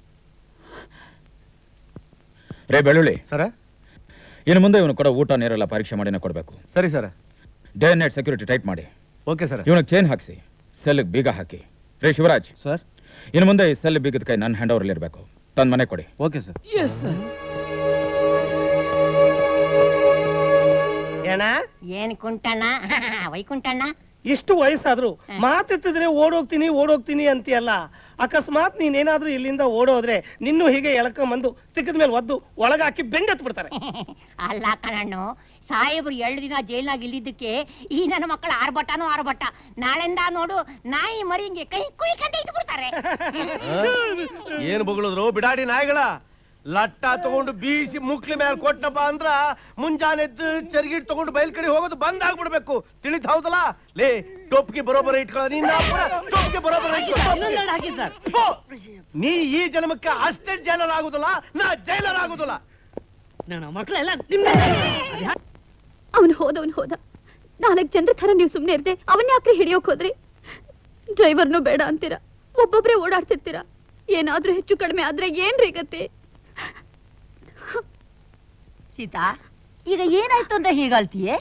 ರೇ ಬೆಳ್ಳುಳ್ಳಿ ಸರ ಇನ್ನು ಮುಂದೆ ಇವನು ಕೊಡೋ ಊಟ ನೀರೆಲ್ಲ ಪರೀಕ್ಷೆ ಮಾಡಿನೇ ಕೊಡಬೇಕು ಸರಿ sir day and night security tight ಮಾಡಿ ಓಕೆ ಸರ್ ಇವನಿಗೆ ಚೈನ್ ಹಾಕ್ಸಿ ಸೆಲ್ಗೆ ಬೀಗ ಹಾಕಿ ರೇ ಶಿವರಾಜ್ ಸರ್ ಇನ್ನು ಮುಂದೆ ಈ ಸೆಲ್ ಬೀಗದ ಕೈ ನನ್ನ ಹ್ಯಾಂಡ್ ಓವರ್ ಇರಬೇಕು ತನ್ನ ಮನೆ ಕೊಡಿ ಓಕೆ ಸರ್ ಎಸ್ ಸರ್ ಏನ ಏನ್ ಕುಂಟಣ್ಣ ವೈಕುಂಠಣ್ಣ ಇಷ್ಟು ವಯಸ್ಸಾದ್ರು ಮಾತಿಟ್ಟಿದ್ರೆ ಓಡೋಗ್ತೀನಿ ಓಡೋಗ್ತೀನಿ ಅಂತೀಯಲ್ಲ ಅಕಸ್ಮಾತ್ ನೀನೇನಾದ್ರೂ ಇಲ್ಲಿಂದ ಓಡೋದ್ರೆ ನಿನ್ನೂ ಹೀಗೆ ಎಳ್ಕೊಂಬಂದು ತಿಕ್ಕದ ಮೇಲೆ ಒದ್ದು ಒಳಗಾಕಿ ಬೆಂಡೆತ್ ಬಿಡ್ತಾರೆ ಅಲ್ಲ ಕಣಣ್ಣು ಸಾಹೇಬ್ರು ಎರಡು ದಿನ ಜೈಲ್ನಾಗ ಇಲ್ಲಿದ್ದಕ್ಕೆ ಈ ನನ್ನ ಮಕ್ಕಳ ಆರ್ಭಟನೂ ಆರ್ಭಟ ನಾಳೆಂದ ನೋಡು ನಾಯಿ ಮರಿಂಗೆ ಕೈ ಕುಯ್ಕಂತ ಇಟ್ಟು ಬಿಡ್ತಾರೆ ಏನ್ ಬೊಗಳಿದ್ರು ಬಿಡಾಡಿ ನಾಯಿಗಳ ಲಟ್ಟ ತಗೊಂಡು ಬೀಸಿ ಮುಕ್ಲಿ ಮೇಲೆ ಕೊಟ್ಟಪ್ಪ ಅಂದ್ರ ಮುಂಜಾನೆ ಎದ್ದು ಚರ್ಗಿಟ್ ತಗೊಂಡು ಬಯಲ್ ಕಡೆ ಹೋಗೋದು ಬಂದ್ ಆಗ್ಬಿಡ್ಬೇಕು ತಿಳಿದ್ ಹೌದಲ್ಲ ಲೇ ಟೊಪ್ಗೆ ಬರೋಬರ ಇಟ್ಕೊಳ್ಳ ನೀನ್ ಟೊಪ್ಗೆ ಬರೋಬರ ಇನ್ನೊಂದೆರಡು ಹಾಕಿ ಸರ್ ನೀ ಈ ಜನ್ಮಕ್ಕೆ ಅಷ್ಟೇ ಜೈಲರ್ ಆಗುದಿಲ್ಲ ನಾ ಜೈಲರ್ ಆಗುದಿಲ್ಲ ನನ್ನ ಮಕ್ಕಳೆಲ್ಲ ನಿಮ್ಮ ಅವನು ಹೋದವನು ಹೋದ ನಾಲ್ಕು ಜನರ ಥರ ನೀವು ಸುಮ್ಮನೆ ಇರ್ದೆ ಅವನ್ ಯಾಕ್ರಿ ಹಿಡಿಯೋಕ್ ಹೋದ್ರಿ ಡ್ರೈವರ್ನು ಬೇಡ ಅಂತೀರಾ ಒಬ್ಬೊಬ್ರೇ ಓಡಾಡ್ತಿರ್ತೀರಾ ಏನಾದ್ರೂ ಹೆಚ್ಚು ಕಡಿಮೆ ಆದ್ರೆ ಏನ್ರಿ ಗತಿ ಸೀತಾ ಈಗ ಏನಾಯ್ತು ಅಂತ ಹೀಗಾಳ್ತೀಯೇ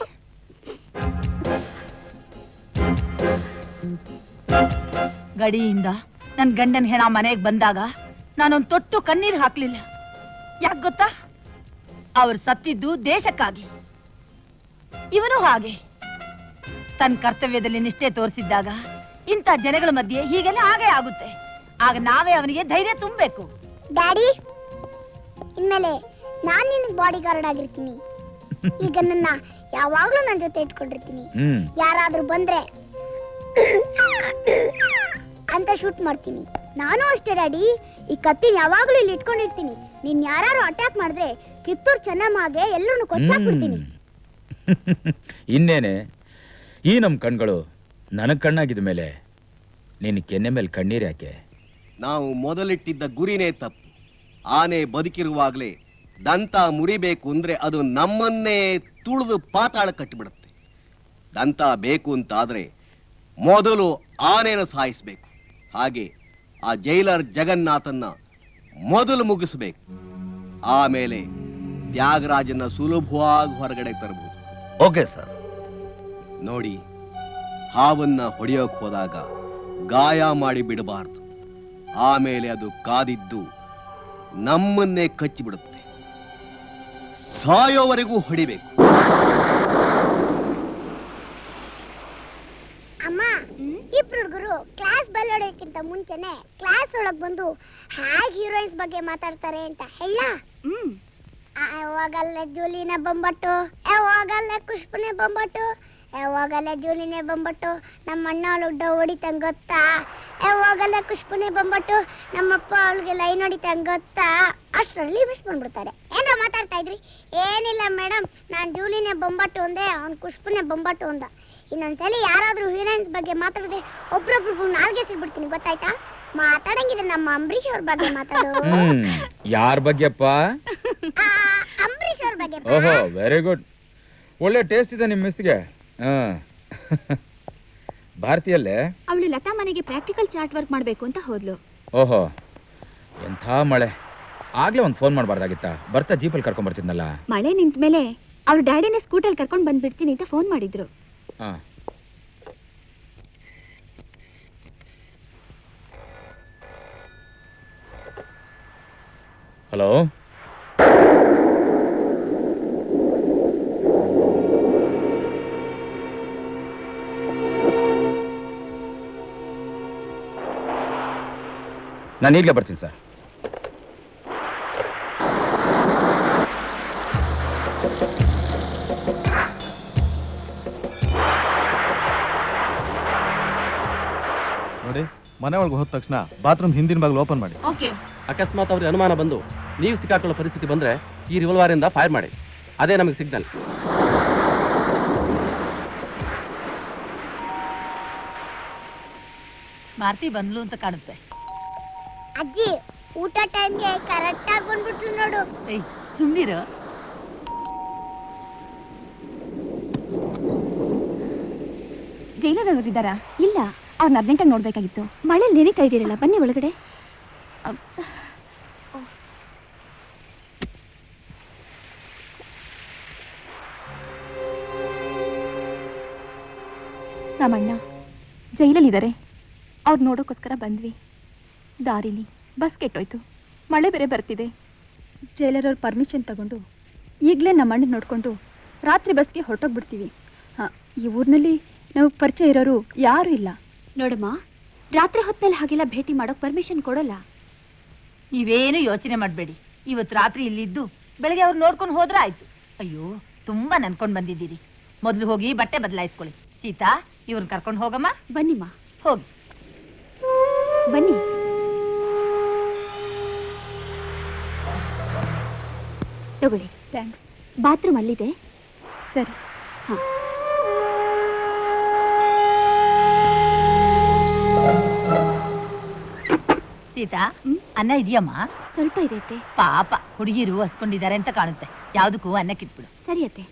ಗಡಿಯಿಂದ ನನ್ ಗಂಡನ ಹೆಣ ಮನೆಗೆ ಬಂದಾಗ ನಾನೊಂದ್ ತೊಟ್ಟು ಕಣ್ಣೀರ್ ಹಾಕ್ಲಿಲ್ಲ ಯಾಕೆ ಗೊತ್ತಾ ಅವ್ರು ಸತ್ತಿದ್ದು ದೇಶಕ್ಕಾಗಿ ಇವನು ಹಾಗೆ ತನ್ನ ಕರ್ತವ್ಯದಲ್ಲಿ ನಿಷ್ಠೆ ತೋರಿಸಿದ್ದಾಗ ಇಂಥ ಜನಗಳ ಮಧ್ಯೆ ಹೀಗೆಲ್ಲ ಹಾಗೆ ಆಗುತ್ತೆ ಆಗ ನಾವೇ ಅವನಿಗೆ ಧೈರ್ಯ ತುಂಬಬೇಕು ಡ್ಯಾಡಿ ಇನ್ಮೇಲೆ ನಾನ್ ನಿನಗ್ ಬಾಡಿ ಗಾರ್ಡ್ ಆಗಿರ್ತೀನಿ ಈಗ ನನ್ನ ಯಾವಾಗ್ಲೂ ನನ್ ಜೊತೆ ಇಟ್ಕೊಂಡಿರ್ತೀನಿ ಹ್ಮ್ ಯಾರಾದ್ರೂ ಬಂದ್ರೆ ಅಂತ ಶೂಟ್ ಮಾಡ್ತೀನಿ ನಾನು ಅಷ್ಟೇ ಡ್ಯಾಡಿ ಈ ಕತ್ತಿನ ಯಾವಾಗ್ಲೂ ಇಲ್ಲಿ ಇಟ್ಕೊಂಡಿರ್ತೀನಿ ನೀನ್ ಯಾರು ಅಟ್ಯಾಕ್ ಮಾಡಿದ್ರೆ ಕಿತ್ತೂರ್ ಚೆನ್ನಮ್ಮಗೆ ಎಲ್ಲರೂ ಕೊಚ್ಚಾಕ್ಬಿಡ್ತೀನಿ ಇನ್ನೇನೆ ಈ ನಮ್ಮ ಕಣ್ಗಳು ನನಗ್ ಕಣ್ಣಾಗಿದ ಮೇಲೆ ನಿನ್ನ ಕೆನ್ನೆ ಮೇಲೆ ಕಣ್ಣೀರ್ ಯಾಕೆ ನಾವು ಮೊದಲಿಟ್ಟಿದ್ದ ಗುರಿನೇ ತಪ್ಪು ಆನೆ ಬದುಕಿರುವಾಗಲೇ ದಂತ ಮುರಿಬೇಕು ಅಂದ್ರೆ ಅದು ನಮ್ಮನ್ನೇ ತುಳಿದು ಪಾತಾಳ ಕಟ್ಟಿಬಿಡುತ್ತೆ ದಂತ ಬೇಕು ಅಂತಾದ್ರೆ ಮೊದಲು ಆನೆನ ಸಾಯಿಸ್ಬೇಕು ಹಾಗೆ ಆ ಜೈಲರ್ ಜಗನ್ನಾಥನ್ನ ಮೊದಲು ಮುಗಿಸ್ಬೇಕು ಆಮೇಲೆ ತ್ಯಾಗರಾಜನ ಸುಲಭವಾಗಿ ಹೊರಗಡೆ ತರಬಹುದು ಓಕೆ ಸರ್ ನೋಡಿ ಹಾವನ್ನ ಹೊಡೆಯೋಕ್ ಹೋದಾಗ ಗಾಯ ಮಾಡಿ ಬಿಡಬಾರ್ದು ಆಮೇಲೆ ಅದು ಕಾದಿದ್ದು ನಮ್ಮನ್ನೇ ಕಚ್ಚಿಬಿಡುತ್ತೆ ಸಾಯೋವರೆಗೂ ಹೊಡಿಬೇಕು ಅಮ್ಮ ಇಬ್ರು ಹುಡುಗರು ಕ್ಲಾಸ್ ಬೆಲ್ ಹೊಡೆಯಕ್ಕಿಂತ ಮುಂಚೆನೆ ಕ್ಲಾಸ್ ಒಳಗ್ ಬಂದು ಹ್ಯಾಗ್ ಹೀರೋಯಿನ್ಸ್ ಬಗ್ಗೆ ಮಾತಾಡ್ತಾರೆ ಅಂತ ಹೇಳ ಯಾವಾಗಲ್ಲೇ ಜೂಲಿನ ಬೊಂಬಟ್ಟು ಯಾವಾಗಲ್ಲೇ ಕುಷ್ಪನೆ ಬೊಂಬಟ್ಟು ಯಾವಾಗಲ್ಲೇ ಜೂಲಿನೇ ಬೊಂಬಟ್ಟು ನಮ್ಮ ಅಣ್ಣ ಅವಳು ಹೊಡಿತಂಗ್ ಗೊತ್ತಾ ಯಾವಾಗಲ್ಲೇ ಕುಷ್ಪನೆ ಬೊಂಬಟ್ಟು ನಮ್ಮಪ್ಪ ಅವಳಿಗೆ ಲೈನ್ ಹೊಡಿತಂಗ್ ಗೊತ್ತಾ ಅಷ್ಟರಲ್ಲಿ ಮಿಸ್ ಬಂದ್ಬಿಡ್ತಾರೆ ಏನ ಮಾತಾಡ್ತಾ ಇದ್ರಿ ಏನಿಲ್ಲ ಮೇಡಮ್ ನಾನ್ ಜೂಲಿನೇ ಬೊಂಬಟ್ಟು ಅಂದೆ ಅವ್ನ್ ಕುಷ್ಪನೆ ಬೊಂಬಟ್ಟು ಅಂದ ಇನ್ನೊಂದ್ಸಲಿ ಯಾರಾದ್ರೂ ಹೀರೋಯಿನ್ಸ್ ಬಗ್ಗೆ ಮಾತಾಡಿದ್ರೆ ಒಬ್ರೊಬ್ರು ನಾಲ್ಗೆ ಸಿಗ್ಬಿಡ್ತೀನಿ ಗೊತ್ತಾಯ್ತಾ ಮಾತಾಡಂಗಿದ್ರೆ ನಮ್ಮ ಅಂಬರೀಷ್ ಅವ್ರ ಬಗ್ಗೆ ಮಾತಾಡು ಹ್ಮ್ ಯಾರ ಬಗ್ಗೆಪ್ಪ ಅಂಬರೀಷ್ ಅವ್ರ ಬಗ್ಗೆ ಓಹೋ ವೆರಿ ಗುಡ್ ಒಳ್ಳೆ ಟೇಸ್ಟ್ ಇದೆ ನಿಮ್ಮ ಮಿಸ್ಗೆ ಹಾ ಭಾರತೀಯಲ್ಲೇ ಅವಳು ಲತಾ ಮನೆಗೆ ಪ್ರಾಕ್ಟಿಕಲ್ ಚಾರ್ಟ್ ವರ್ಕ್ ಮಾಡ್ಬೇಕು ಅಂತ ಹೋದ್ಲು ಓಹೋ ಎಂಥ ಮಳೆ ಆಗ್ಲೇ ಒಂದು ಫೋನ್ ಮಾಡಬಾರ್ದಾಗಿತ್ತ ಬರ್ತಾ ಜೀಪಲ್ಲಿ ಕರ್ಕೊಂಡ್ ಬರ್ತಿದ್ನಲ್ಲ ಮಳೆ ನಿಂತ ಮೇಲೆ ಅವ್ರ ಡ್ಯಾಡಿನ ಸ್ಕೂಟರ್ ಕರ್ಕೊಂಡ್ ಬಂದ್ಬಿಡ್ತೀನಿ ಅಂತ ಫೋನ್ ಮಾಡಿದ್ರು ಹಾ ಹಲೋ ನಾನು ಈಗಲೇ ಬರ್ತೀನಿ ಸರ್ ನೋಡಿ ಮನೆ ಒಳಗೆ ಹೋದ ತಕ್ಷಣ ಬಾತ್ರೂಮ್ ಹಿಂದಿನ ಬಾಗಿಲು ಓಪನ್ ಮಾಡಿ ಓಕೆ ಅಕಸ್ಮಾತ್ ಅವ್ರಿಗೆ ಅನುಮಾನ ಬಂದು ನೀವು ಸಿಕ್ಕಾಕೊಳ್ಳೋ ಪರಿಸ್ಥಿತಿ ಬಂದ್ರೆ ಈ ರಿವಲ್ವಾರಿಂದ ಫೈರ್ ಮಾಡಿ ಅದೇ ನಮಗೆ ಸಿಗ್ನಲ್ ಮಾರ್ತಿ ಬಂದ್ಲು ಅಂತ ಕಾಣುತ್ತೆ ಅಜ್ಜಿ ಊಟ ಟೈಮ್ಗೆ ಕರೆಕ್ಟ್ ಆಗಿ ಬಂದ್ಬಿಟ್ಲು ನೋಡು ಏಯ್ ಸುಮ್ನಿರು ಜೈಲರ್ ಅವರು ಇದ್ದಾರಾ ಇಲ್ಲ ಅವ್ರನ್ನ ಅರ್ಜೆಂಟಾಗಿ ನೋಡ್ಬೇಕಾಗಿತ್ತು ಮಳೆ ನೆನೀತಾ ಇದ್ದೀರಲ್ಲ ಬನ್ನಿ ಒಳಗಡೆ ನಮ್ಮಣ್ಣ ಜೈಲಲ್ಲಿದ್ದಾರೆ ಅವ್ರು ನೋಡೋಕ್ಕೋಸ್ಕರ ಬಂದ್ವಿ ದಾರಿಲಿ ಬಸ್ ಕೆಟ್ಟೋಯ್ತು ಮಳೆ ಬೇರೆ ಬರ್ತಿದೆ ಜೈಲರ್ ಅವ್ರ ಪರ್ಮಿಷನ್ ತಗೊಂಡು ಈಗಲೇ ನಮ್ಮ ಅಣ್ಣ ನೋಡಿಕೊಂಡು ರಾತ್ರಿ ಬಸ್ಗೆ ಹೊರಟೋಗ್ಬಿಡ್ತೀವಿ ಹಾಂ ಈ ಊರಿನಲ್ಲಿ ನಾವು ಪರಿಚಯ ಇರೋರು ಯಾರೂ ಇಲ್ಲ ನೋಡಮ್ಮ ರಾತ್ರಿ ಹೊತ್ತಲ್ಲಿ ಹಾಗೆಲ್ಲ ಭೇಟಿ ಮಾಡೋಕೆ ಪರ್ಮಿಷನ್ ಕೊಡಲ್ಲ ನೀವೇನು ಯೋಚನೆ ಮಾಡಬೇಡಿ ಇವತ್ತು ರಾತ್ರಿ ಇಲ್ಲಿದ್ದು ಬೆಳಗ್ಗೆ ಅವ್ರು ನೋಡ್ಕೊಂಡು ಹೋದ್ರೆ ಆಯ್ತು ಅಯ್ಯೋ ತುಂಬಾ ನನ್ಕೊಂಡು ಬಂದಿದ್ದೀರಿ ಮೊದಲು ಹೋಗಿ ಬಟ್ಟೆ ಬದಲಾಯಿಸ್ಕೊಳ್ಳಿ ಸೀತಾ ಇವ್ರನ್ನ ಕರ್ಕೊಂಡು ಹೋಗಮ್ಮ ಬನ್ನಿಮ್ಮ ಹೋಗಿ ಬನ್ನಿ ತಗೊಳ್ಳಿ ಥ್ಯಾಂಕ್ಸ್ ಬಾತ್ರೂಮ್ ಅಲ್ಲಿದೆ ಸರಿ ಹಾಂ ಸೀತಾ ಅನ್ನ ಇದೆಯಮ್ಮ ಸ್ವಲ್ಪ ಇದೆ ಅತ್ತೆ ಪಾಪ ಹುಡುಗಿರು ಹಸ್ಕೊಂಡಿದ್ದಾರೆ ಅಂತ ಕಾಣುತ್ತೆ ಯಾವ್ದಕ್ಕೂ ಅನ್ನಕ್ಕಿಟ್ಬಿಡು ಸರಿ ಅತ್ತೆ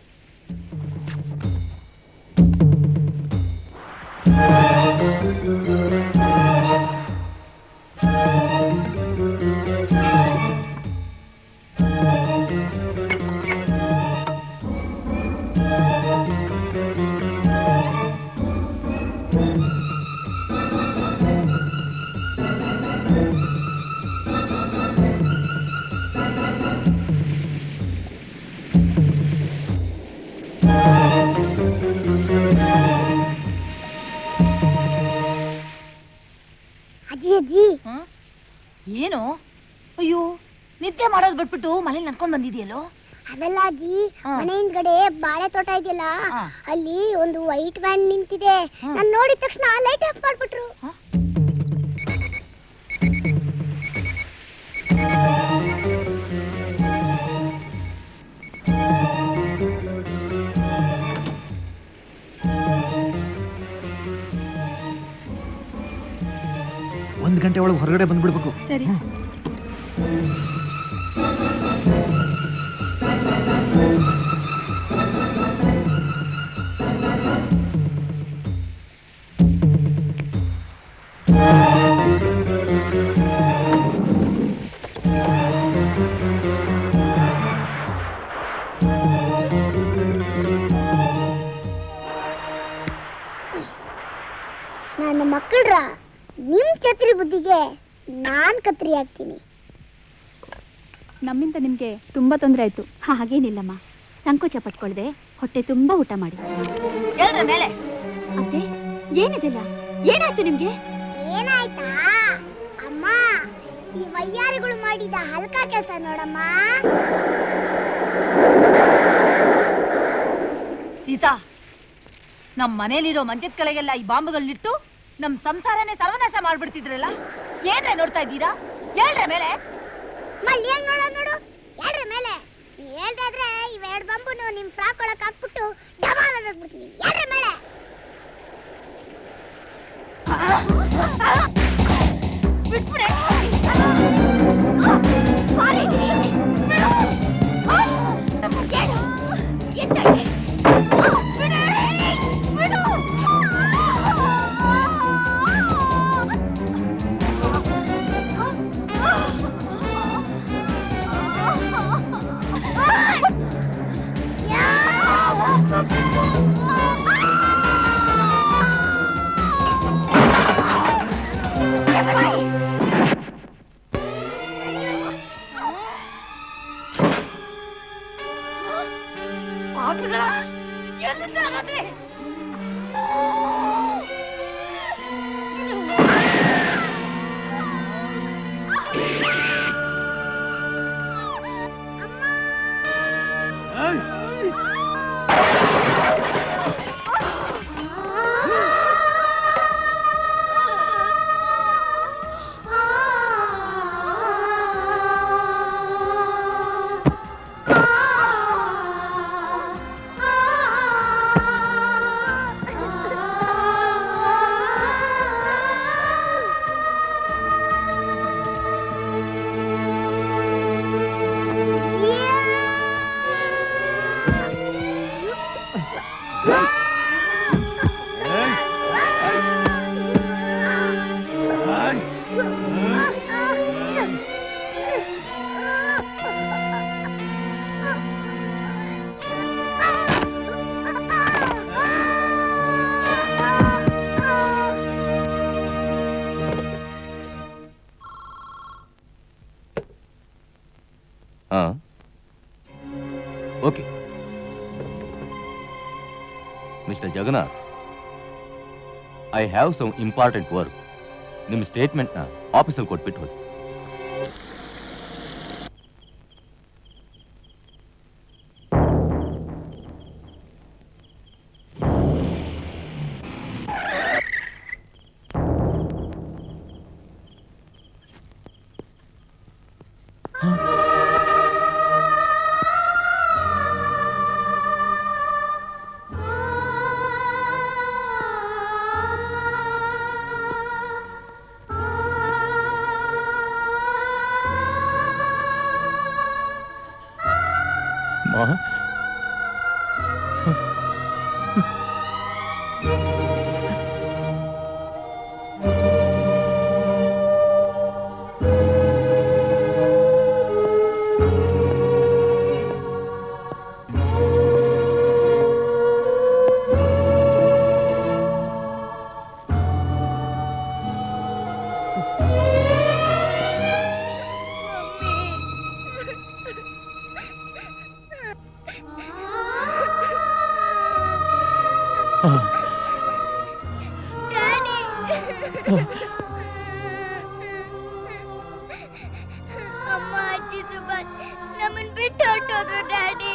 ಅಜ್ಜಿ ಅಜ್ಜಿ ಏನು ಅಯ್ಯೋ ನಿದ್ದೆ ಮಾಡೋದು ಬಿಟ್ಬಿಟ್ಟು ಮನೇಲಿ ನಡ್ಕೊಂಡ್ ಬಂದಿದ್ಯಲ್ಲೋ ಅದಲ್ಲ ಅಜ್ಜಿ ಮನೆ ಹಿಂದ್ಗಡೆ ಬಾಳೆ ತೋಟ ಇದೆಯಲ್ಲ ಅಲ್ಲಿ ಒಂದು ವೈಟ್ ವ್ಯಾನ್ ನಿಂತಿದೆ ನಾನ್ ನೋಡಿದ ತಕ್ಷಣ ಲೈಟ್ ಆಫ್ ಮಾಡ್ಬಿಟ್ರು ಒಂದ್ ಗಂಟೆ ಒಳಗೆ ಹೊರಗಡೆ ಬಂದ್ಬಿಡ್ಬೇಕು ಸರಿ ನನ್ನ ಮಕ್ಕಳ್ರ ನಿಮ್ ಛತ್ರಿ ಬುದ್ಧಿಗೆ ನಾನ್ ಕತ್ರಿ ಆಗ್ತೀನಿ ನಮ್ಮಿಂದ ನಿಮ್ಗೆ ತುಂಬಾ ತೊಂದರೆ ಆಯ್ತು ಹಾಗೇನಿಲ್ಲಮ್ಮ ಸಂಕೋಚ ಪಟ್ಕೊಳ್ದೆ ಹೊಟ್ಟೆ ತುಂಬಾ ಊಟ ಮಾಡಿ ಹೇಳ್ರ ಮೇಲೆ ಅತ್ತೆ ಏನಿದಿಲ್ಲ ಏನಾಯ್ತು ನಿಮ್ಗೆ ಏನಾಯ್ತಾ ಅಮ್ಮ ಈ ವಯ್ಯಾರಿಗಳು ಮಾಡಿದ ಹಲ್ಕ ಕೆಲಸ ನೋಡಮ್ಮ ಸೀತಾ ನಮ್ ಮನೇಲಿರೋ ಮಂಚದ ಕೆಳಗೆಲ್ಲ ಈ ಬಾಂಬುಗಳನ್ನಿಟ್ಟು ನಮ್ ಸಂಸಾರನೇ ಸರ್ವನಾಶ ಮಾಡ್ಬಿಡ್ತಿದ್ರಲ್ಲ ಏನ್ರೆ ನೋಡ್ತಾ ಇದ್ದೀರಾ ಹೇಳ್ರೆ ಮೇಲೆ ಮಲ್ಲಿ ಏನ್ ನೋಡೋದ್ ನೋಡು ಹೇಳ್ರಿ ಮೇಲೆ ನೀ ಹೇಳ್ದಾದ್ರೆ ಇವೆರಡು ಬಂಬುನು ನಿಮ್ ಫ್ರಾಕ್ ಒಳಕ್ ಹಾಕ್ಬಿಟ್ಟು ಡಮಾಲ್ ಅನ್ನೋದ್ಬಿಡ್ತೀನಿ ಹೇಳ್ರಿ ಮೇಲೆ ಬಿಟ್ಬಿಡೆ ಪಾಪಿಗಳ ಎಲ್ಲಿಂದ ಬಂದ್ರಿ ಹಾ okay mister Jagannath I have some important work ನಿಮ್ಮ ಸ್ಟೇಟ್ಮೆಂಟ್ನ ಆಫೀಸಲ್ಲಿ ಕೊಟ್ಬಿಟ್ಟು ಹೋಗಿ ಅಮ್ಮ ಅಜ್ಜಿ ಸುಭಾಷ್ ನಮ್ಮನ್ ಬಿಟ್ಟು ಹೊರಟೋದ್ರು ಡ್ಯಾಡಿ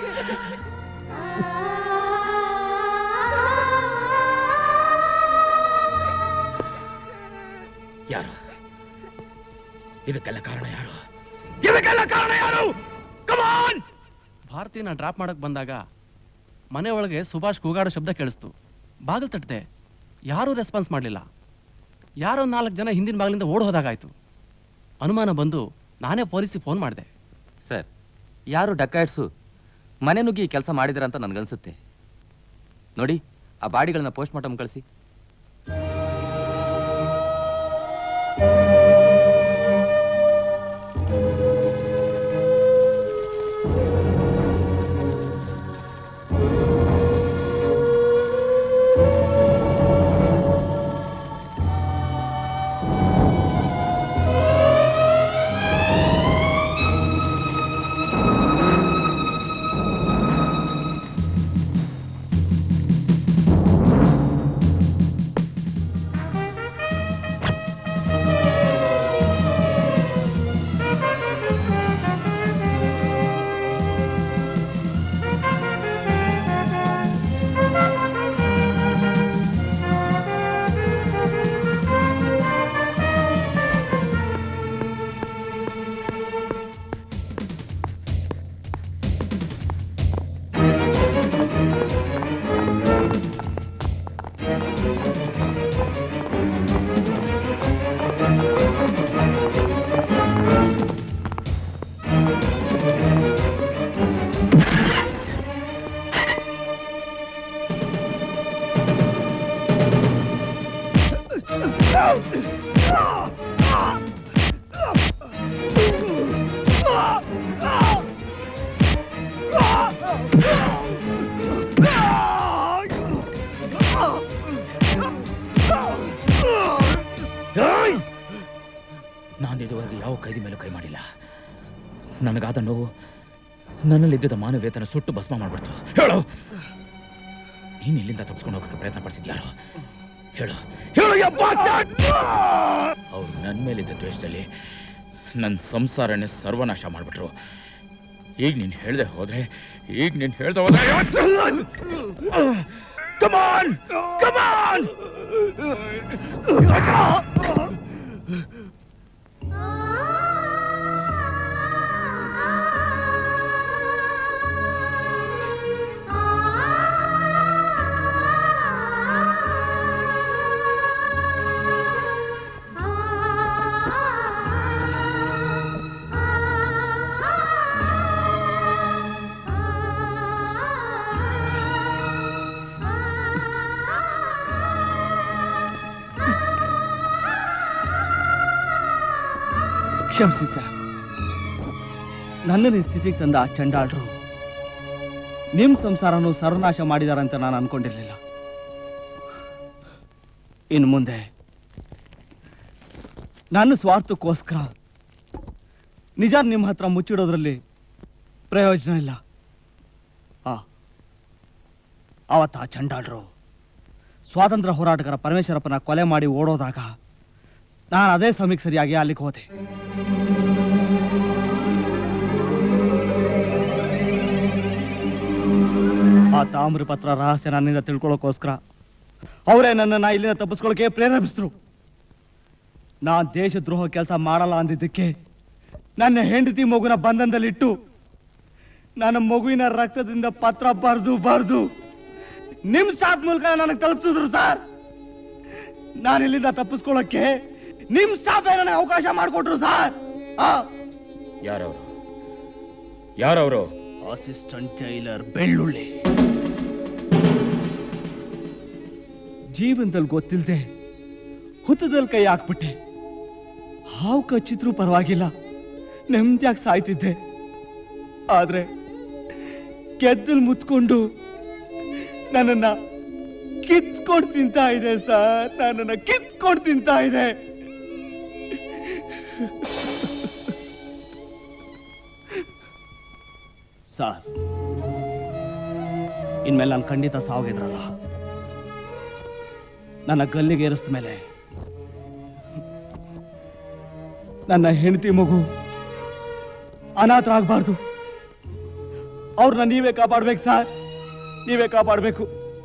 ಯಾರು ಇದಕ್ಕೆಲ್ಲ ಕಾರಣ ಯಾರು ಇದಕ್ಕೆಲ್ಲ ಕಾರಣ ಯಾರು ಕಮಾನ್ ಭಾರತೀನ ಡ್ರಾಪ್ ಮಾಡಕ್ ಬಂದಾಗ ಮನೆ ಒಳಗೆ ಸುಭಾಷ್ ಕೂಗಾಡೋ ಶಬ್ದ ಕೇಳಿಸ್ತು ಬಾಗಿಲು ತಟ್ಟದೆ ಯಾರೂ ರೆಸ್ಪಾನ್ಸ್ ಮಾಡಲಿಲ್ಲ ಯಾರೋ ನಾಲ್ಕು ಜನ ಹಿಂದಿನ ಬಾಗಿಲಿಂದ ಓಡ್ ಹೋದಾಗಾಯ್ತು ಅನುಮಾನ ಬಂದು ನಾನೇ ಪೊಲೀಸಿಗೆ ಫೋನ್ ಮಾಡಿದೆ ಸರ್ ಯಾರು ಡಕ್ಕಾಯಿಟ್ಸು ಮನೆ ನುಗ್ಗಿ ಕೆಲಸ ಮಾಡಿದಾರೆ ಅಂತ ನನಗನ್ಸುತ್ತೆ ನೋಡಿ ಆ ಬಾಡಿಗಳನ್ನ ಪೋಸ್ಟ್ ಮಾರ್ಟಮ್ ಕಳಿಸಿ ನಾನು ಇದುವರೆಗೆ ಯಾವ ಕೈದಿ ಮೇಲೂ ಕೈ ಮಾಡಿಲ್ಲ ನನಗಾದ ನೋವು ನನ್ನಲ್ಲಿದ್ದ ಮಾನವೀಯತನ ಸುಟ್ಟು ಭಸ್ಮ ಮಾಡ್ಬಿಡ್ತು ಹೇಳು ನೀನು ಇಲ್ಲಿಂದ ತಪ್ಪಿಸ್ಕೊಂಡು ಹೋಗಕ್ಕೆ ಪ್ರಯತ್ನ ಪಡಿಸಿದ್ಯಾರು ಹೇಳು ಹೇಳು ಅವ್ರು ನನ್ನ ಮೇಲಿದ್ದ ದ್ವೇಷದಲ್ಲಿ ನನ್ನ ಸಂಸಾರನೇ ಸರ್ವನಾಶ ಮಾಡ್ಬಿಟ್ರು ಈಗ ನೀನು ಹೇಳ್ದೆ ಹೋದ್ರೆ ಈಗ ನೀನು ಹೇಳ್ದೆ ಹೋದ್ರೆ ಕಮಾನ್ ಕಮಾನ್ ಕ್ಷಮಿಸಿ ಸರ್ ನನ್ನನ್ನು ಈ ಸ್ಥಿತಿಗೆ ತಂದ ಆ ಚಂಡಾಳ್ರು ನಿಮ್ ಸಂಸಾರನು ಸರ್ವನಾಶ ಮಾಡಿದಾರಂತ ನಾನು ಅನ್ಕೊಂಡಿರ್ಲಿಲ್ಲ ಇನ್ನು ಮುಂದೆ ನನ್ನ ಸ್ವಾರ್ಥಕ್ಕೋಸ್ಕರ ನಿಜ ನಿಮ್ಮ ಹತ್ರ ಮುಚ್ಚಿಡೋದ್ರಲ್ಲಿ ಪ್ರಯೋಜನ ಇಲ್ಲ ಆ ಅವತ್ತ ಆ ಚಂಡಾಳ್ರು ಸ್ವಾತಂತ್ರ್ಯ ಹೋರಾಟಗಾರ ಪರಮೇಶ್ವರಪ್ಪನ ಕೊಲೆ ಮಾಡಿ ಓಡೋದಾಗ ನಾನು ಅದೇ ಸಮಯಕ್ಕೆ ಸರಿಯಾಗಿ ಅಲ್ಲಿಗೆ ಹೋದೆ ಆ ತಾಮ್ರ ಪತ್ರ ರಹಸ್ಯ ನನ್ನಿಂದ ತಿಳ್ಕೊಳ್ಳೋಕೋಸ್ಕರ ಅವರೇ ನನ್ನನ್ನ ಇಲ್ಲಿಂದ ತಪ್ಪಿಸ್ಕೊಳ್ಳೋಕೆ ಪ್ರೇರೇಪಿಸಿದ್ರು ನಾನ್ ದೇಶದ್ರೋಹ ಕೆಲಸ ಮಾಡಲ್ಲ ಅಂದಿದ್ದಕ್ಕೆ ನನ್ನ ಹೆಂಡತಿ ಮಗುನ ಬಂಧನದಲ್ಲಿಟ್ಟು ನನ್ನ ಮಗುವಿನ ರಕ್ತದಿಂದ ಪತ್ರ ಬರ್ದು ಬರ್ದು ನಿಮ್ ಸ್ಟಾಫ್ ಮೂಲಕ ನನಗೆ ತಲುಪಿಸಿದ್ರು ಸರ್ ನಾನು ಇಲ್ಲಿಂದ ತಪ್ಪಿಸ್ಕೊಳ್ಳೋಕೆ ನಿಮ್ ಸ್ಟಾಫ್ ನನಗೆ ಅವಕಾಶ ಮಾಡಿಕೊಟ್ರು ಸರ್ ಆ ಯಾರವರು ಯಾರವರು ಅಸಿಸ್ಟೆಂಟ್ ಜೈಲರ್ ಬೆಳ್ಳುಳ್ಳಿ ಜೀವನದಲ್ಲಿ ಗೊತ್ತಿಲ್ಲದೆ ಹುತ್ತದಲ್ಲಿ ಕೈ ಹಾಕ್ಬಿಟ್ಟೆ ಹಾವು ಕಚ್ಚಿದ್ರೂ ಪರವಾಗಿಲ್ಲ ನೆಮ್ಮದಿಯಾಗಿ ಸಾಯ್ತಿದ್ದೆ ಆದ್ರೆ ಗೆದ್ದಲ್ ಮುತ್ಕೊಂಡು ನನ್ನನ್ನ ಕಿತ್ಕೊಂಡು ತಿಂತಾ ಇದೆ ಸರ್ ನನ್ನನ್ನ ಕಿತ್ಕೊಂಡು ತಿಂತಾ ಇದೆ ಸರ್ ಇನ್ಮೇಲೆ ನಾನು ಖಂಡಿತ ಸಾವಾಗಿದ್ರಲ್ಲ ನನ್ನ ಗಲ್ಲಿಗೆ ಏರಿಸಿದ ಮೇಲೆ ನನ್ನ ಹೆಂಡತಿ ಮಗು ಅನಾಥರಾಗಬಾರ್ದು ಅವ್ರನ್ನ ನೀವೇ ಕಾಪಾಡ್ಬೇಕು ಸರ್ ನೀವೇ ಕಾಪಾಡಬೇಕು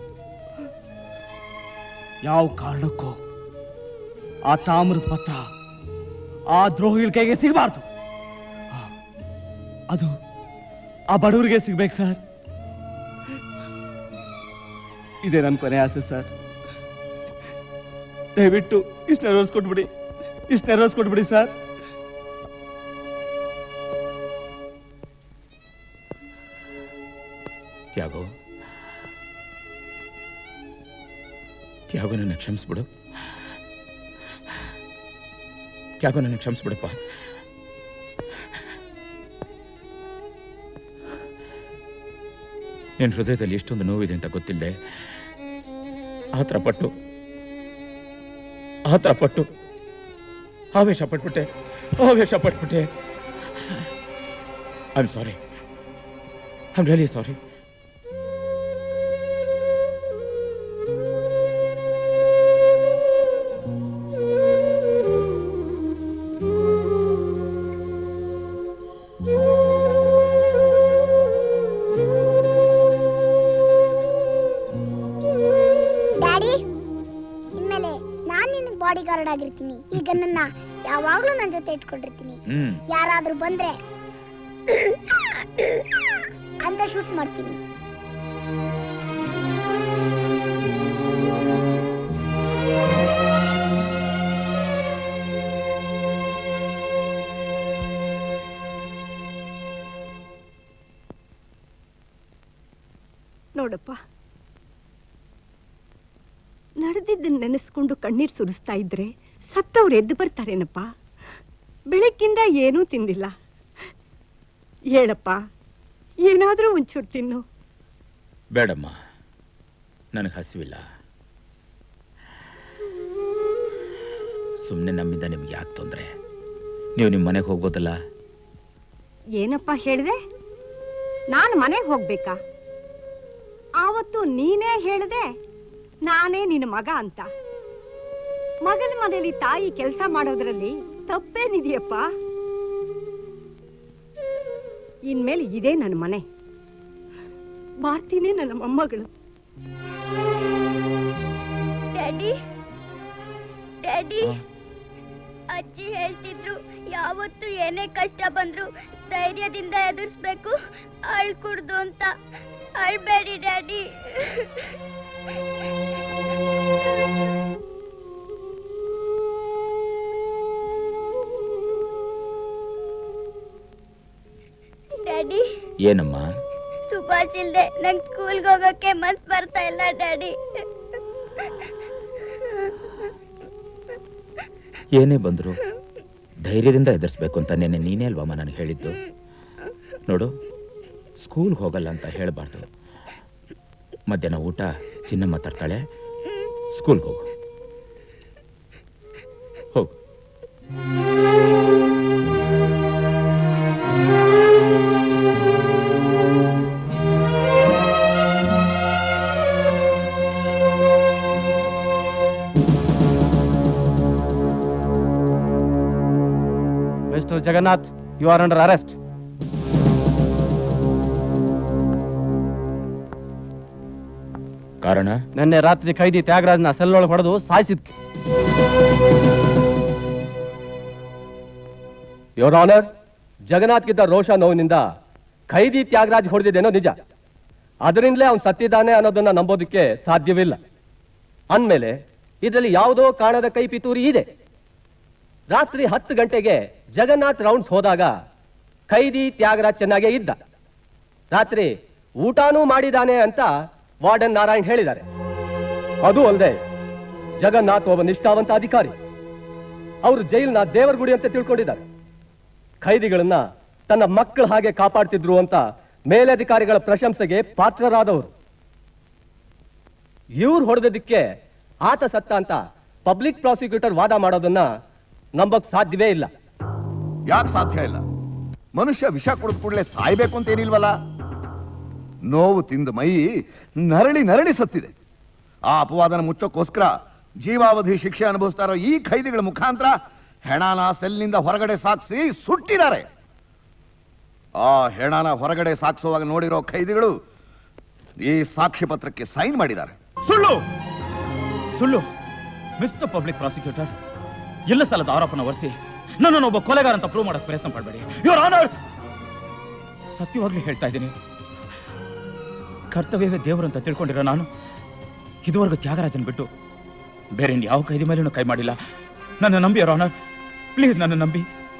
ಯಾವ ಕಾರಣಕ್ಕೂ ಆ ತಾಮ್ರದ ಪತ್ರ ಆ ದ್ರೋಹಿಗಳ ಕೈಗೆ ಸಿಗಬಾರ್ದು ಅದು ಆ ಬಡವರಿಗೆ ಸಿಗ್ಬೇಕು ಸರ್ ಇದೇ ನನ್ನ ಕೊನೆ ಆಸೆ ಸರ್ ದಯವಿಟ್ಟು ಇಷ್ಟು ನೆರವೇರಿಸ್ಕೊಟ್ಬಿಡಿ ಇಷ್ಟು ನೆರವೇರಿಸ್ಕೊಟ್ಬಿಡಿ ಸರ್ ತ್ಯಾಗೋ ತ್ಯಾಗೋ ನನ್ನ ಕ್ಷಮಿಸ್ಬಿಡು ತ್ಯಾಗೋ ನನ್ನ ಕ್ಷಮಿಸ್ಬಿಡಪ್ಪ ನಿನ್ನ ಹೃದಯದಲ್ಲಿ ಎಷ್ಟೊಂದು ನೋವಿದೆ ಅಂತ ಗೊತ್ತಿಲ್ಲದೆ ಆತರ ಪಟ್ಟು ಆತರ ಪಟ್ಟು ಆವೇಶ ಪಟ್ಬಿಟ್ಟೆ ಆವೇಶ ಪಟ್ಬಿಟ್ಟೆ I am sorry I am really sorry daddy ಇನ್ಮೇಲೆ ನಾನ್ ನಿನಗೆ ಬಾಡಿ ಗಾರ್ಡ್ ಆಗಿರ್ತೀನಿ ಈಗ ನನ್ನ ಯಾವಾಗ್ಲೂ ನನ್ನ ಜೊತೆ ಇಟ್ಕೊಂಡಿರ್ತೀನಿ ಹ್ಮ್ ಯಾರಾದ್ರೂ ಬಂದ್ರೆ ಅಂತ ಶೂಟ್ ಮಾಡ್ತೀನಿ ನೋಡಪ್ಪ ನಡೆದಿದ್ದನ್ನ ನೆನೆಸ್ಕೊಂಡು ಕಣ್ಣೀರ್ ಸುರಿಸ್ತಾ ಇದ್ರೆ ಸತ್ತವ್ರು ಎದ್ದು ಬರ್ತಾರೇನಪ್ಪ ಬೆಳಗ್ಗಿಂದ ಏನೂ ತಿಂದಿಲ್ಲ ಹೇಳಪ್ಪ ಏನಾದ್ರೂ ಒಂಚೂರು ತಿನ್ನು ಬೇಡಮ್ಮ ನನಗೆ ಹಸಿವಿಲ್ಲ ಸುಮ್ಮನೆ ನಮ್ಮಿಂದ ನಿಮ್ಗೆ ಯಾಕೆ ತೊಂದರೆ ನೀವು ನಿಮ್ಮ ಮನೆಗೆ ಹೋಗ್ಬೋದಲ್ಲ ಏನಪ್ಪ ಹೇಳ್ದೆ ನಾನು ಮನೆಗೆ ಹೋಗ್ಬೇಕಾ ಆವತ್ತು ನೀನೇ ಹೇಳ್ದೆ ನಾನೇ ನಿನ್ನ ಮಗ ಅಂತ ಮಗನ ಮನೇಲಿ ತಾಯಿ ಕೆಲಸ ಮಾಡೋದ್ರಲ್ಲಿ ತಪ್ಪೇನಿದೆಯಪ್ಪ ಇನ್ಮೇಲೆ ಇದೇ ನನ್ನ ಮನೆ ಮಾಡ್ತೀನಿ ನನ್ನ ಮೊಮ್ಮಗಳು ಡ್ಯಾಡಿ ಡ್ಯಾಡಿ ಅಜ್ಜಿ ಹೇಳ್ತಿದ್ರು ಯಾವತ್ತು ಏನೇ ಕಷ್ಟ ಬಂದ್ರು ಧೈರ್ಯದಿಂದ ಎದುರಿಸ್ಬೇಕು ಅಳ್ಕೂಡ್ದು ಅಂತ ಅಳ್ಬೇಡಿ ಡ್ಯಾಡಿ ಡ್ಯಾಡಿ ಏನಮ್ಮ ಸುಭಾಷ್ ಇಲ್ದೆ ನಂಗೆ ಸ್ಕೂಲ್ಗೆ ಹೋಗೋಕೆ ಮನ್ಸ್ ಬರ್ತಾ ಇಲ್ಲ ಡ್ಯಾಡಿ ಏನೇ ಬಂದ್ರು ಧೈರ್ಯದಿಂದ ಎದುರಿಸ್ಬೇಕು ಅಂತ ನೆನ್ನೆ ನೀನೇ ಅಲ್ವಮ್ಮ ನನಗೆ ಹೇಳಿದ್ದು ನೋಡು ಸ್ಕೂಲ್ಗೆ ಹೋಗಲ್ಲ ಅಂತ ಹೇಳಬಾರ್ದು ಮಧ್ಯಾಹ್ನ ಊಟ ಚಿನ್ನಮ್ಮ ತರ್ತಾಳೆ ಸ್ಕೂಲ್ಗೆ ಹೋಗು ಹೋಗು mister Jagannath you are under arrest ಕಾರಣ ನಿನ್ನೆ ರಾತ್ರಿ ಖೈದಿ ತ್ಯಾಗರಾಜ್ನ ಸೆಲ್ಲೊಳಗೆ ಹೊಡೆದು ಸಾಯಿಸಿದ್ಕೆ ಯೋರ್ ಆನರ್ ಜಗನ್ನಾಥ್ಗಿದ್ದ ರೋಷ ನೋವಿನಿಂದ ಖೈದಿ ತ್ಯಾಗರಾಜ್ ಹೊಡೆದಿದ್ದೇನೋ ನಿಜ ಅದರಿಂದಲೇ ಅವನು ಸತ್ತಿದ್ದಾನೆ ಅನ್ನೋದನ್ನ ನಂಬೋದಕ್ಕೆ ಸಾಧ್ಯವಿಲ್ಲ ಅಂದ್ಮೇಲೆ ಇದರಲ್ಲಿ ಯಾವುದೋ ಕಾಣದ ಕೈ ಪಿತೂರಿ ಇದೆ ರಾತ್ರಿ ಹತ್ತು ಗಂಟೆಗೆ ಜಗನ್ನಾಥ್ ರೌಂಡ್ಸ್ ಹೋದಾಗ ಖೈದಿ ತ್ಯಾಗರಾಜ್ ಚೆನ್ನಾಗೇ ಇದ್ದ ರಾತ್ರಿ ಊಟನೂ ಮಾಡಿದಾನೆ ಅಂತ ವಾರ್ಡನ್ ನಾರಾಯಣ್ ಹೇಳಿದ್ದಾರೆ ಅದು ಅಲ್ಲದೆ ಜಗನ್ನಾಥ್ ಒಬ್ಬ ನಿಷ್ಠಾವಂತ ಅಧಿಕಾರಿ ಅವರು ಜೈಲ್ನ ದೇವರ ಗುಡಿ ಅಂತ ತಿಳ್ಕೊಂಡಿದ್ದಾರೆ ಖೈದಿಗಳನ್ನ ತನ್ನ ಮಕ್ಕಳ ಹಾಗೆ ಕಾಪಾಡ್ತಿದ್ರು ಅಂತ ಮೇಲಧಿಕಾರಿಗಳ ಪ್ರಶಂಸೆಗೆ ಪಾತ್ರರಾದವರು ಇವ್ರು ಹೊಡೆದಕ್ಕೆ ಆತ ಸತ್ತ ಅಂತ ಪಬ್ಲಿಕ್ ಪ್ರಾಸಿಕ್ಯೂಟರ್ ವಾದ ಮಾಡೋದನ್ನ ನಂಬಕ್ ಸಾಧ್ಯವೇ ಇಲ್ಲ ಯಾಕೆ ಸಾಧ್ಯ ಇಲ್ಲ ಮನುಷ್ಯ ವಿಷ ಕುಡಿದ ಕೂಡಲೇ ಸಾಯ್ಬೇಕು ಅಂತ ಏನಿಲ್ವಲ್ಲ ನೋವು ತಿಂದ ಮೈ ನರಳಿ ನರಳಿ ಸತ್ತಿದೆ ಆ ಅಪವಾದನ ಮುಚ್ಚೋಕ್ಕೋಸ್ಕರ ಜೀವಾವಧಿ ಶಿಕ್ಷೆ ಅನುಭವಿಸ್ತಾ ಇರೋ ಈ ಖೈದಿಗಳ ಮುಖಾಂತರ ಹೆಣಾನ ಸೆಲ್ನಿಂದ ಹೊರಗಡೆ ಸಾಗಿಸಿ ಸುಟ್ಟಿದ್ದಾರೆ ಆ ಹೆಣಾನ ಹೊರಗಡೆ ಸಾಗಿಸುವಾಗ ನೋಡಿರೋ ಖೈದಿಗಳು ಈ ಸಾಕ್ಷಿ ಪತ್ರಕ್ಕೆ ಸೈನ್ ಮಾಡಿದ್ದಾರೆ ಸುಳ್ಳು ಸುಳ್ಳು ಮಿಸ್ಟರ್ ಪಬ್ಲಿಕ್ ಪ್ರಾಸಿಕ್ಯೂಟರ್ ಎಲ್ಲ ಸಲದ ಆರೋಪನ ಒರೆಸಿ ನನ್ನನ್ನು ಒಬ್ಬ ಕೊಲೆಗಾರ ಅಂತ ಪ್ರೂವ್ ಮಾಡಕ್ ಪ್ರಯತ್ನ ಮಾಡಬೇಡಿ ಯುವರ್ ಆನರ್ ಸತ್ಯವಾಗ್ಲೂ ಹೇಳ್ತಾ ಇದ್ದೀನಿ ಕರ್ತವ್ಯವೇ ದೇವರು ಅಂತ ತಿಳ್ಕೊಂಡಿರೋ ನಾನು ಇದುವರೆಗೂ ತ್ಯಾಗರಾಜನ್ ಬಿಟ್ಟು ಬೇರೆ ಇನ್ ಯಾವ ಕೈದಿ ಮೇಲೂ ಕೈ ಮಾಡಿಲ್ಲ ನನ್ನ ನಂಬಿ ಯುವರ್ ಆನರ್ ಪ್ಲೀಸ್ ನನ್ನ ನಂಬಿ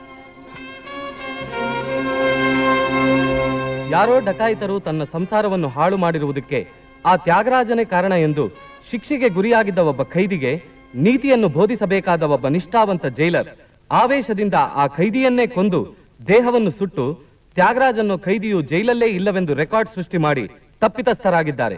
ಯಾರೋ ಡಕಾಯಿತರು ತನ್ನ ಸಂಸಾರವನ್ನು ಹಾಳು ಮಾಡಿರುವುದಕ್ಕೆ ಆ ತ್ಯಾಗರಾಜನೇ ಕಾರಣ ಎಂದು ಶಿಕ್ಷೆಗೆ ಗುರಿಯಾಗಿದ್ದ ಒಬ್ಬ ಖೈದಿಗೆ ನೀತಿಯನ್ನು ಬೋಧಿಸಬೇಕಾದ ಒಬ್ಬ ನಿಷ್ಠಾವಂತ ಜೈಲರ್ ಆವೇಶದಿಂದ ಆ ಖೈದಿಯನ್ನೇ ಕೊಂದು ದೇಹವನ್ನು ಸುಟ್ಟು ತ್ಯಾಗರಾಜನ್ನು ಖೈದಿಯು ಜೈಲಲ್ಲೇ ಇಲ್ಲವೆಂದು ರೆಕಾರ್ಡ್ ಸೃಷ್ಟಿ ಮಾಡಿ ತಪ್ಪಿತಸ್ಥರಾಗಿದ್ದಾರೆ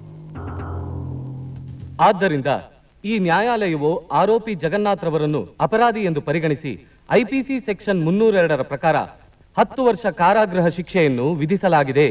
ಆದ್ದರಿಂದ ಈ ನ್ಯಾಯಾಲಯವು ಆರೋಪಿ ಜಗನ್ನಾಥ್ ರವರನ್ನು ಅಪರಾಧಿ ಎಂದು ಪರಿಗಣಿಸಿ ಐಪಿಸಿ ಸೆಕ್ಷನ್ ಮುನ್ನೂರೆರಡರ ಪ್ರಕಾರ ಹತ್ತು ವರ್ಷ ಕಾರಾಗೃಹ ಶಿಕ್ಷೆಯನ್ನು ವಿಧಿಸಲಾಗಿದೆ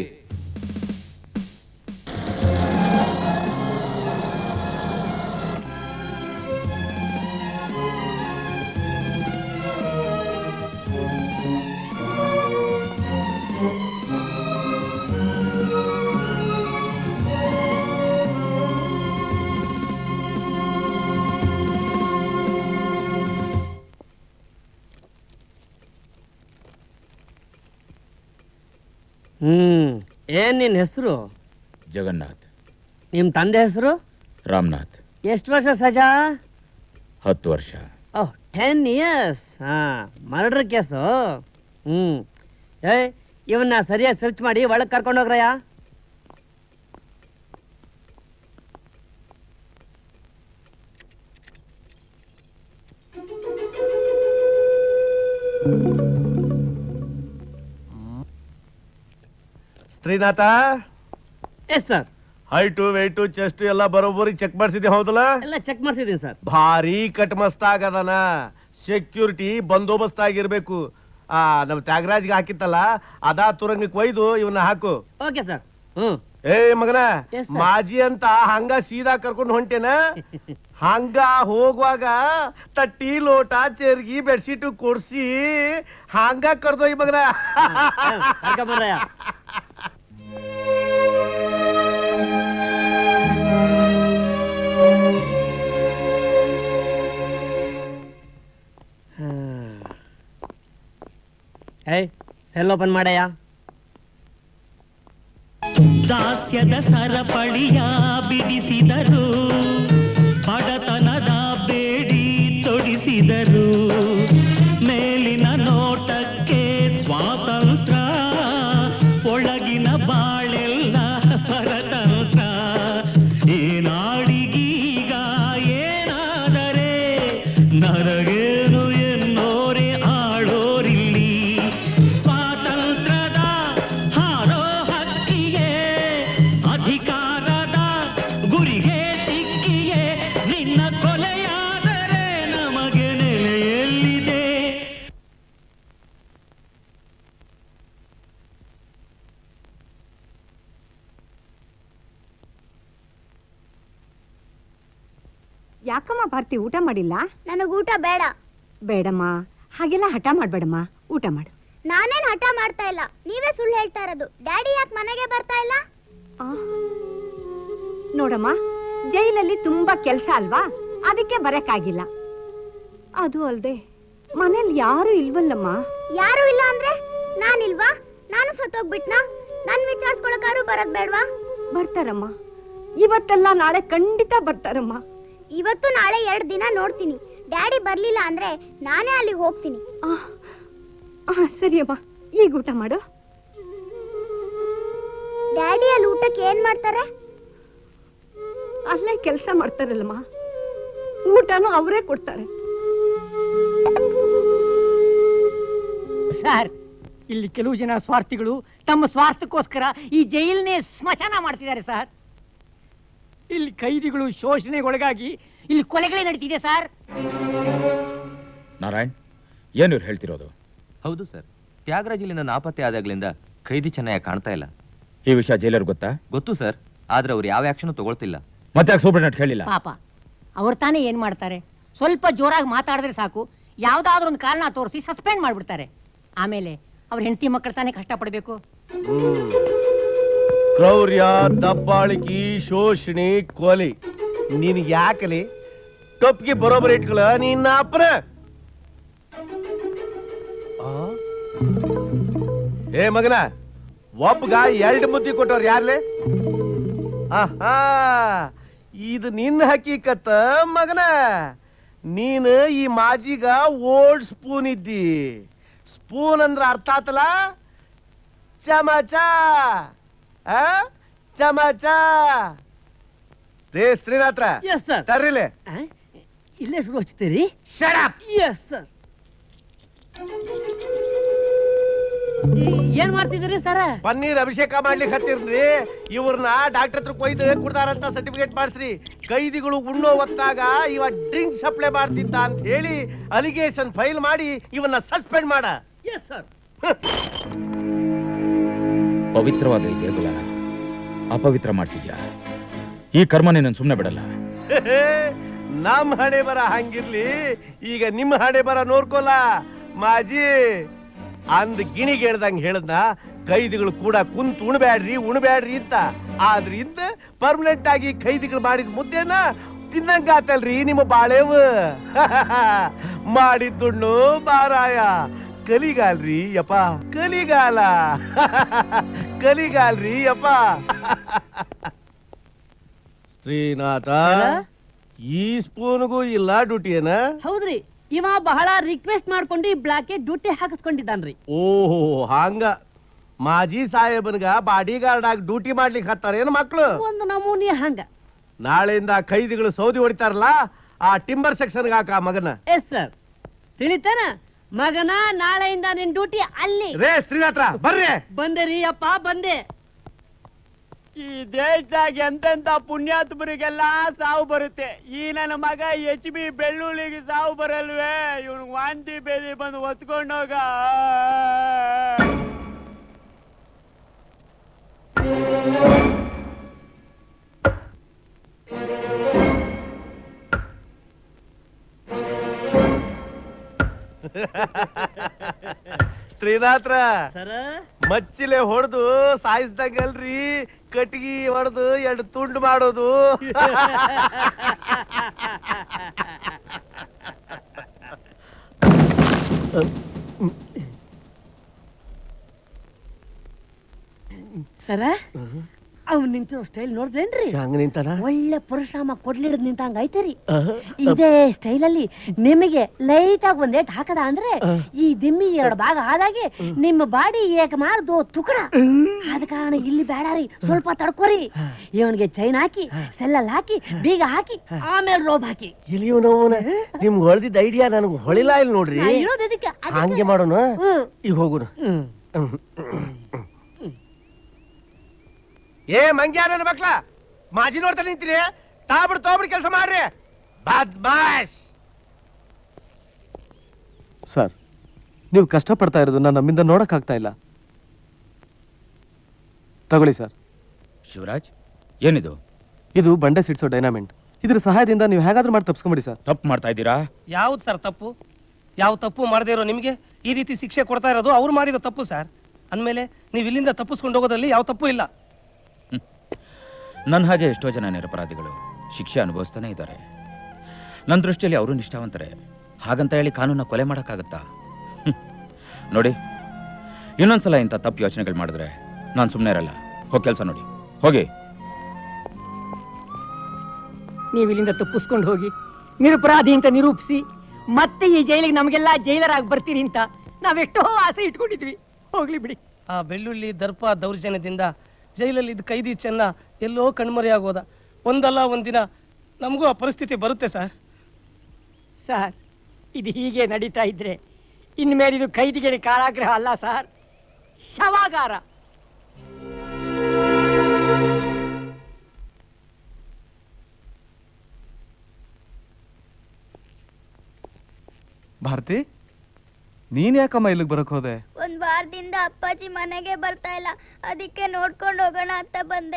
ಹ್ಮ್ ಏನ್ ನಿನ್ ಹೆಸರು ಜಗನ್ನಾಥ್ ನಿಮ್ ತಂದೆ ಹೆಸರು ರಾಮನಾಥ್ ಎಷ್ಟು ವರ್ಷ ಸಜಾ ಹತ್ತು ವರ್ಷ ಓಹ್ ಟೆನ್ ಇಯರ್ಸ್ ಹಾ ಮರ್ಡರ್ ಕೇಸು ಹ್ಮ್ ಏ ಇವನ್ನ ಸರಿಯಾಗಿ ಸರ್ಚ್ ಮಾಡಿ ಒಳಗ್ ಕರ್ಕೊಂಡು ಹೋಗ್ರಯ್ಯ Srinatha yes sir height weight chest ಎಲ್ಲ ಬರೋಬ್ಬರಿ ಚೆಕ್ ಮಾಡಿಸಿದ್ದೆ ಹೌದಲ್ಲ ಎಲ್ಲ ಚೆಕ್ ಮಾಡಿಸಿದೀನಿ ಸರ್ ಭಾರಿ ಕಟ್ ಮಸ್ತ್ ಆಗದನ ಸೆಕ್ಯೂರಿಟಿ ಬಂದೋಬಸ್ತ್ ಆಗಿರ್ಬೇಕು ಆ ನಮ್ ತ್ಯಾಗರಾಜ್ಗೆ ಹಾಕಿತ್ತಲ್ಲ ಅದಾ ತುರಂಗಕ್ಕೆ ಒಯ್ದು ಇವನ್ನ ಹಾಕು ಓಕೆ ಸರ್ ಹ್ಮ್ ಏ ಮಗನ Yes, sir. ಮಾಜಿ ಅಂತ ಹಂಗ ಸೀದಾ ಕರ್ಕೊಂಡು ಹೊಂಟೇನ ಹಂಗ ಹೋಗುವಾಗ ತಟ್ಟಿ ಲೋಟ ಚೆರ್ಗಿ ಬೆಡ್ಶೀಟ್ ಕೊಡ್ಸಿ ಹಂಗ ಕರ್ದೋಯ್ ಮಗನ ಕರ್ಕೊಂಬರ್ರಯ್ಯ ಏಯ್ ಸೆಲ್ ಓಪನ್ ಮಾಡಯ್ಯ ದಾಸ್ಯದ ಸರಪಳಿಯ ಬಿಡಿಸಿದರು ಬಡತನದ ಬೇಡಿ ತೊಡಿಸಿದರು ಮೇಲಿನ ನೋಟಕ್ಕೆ ಸ್ವಾತಂತ್ರ್ಯ ಒಳಗಿನ ಬಾಳೆಲ್ಲ ಪರತಂತ್ರ ಈ ನಾಡಿಗೀಗ ಏನಾದರೆ ನರಗೇನು ಎನ್ನೋರೆ ಆಳೋರಿಲ್ಲಿ ಸ್ವಾತಂತ್ರ್ಯದ ಹಾರೋ ಹಕ್ಕಿಗೆ ಅಧಿಕಾರದ ಗುರಿಗೆ ಸಿಕ್ಕಿಯೇ ನಿನ್ನ ಕೊಲೆಯಾದರೆ ನಮಗೆ ನೆಲೆಯಲ್ಲಿದೆ ಯಾಕಮ್ಮ ಭಾರತಿ ಊಟ ಮಾಡಿಲ್ಲ ನನಗ್ ಊಟ ಬೇಡ ಬೇಡಮ್ಮ ಹಾಗೆಲ್ಲ ಹಠ ಮಾಡ್ಬೇಡಮ್ಮ ಊಟ ಮಾಡು ನಾನೇನ್ ಹಠ ಮಾಡ್ತಾ ಇಲ್ಲ ನೀವೇ ಸುಳ್ಳು ಹೇಳ್ತಾ ಇರೋದು ಡ್ಯಾಡಿ ಯಾಕೆ ಮನೆಗೆ ಬರ್ತಾ ಇಲ್ಲ ನೋಡಮ್ಮ ಜೈಲಲ್ಲಿ ತುಂಬಾ ಕೆಲ್ಸ ಅಲ್ವಾ ಅದಕ್ಕೆ ಬರಕ್ಕಾಗಿಲ್ಲ ಅದು ಅಲ್ದೆ ಮನೇಲಿ ಯಾರು ಇಲ್ವಲ್ಲಮ್ಮ ಯಾರು ಇಲ್ಲ ಅಂದ್ರೆ ನಾನಿಲ್ವಾ ನಾನು ಸತ್ತೋಗ್ಬಿಟ್ನಾ ನನ್ ವಿಚಾರಿಸ್ಕೊಳಕಾರು ಬರದ್ ಬೇಡ್ವಾ ಬರ್ತಾರಮ್ಮ ಇವತ್ತೆಲ್ಲ ನಾಳೆ ಖಂಡಿತ ಬರ್ತಾರಮ್ಮ ಇವತ್ತು ನಾಳೆ ಎರಡ್ ದಿನ ನೋಡ್ತೀನಿ ಡ್ಯಾಡಿ ಬರ್ಲಿಲ್ಲ ಅಂದ್ರೆ ನಾನೇ ಅಲ್ಲಿಗೆ ಹೋಗ್ತೀನಿ ಆ, ಸರಿಯಮ್ಮ ಈಗ ಊಟ ಮಾಡು ಡ್ಯಾಡಿ ಅಲ್ಲಿ ಊಟಕ್ಕೆ ಏನ್ ಮಾಡ್ತಾರೆ ಅಲ್ಲೇ ಕೆಲಸ ಮಾಡ್ತಾರಲ್ಲಮ್ಮ ಊಟನೂ ಅವರೇ ಕೊಡ್ತಾರೆ ಸರ್ ಇಲ್ಲಿ ಕೆಲವು ಜನ ಸ್ವಾರ್ಥಿಗಳು ತಮ್ಮ ಸ್ವಾರ್ಥಕ್ಕೋಸ್ಕರ ಈ ಜೈಲನ್ನೇ ಸ್ಮಶಾನ ಮಾಡ್ತಿದ್ದಾರೆ ಸರ್ ಇಲ್ಲಿ ಕೈದಿಗಳು ಶೋಷಣೆಗೊಳಗಾಗಿ ಇಲ್ಲಿ ಕೊಲೆಗಳೇ ನಡೀತಿದೆ ಸರ್ ನಾರಾಯಣ್ ಏನು ಇವ್ರು ಹೇಳ್ತಿರೋದು ಹೌದು ಸರ್ ತ್ಯಾಗರಾಜ್ ಇಲ್ಲಿಂದ ನಾಪತ್ತೆ ಆದಾಗ್ಲಿಂದ ಖೈದಿ ಚೆನ್ನಾಗಿ ಕಾಣ್ತಾ ಇಲ್ಲ ಈ ವಿಷಯ ಜೈಲರ್ ಗೊತ್ತಾ ಗೊತ್ತು ಸರ್ ಆದ್ರೆ ಅವ್ರು ಯಾವ ಆಕ್ಷನ್ ತಗೊಳ್ತಿಲ್ಲ ಮತ್ತೆ ಯಾಕೆ ಸೂಪರ್ನೆಟ್ ಹೇಳಿಲ್ಲ ಪಾಪ ಅವ್ರು ತಾನೇ ಏನ್ ಮಾಡ್ತಾರೆ ಸ್ವಲ್ಪ ಜೋರಾಗಿ ಮಾತಾಡಿದ್ರೆ ಸಾಕು ಯಾವ್ದಾದ್ರು ಒಂದು ಕಾರಣ ತೋರಿಸಿ ಸಸ್ಪೆಂಡ್ ಮಾಡ್ಬಿಡ್ತಾರೆ ಆಮೇಲೆ ಅವ್ರ ಹೆಂಡತಿ ಮಕ್ಕಳು ತಾನೇ ಕಷ್ಟಪಡ್ಬೇಕು ಕ್ರೌರ್ಯ ದಬ್ಬಾಳಿಕೆ ಶೋಷಣೆ ಕೊಲೆ ನಿನಗೆ ಯಾಕಲಿ ಟೊಪ್ಪಿಗೆ ಬರೋಬ್ಬರಿ ಇಟ್ಕೊಳ ನಿನ್ನ ಅಪ್ಪನ ಆ? ಏ ಮಗನ ಒಬ್ಬಗ ಎರಡು ಮುದ್ದಿ ಕೊಟ್ಟವ್ರು ಯಾರ್ಲೆ ಆಹಾ ಇದು ನಿನ್ನ ಹಕೀಕತ್ತ ಮಗನ ನೀನು ಈ ಮಾಜಿಗ ಓಲ್ಡ್ ಸ್ಪೂನ್ ಇದ್ದಿ ಸ್ಪೂನ್ ಅಂದ್ರ ಅರ್ಥ ಆತಲ್ಲ ಚಮಚ ಆ? ಚಮಚ ರೇ ಶ್ರೀನಾಥ್ರ ಎಸ್ ಸರ್ ತರ್ರಿಲೆ ಇಲ್ಲೇ ಶುರು ಹಚ್ತೀರಿ ಎಸ್ ಸರ್ ಏನ್ ಮಾಡ್ತಿದ್ದೀರಿ ಸರ್ ಪನ್ನೀರ್ ಅಭಿಷೇಕ ಮಾಡ್ಲಿಕ್ಕೆ ಹತ್ತಿರ್ರಿ ಇವ್ರನ್ನ ಡಾಕ್ಟರ್ ಹತ್ರ ಕೊಯ್ದು ಕುಡ್ದಾರಂತ ಸರ್ಟಿಫಿಕೇಟ್ ಮಾಡಿಸ್ರಿ ಕೈದಿಗಳು ಉಣ್ಣೋ ಹೊತ್ತಾಗ ಇವ ಡ್ರಿಂಕ್ ಸಪ್ಲೈ ಮಾಡ್ತಿದ್ದ ಅಂತ ಹೇಳಿ ಅಲಿಗೇಷನ್ ಫೈಲ್ ಮಾಡಿ ಇವನ್ನ ಸಸ್ಪೆಂಡ್ ಮಾಡ ಎಸ್ ಸರ್ ಪವಿತ್ರವಾದ ಈ ದೇಗುಲನ ಅಪವಿತ್ರ ಮಾಡ್ತಿದ್ಯಾ ಈ ಕರ್ಮ ನಿನ್ನ ಸುಮ್ಮನೆ ಬಿಡಲ್ಲ ನಮ್ ಹಣೆ ಬರ ಹಂಗಿರ್ಲಿ ಈಗ ನಿಮ್ ಹಣೆ ಬರ ನೋಡ್ಕೊಲ್ಲ ಮಾಜಿ ಅಂದ್ ಗಿಣಿಗೆ ಹೇಳ್ದಂಗ್ ಹೇಳದ್ನ ಕೈದಿಗಳು ಕೂಡ ಕುಂತ್ ಉಣ್ಬ್ಯಾಡ್ರಿ ಉಣ್ಬ್ಯಾಡ್ರಿ ಅಂತ ಆದ್ರೆ ಇಂದ ಪರ್ಮನೆಂಟ್ ಆಗಿ ಕೈದಿಗಳು ಮಾಡಿದ ಮುದ್ದೆನ ತಿನ್ನಂಗಾತಲ್ರಿ ನಿಮ್ಮ ಬಾಳೆವು ಮಾಡಿದ್ದುಣ್ಣು ಬಾರಾಯ ಕಲಿಗಾಲ್ರಿ ಯಪ್ಪ ಕಲಿಗಾಲ ಕಲಿಗಾಲ್ರಿ ಯಪ್ಪ ಶ್ರೀನಾಥ ಈ ಸ್ಪೂನ್ಗೂ ಇಲ್ಲ ಡ್ಯೂಟಿ ಏನ ಹೌದ್ರಿ ಇವ ಬಹಳ ರಿಕ್ವೆಸ್ಟ್ ಮಾಡ್ಕೊಂಡು ಈ ಬ್ಲಾಕೆ ಡ್ಯೂಟಿ ಹಾಕಿಸ್ಕೊಂಡಿದ್ದಾನ್ರಿ ಓಹೋ ಹಂಗ ಮಾಜಿ ಸಾಹೇಬನ್ಗ ಬಾಡಿ ಗಾರ್ಡ್ ಆಗಿ ಡ್ಯೂಟಿ ಮಾಡ್ಲಿಕ್ಕೆ ಹತ್ತಾರ ಏನು ಮಕ್ಳು ಒಂದು ನಮೂನಿ ಹಂಗ ನಾಳೆಯಿಂದ ಕೈದಿಗಳು ಸೌದಿ ಹೊಡಿತಾರಲ್ಲ ಆ ಟಿಂಬರ್ ಸೆಕ್ಷನ್ ಹಾಕ ಆ ಮಗನ ಎಸ್ ಸರ್ ತಿಳಿತಾನ ಮಗನ ನಾಳೆಯಿಂದ ನಿನ್ ಡ್ಯೂಟಿ ಅಲ್ಲಿ ರೇ ಶ್ರೀನಾಥ್ರ ಬರ್ರಿ ಬಂದೆ ರೀ ಅಪ್ಪ ಬಂದೆ ಈ ದೇಶದಾಗ ಎಂತೆಂತ ಪುಣ್ಯಾತ್ಮರಿಗೆಲ್ಲ ಸಾವು ಬರುತ್ತೆ ಈ ನನ್ನ ಮಗ ಎಚ್ ಬಿ ಬೆಳ್ಳುಳ್ಳಿಗೆ ಸಾವು ಬರಲ್ವೇ ಇವನು ವಾಂತಿ ಬೇದಿ ಬಂದು ಒತ್ಕೊಂಡೋಗ ಶ್ರೀನಾಥ್ರ ಸರ ಮಚ್ಚಿಲೆ ಹೊಡೆದು ಸಾಯಿಸ್ದಂಗಲ್ರಿ ಕಟ್ಗಿ ಹೊಡೆದು ಎರಡು ತುಂಡು ಮಾಡೋದು ಸರ ಅವ್ ನಿಂತಿರೋ ಸ್ಟೈಲ್ ನೋಡ್ದೇನ್ರಿ ಹಂಗ ನಿಂತಾನ ಒಳ್ಳೆ ಪರಶುರಾಮ ಕೊಡ್ಲಿಡ್ ನಿಂತಂಗ ಐತೆರಿ ಇದೇ ಸ್ಟೈಲ್ ಅಲ್ಲಿ ನಿಮಗೆ ಲೈಟ್ ಆಗಿ ಒಂದೇಟ್ ಹಾಕದ ಅಂದ್ರೆ ಈ ದಿಮ್ಮಿ ಎರಡು ಭಾಗ ಆದಾಗೆ ನಿಮ್ಮ ಬಾಡಿ ಏಕ ಮಾಡ್ದು ತುಕಡ ಆದ ಕಾರಣ ಇಲ್ಲಿ ಬೇಡಾರಿ ಸ್ವಲ್ಪ ತಡ್ಕೋರಿ ಇವನ್ಗೆ ಚೈನ್ ಹಾಕಿ ಸೆಲ್ಲಲ್ಲಿ ಹಾಕಿ ಬೀಗ ಹಾಕಿ ಆಮೇಲೆ ರೋಬ್ ಹಾಕಿ ಇಲ್ಲಿಯೂ ನೋವನ ನಿಮ್ಗೆ ಹೊಳ್ದಿದ್ದ ಐಡಿಯಾ ನನಗೆ ಹೊಳಿಲ್ಲ ಇಲ್ಲಿ ನೋಡ್ರಿ ನಾ ಇರೋದ್ ಇದಕ್ಕೆ, ಅದಕ್ಕೆ. ಹಂಗೆ ಮಾಡೋಣ ಈಗ ಹೋಗುಣ ಏ ಮಂಗ್ಯ ನನ್ನ ಮಕ್ಳ ಮಾಜಿ ನೋಡ್ತಾ ನಿಂತೀರಿ ತಾಬಿಡ್ ತೋಬಿಡ್ ಕೆಲಸ ಮಾಡ್ರಿ ಬದ್ಮಾಶ್ ಸರ್ ನೀವು ಕಷ್ಟಪಡ್ತಾ ಇರೋದನ್ನ ನಮ್ಮಿಂದ ನೋಡಕ್ಕಾಗ್ತಾ ಇಲ್ಲ ತಗೊಳ್ಳಿ ಸರ್ ಶಿವರಾಜ್ ಏನಿದು ಇದು ಬಂಡೆ ಸಿಡ್ಸೋ ಡೈನಾಮೆಂಟ್ ಇದ್ರ ಸಹಾಯದಿಂದ ನೀವು ಹೇಗಾದ್ರೂ ಮಾಡಿ ತಪ್ಸ್ಕೊಂಬಿಡಿ ಸರ್ ತಪ್ಪು ಮಾಡ್ತಾ ಇದ್ದೀರಾ ಯಾವ್ದು ಸರ್ ತಪ್ಪು ಯಾವ ತಪ್ಪು ಮಾಡದೇ ಇರೋ ನಿಮಗೆ ಈ ರೀತಿ ಶಿಕ್ಷೆ ಕೊಡ್ತಾ ಇರೋದು ಅವ್ರು ಮಾಡಿದ ತಪ್ಪು ಸರ್ ಅಂದಮೇಲೆ ನೀವು ಇಲ್ಲಿಂದ ತಪ್ಪಿಸ್ಕೊಂಡು ಹೋಗೋದ್ರಲ್ಲಿ ಯಾವ ತಪ್ಪು ಇಲ್ಲ ನನ್ನ ಹಾಗೆ ಎಷ್ಟೋ ಜನ ನಿರಪರಾಧಿಗಳು ಶಿಕ್ಷೆ ಅನುಭವಿಸ್ತಾನೆ ಇದ್ದಾರೆ ನನ್ನ ದೃಷ್ಟಿಯಲ್ಲಿ ಅವರು ನಿಷ್ಠಾವಂತರೇ ಹಾಗಂತ ಹೇಳಿ ಕಾನೂನ ಕೊಲೆ ಮಾಡೋಕ್ಕಾಗತ್ತಾ ಹ್ಮ್. ನೋಡಿ ಇನ್ನೊಂದ್ಸಲ ಇಂಥ ತಪ್ಪು ಯೋಚನೆಗಳು ಮಾಡಿದ್ರೆ ನಾನು ಸುಮ್ಮನೆ ಇರಲ್ಲ ಹೋಗಿ ಕೆಲಸ ನೋಡಿ ಹೋಗಿ ನೀವು ಇಲ್ಲಿಂದ ತಪ್ಪಿಸ್ಕೊಂಡು ಹೋಗಿ ನಿರಪರಾಧಿ ಅಂತ ನಿರೂಪಿಸಿ ಮತ್ತೆ ಈ ಜೈಲಿಗೆ ನಮಗೆಲ್ಲ ಜೈಲರಾಗಿ ಬರ್ತೀರಿ ಅಂತ ನಾವೆಷ್ಟೋ ಆಸೆ ಇಟ್ಕೊಂಡಿದ್ವಿ ಹೋಗ್ಲಿ ಬಿಡಿ ಆ ಬೆಳ್ಳುಳ್ಳಿ ದರ್ಪ ದೌರ್ಜನ್ಯದಿಂದ ಜೈಲಲ್ಲಿ ಇದ್ದ ಕೈದಿ ಚೆನ್ನ ಎಲ್ಲೋ ಕಣ್ಮರೆಯಾಗೋದ ಒಂದಲ್ಲ ಒಂದಿನ ನಮಗೂ ಆ ಪರಿಸ್ಥಿತಿ ಬರುತ್ತೆ ಸರ್ ಸರ್ ಇದು ಹೀಗೆ ನಡೀತಾ ಇದ್ರೆ ಇನ್ಮೇಲೆ ಇದು ಕೈದಿಗೆ ಕಾರಾಗೃಹ ಅಲ್ಲ ಸರ್ ಶವಾಗಾರ ಭಾರತಿ ನೀನ್ ಯಾಕಮ್ಮ ಇಲ್ಲಿಗೆ ಬರಕ್ ಹೋದೆ ಒಂದ್ ವಾರದಿಂದ ಅಪ್ಪಾಜಿ ಮನೆಗೆ ಬರ್ತಾ ಇಲ್ಲ ಅದಕ್ಕೆ ನೋಡ್ಕೊಂಡು ಹೋಗೋಣ ಅಂತ ಬಂದೆ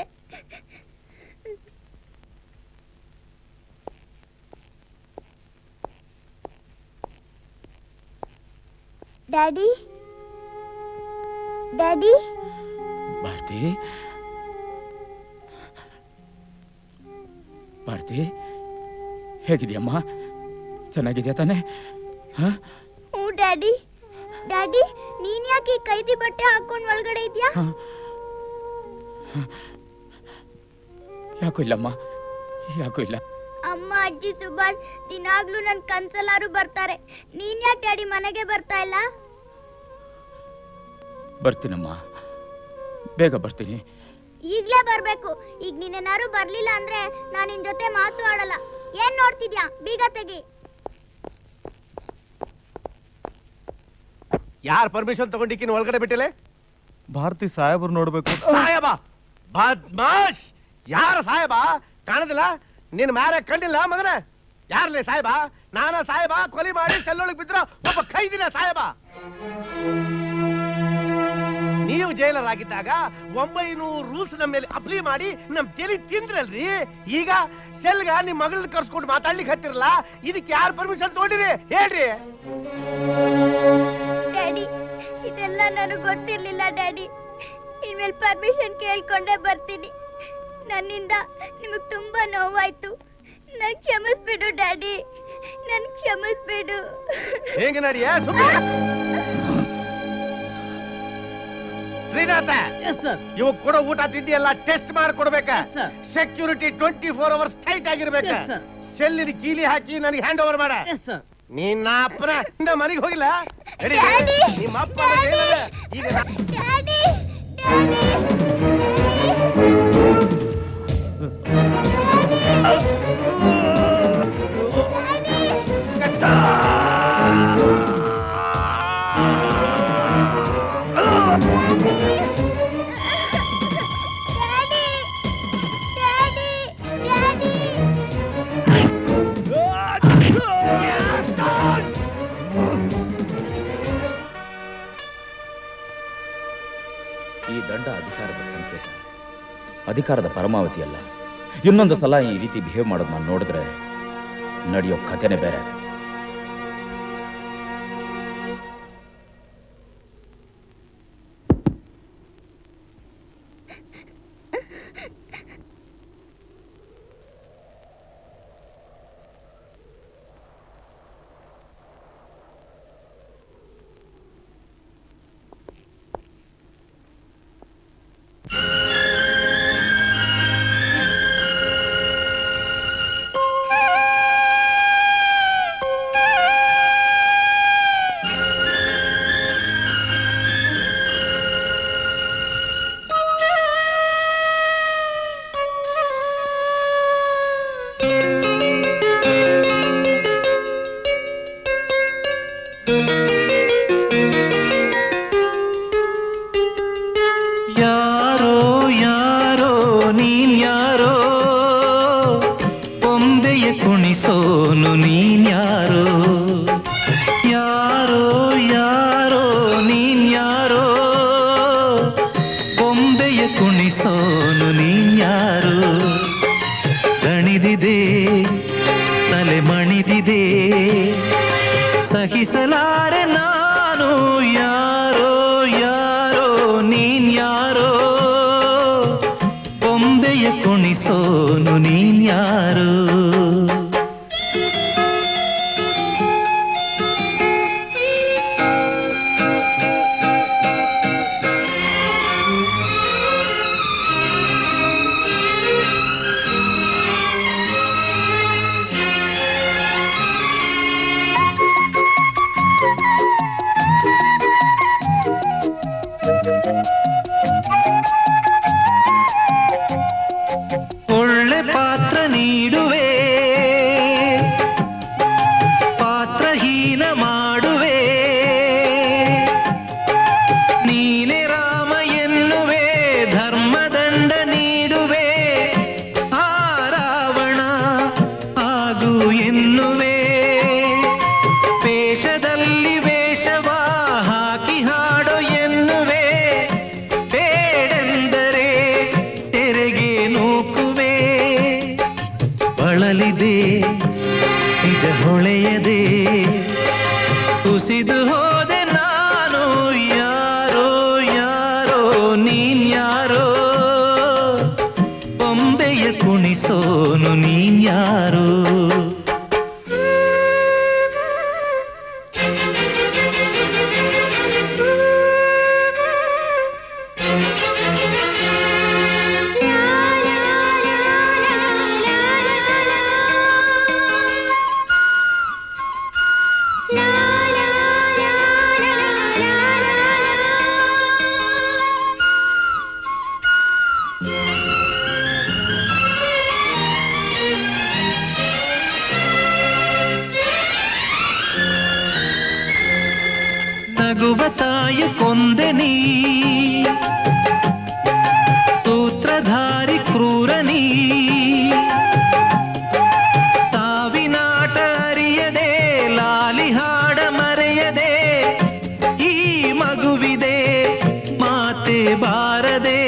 ಡ್ಯಾಡಿ ಡ್ಯಾಡಿ ಭಾರತಿ ಭಾರತಿ ಹೇಗಿದೆಯಮ್ಮ ಚೆನ್ನಾಗಿದೆಯಾ ತಾನೆ ಹಾ ಹ್ಞೂ ಡ್ಯಾಡಿ ಡ್ಯಾಡಿ ನೀನ್ ಯಾಕೆ ಈ ಕೈದಿ ಬಟ್ಟೆ ಹಾಕೊಂಡ್ ಒಳಗಡೆ ಇದ್ಯಾ ಯಾಕೂ ಇಲ್ಲಮ್ಮ ಯಾಕೂ ಇಲ್ಲ ಅಮ್ಮ ಅಜ್ಜಿ ಸುಭಾಷ್ ದಿನಾಗ್ಲೂ ನನ್ ಕನ್ಸಲ್ಲಾರು ಬರ್ತಾರೆ ನೀನ್ ಯಾಕೆ ಡ್ಯಾಡಿ ಮನೆಗೆ ಬರ್ತಾ ಇಲ್ಲ ಬರ್ತೀನಮ್ಮ ಬೇಗ ಬರ್ತೀನಿ ಈಗ್ಲೇ ಬರ್ಬೇಕು ಈಗ ನೀನೇನಾರು ಬರ್ಲಿಲ್ಲ ಅಂದ್ರೆ ನಾನ್ ನಿನ್ ಜೊತೆ ಮಾತು ಆಡಲ್ಲ ಏನ್ ನೋಡ್ತಿದ್ಯಾ ಬೀಗ ತೆಗಿ ಯಾರ್ ಪರ್ಮಿಷನ್ ತಗೊಂಡಿಕ್ಕಿನ ಒಳಗಡೆ ಬಿಟ್ಟಿಲ್ಲ ಭಾರತಿ ಸಾಹೇಬ್ರು ನೋಡ್ಬೇಕು ಸಾಯಬ ಬದ್ಮಾಶ್ ಯಾರ ಸಾಹೇಬ ಕಾಣದಿಲ್ಲ ನಿನ್ ಮ್ಯಾರೆ ಕಂಡಿಲ್ಲ ಮಗನ ಯಾರ್ಲೆ ಸಾಹೇಬ ನಾನ ಸಾಹೇಬ ಕೊಲಿ ಮಾಡಿ ಸೆಲ್ಲೊಳಗ್ ಬಿದ್ರ ಒಬ್ಬ ಖೈದಿನ ಸಾಹೇಬ ನೀವು ಜೈಲರ್ ಆಗಿದ್ದಾಗ ಒಂಬೈನೂರು ರೂಲ್ಸ್ ನಮ್ಮ ಮೇಲೆ ಅಪ್ಲೈ ಮಾಡಿ ನಮ್ ತಲೆ ತಿಂದ್ರಲ್ರಿ ಈಗ ಸೆಲ್ಗ ನಿಮ್ ಮಗಳನ್ನ ಕರ್ಸ್ಕೊಂಡು ಮಾತಾಡ್ಲಿಕ್ಕೆ ಹತ್ತಿರಲ್ಲ ಇದಕ್ಕೆ ಯಾರು ಪರ್ಮಿಷನ್ ತಗೊಂಡಿರಿ ಹೇಳ್ರಿ ಡ್ಯಾಡಿ ಇದೆಲ್ಲ ನನಗೆ ಗೊತ್ತಿರ್ಲಿಲ್ಲ ಡ್ಯಾಡಿ ಇನ್ಮೇಲೆ ಪರ್ಮಿಷನ್ ಕೇಳ್ಕೊಂಡೇ ಬರ್ತೀನಿ ನನ್ನಿಂದ ನಿಮಗ್ ತುಂಬಾ ನೋವಾಯ್ತು ನನ್ ಕ್ಷಮಿಸ್ಬಿಡು ಡ್ಯಾಡಿ ನನ್ ಕ್ಷಮಿಸ್ಬಿಡು ಹೇಗೆ ನಡಿಯ ಸುಮ್ಮನೆ ಶ್ರೀನಾಥ ಇವಾಗ ಕೊಡೋ ಊಟ ತಿಂಡಿ ಎಲ್ಲ ಟೆಸ್ಟ್ ಮಾಡಿ ಕೊಡ್ಬೇಕ security twenty four hours tight ಆಗಿರ್ಬೇಕ Yes, sir. ಸೆಲ್ಲಿನ ಕೀಲಿ ಹಾಕಿ ನನಗೆ ಹ್ಯಾಂಡ್ ಓವರ್ ಮಾಡ ನಿನ್ನ ಅಪ್ಪನ ನಿನ್ನ ಮನೆಗೆ ಹೋಗಿಲ್ಲ ನಡಿ, Daddy! ನಿಮ್ಮ ಅಪ್ಪ ಜೈಲಲ್ಲಿ. ಈಗ ನಾ- ಡ್ಯಾಡಿ ಈ ದಂಡ ಅಧಿಕಾರದ ಸಂಕೇತ ಅಧಿಕಾರದ ಪರಮಾವಧಿ ಅಲ್ಲ ಇನ್ನೊಂದು ಸಲ ಈ ರೀತಿ ಬಿಹೇವ್ ಮಾಡೋದು ನಾನು ನೋಡಿದ್ರೆ ನಡೆಯೋ ಕಥೆನೇ ಬೇರೆ ಯಾರೋ ಯಾರೋ ನೀನ್ ಯಾರೋ ಬೊಂಬೆಯ ಕುಣಿಸೋನು ನೀನ್ ಯಾರೋ ಯಾರೋ ಯಾರೋ ನೀನ್ ಯಾರೋ ಬೊಂಬೆಯ ಕುಣಿಸೋನು ನೀನ್ ಯಾರೋ ದಣಿದಿದೆ ತಲೆ ಮಣಿದಿದೆ ಸಹಿಸಲಾರೆ ನಾನು ಯಾರೋ ಯಾರೋ ನೀನ್ ಯಾರೋ ಬೊಂಬೆಯ ಕುಣಿಸೋನು ನೀನ್ ಯಾರೋ ಬಳಲಿದೆ ನಿಜ ಹೊಳೆಯದೆ ಕುಸಿದು ಹೋದೆ ನಾನು ಯಾರೋ ಯಾರೋ ನೀನ್ಯಾರೋ ಬೊಂಬೆಯ ಕುಣಿಸೋನು ನೀನ್ಯಾರೋ ನಗುವ ತಾಯ ಕೊಂದೆ ನೀ ಸೂತ್ರಧಾರಿ ಕ್ರೂರ ನೀ ಸಾವಿನಾಟ ಅರಿಯದೆ ಲಾಲಿ ಹಾಡ ಮರೆಯದೆ ಈ ಮಗುವಿದೆ ಮಾತೆ ಬಾರದೆ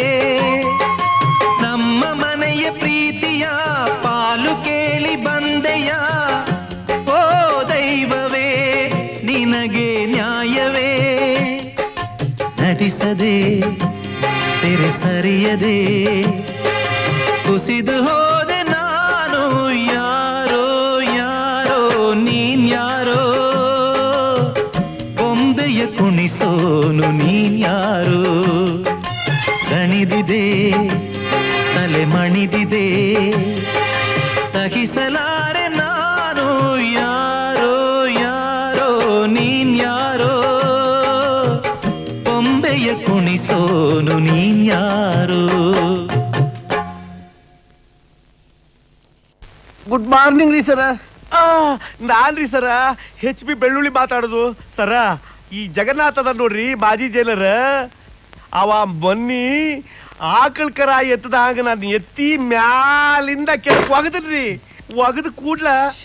ನಮ್ಮ ಮನೆಯ ಪ್ರೀತಿಯ ಪಾಲು ಕೇಳಿ ಬಂದೆಯ ಓ ದೈವವೇ ನಿನಗೆ ನ್ಯಾಯವೇ ನಟಿಸದೆ ತೆರೆ ಸರಿಯದೆ ಕುಸಿದು ಹೋದೆ ನಾನು ಯಾರೋ ಯಾರೋ ನೀನ್ಯಾರೋ ಬೊಂಬೆಯ ಕುಣಿಸೋನು ನೀನ್ಯಾರೋ ದಣಿದಿದೆ ತಲೆ ಮಣಿದಿದೆ ಸಹಿಸಲಾರೆ ನಾನು ಯಾರೋ ಯಾರೋ ನೀನ್ಯಾರೋ ಬೊಂಬೆಯ ಕುಣಿಸೋನು ನೀನ್ಯಾರೋ ಗುಡ್ ಮಾರ್ನಿಂಗ್ ರೀ ಸರ ನಾನ್ರಿ ಸರ ಹೆಚ್ ಬಿ ಬೆಳ್ಳುಳ್ಳಿ ಮಾತಾಡೋದು ಸರ ಈ ಜಗನ್ನಾಥದ ನೋಡ್ರಿ ಮಾಜಿ ಜೈಲರ್ ಅವ ಮೊನ್ನಿ ಆಕಳ ಕರ ಎತ್ತದಾಗ ನಾನು ಎತ್ತಿ ಮ್ಯಾಲಿಂದ ಕೆಳಕ್ ಒಗದ್ರಿ ಒಗದ್ ಕೂಡ್ಲ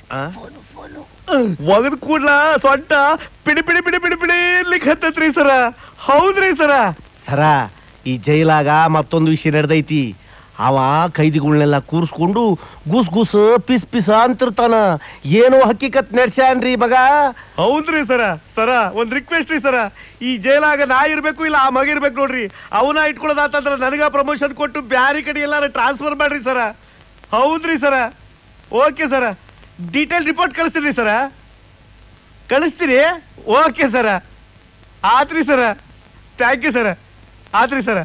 ಒಗದ್ ಕೂಡ್ಲ ಸೊಂಟ ಪಿಡಿ ಪಿಡಿ ಪಿಡಿ ಪಿಡಿ ಪಿಡಿ ಇರ್ಲಿಕ್ಕೆ ಹತ್ತತ್ರಿ ಸರ ಹೌದ್ರಿ ಸರ ಸರ ಈ ಜೈಲಾಗ ಮತ್ತೊಂದು ವಿಷಯ ನಡೆದೈತಿ ಅವ ಕೈದಿಗಳನ್ನೆಲ್ಲ ಕೂರಿಸ್ಕೊಂಡು ಗುಸ್ ಗುಸ್ ಪಿಸ್ ಪಿಸ ಅಂತಿರ್ತಾನ ಏನೋ ಹಕ್ಕಿಕತ್ ನಡ್ಸ್ಯಾನ್ರಿ ಮಗ ಹೌದ್ರಿ ಸರ ಸರ ಒಂದ್ ರಿಕ್ವೆಸ್ಟ್ ರೀ ಸರ ಈ ಜೈಲಾಗ ನಾ ಇರ್ಬೇಕು ಇಲ್ಲ ಆ ಮಗ ಇರ್ಬೇಕು ನೋಡ್ರಿ ಅವನ ಇಟ್ಕೊಳ್ಳೋದಾತಂದ್ರ ನನಗ ಪ್ರಮೋಷನ್ ಕೊಟ್ಟು ಬ್ಯಾರಿ ಕಡೆ ಎಲ್ಲಾರ ಟ್ರಾನ್ಸ್ಫರ್ ಮಾಡ್ರಿ ಸರ ಹೌದ್ರಿ sir okay sir detail report ಕಳಿಸ್ತೀರಿ ಸರ ಕಳಿಸ್ತೀರಿ ಓಕೆ ಸರ ಆತ್ರಿ ಸರ ಥ್ಯಾಂಕ್ ಯು ಸರ ಆತ್ರಿ ಸರ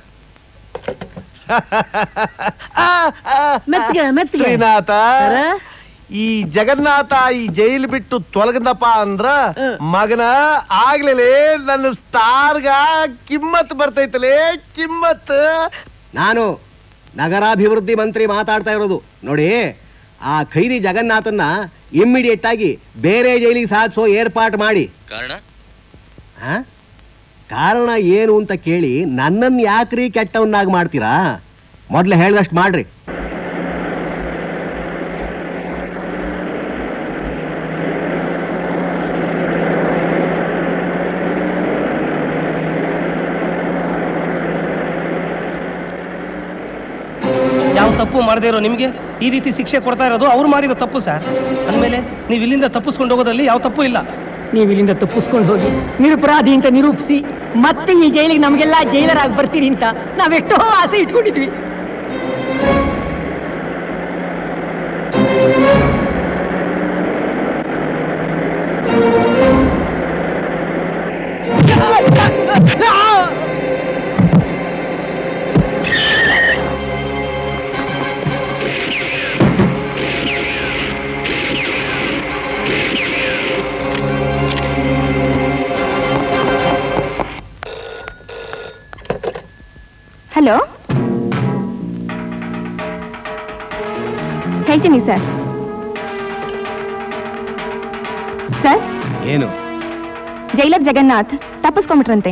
ಮೆತ್ಗೆ ಮೆತ್ಗೆ ಶ್ರೀನಾಥ ಈ ಜಗನ್ನಾಥ ಈ ಜೈಲ್ ಬಿಟ್ಟು ತೊಲಗದಪ್ಪ ಅಂದ್ರ ಮಗನ ಆಗ್ಲೇ ನನ್ನ ಸ್ಟಾರ್ಗ ಕಿಮ್ಮತ್ ಬರ್ತೈತಲೇ ಕಿಮ್ಮತ್ ನಾನು ನಗರಾಭಿವೃದ್ಧಿ ಮಂತ್ರಿ ಮಾತಾಡ್ತಾ ಇರೋದು ನೋಡಿ ಆ ಖೈದಿ ಜಗನ್ನಾಥನ್ನ ಇಮ್ಮಿಡಿಯೇಟ್ ಆಗಿ ಬೇರೆ ಜೈಲಿಗೆ ಸಾಧಿಸೋ ಏರ್ಪಾಟ್ ಮಾಡಿ ಕಾರಣ ಆ? ಕಾರಣ ಏನು ಅಂತ ಕೇಳಿ ನನ್ನನ್ನು ಯಾಕ್ರಿ ಕೆಟ್ಟವನ್ನಾಗಿ ಮಾಡ್ತೀರಾ ಮೊದ್ಲು ಹೇಳ್ದಷ್ಟು ಮಾಡ್ರಿ ಯಾವ ತಪ್ಪು ಮಾಡದೇ ಇರೋ ನಿಮಗೆ ಈ ರೀತಿ ಶಿಕ್ಷೆ ಕೊಡ್ತಾ ಇರೋದು ಅವ್ರು ಮಾಡಿರೋ ತಪ್ಪು ಸರ್ ಅಂದಮೇಲೆ ನೀವು ಇಲ್ಲಿಂದ ತಪ್ಪಿಸ್ಕೊಂಡು ಹೋಗೋದ್ರಲ್ಲಿ ಯಾವ ತಪ್ಪು ಇಲ್ಲ ನೀವು ಇಲ್ಲಿಂದ ತಪ್ಪಿಸ್ಕೊಂಡು ಹೋಗಿ ನಿರಪರಾಧಿ ಅಂತ ನಿರೂಪಿಸಿ ಮತ್ತೆ ಈ ಜೈಲಿಗೆ ನಮಗೆಲ್ಲ ಜೈಲರಾಗಿ ಬರ್ತೀರಿ ಅಂತ ನಾವೆಷ್ಟೋ ಆಸೆ ಇಟ್ಕೊಂಡಿದ್ವಿ ಹಲೋ ಹೇಳ್ತೀನಿ ಸರ್ ಸರ್ ಏನು ಜೈಲರ್ ಜಗನ್ನಾಥ್ ತಪ್ಪಿಸ್ಕೊಂಬಿಟ್ರಂತೆ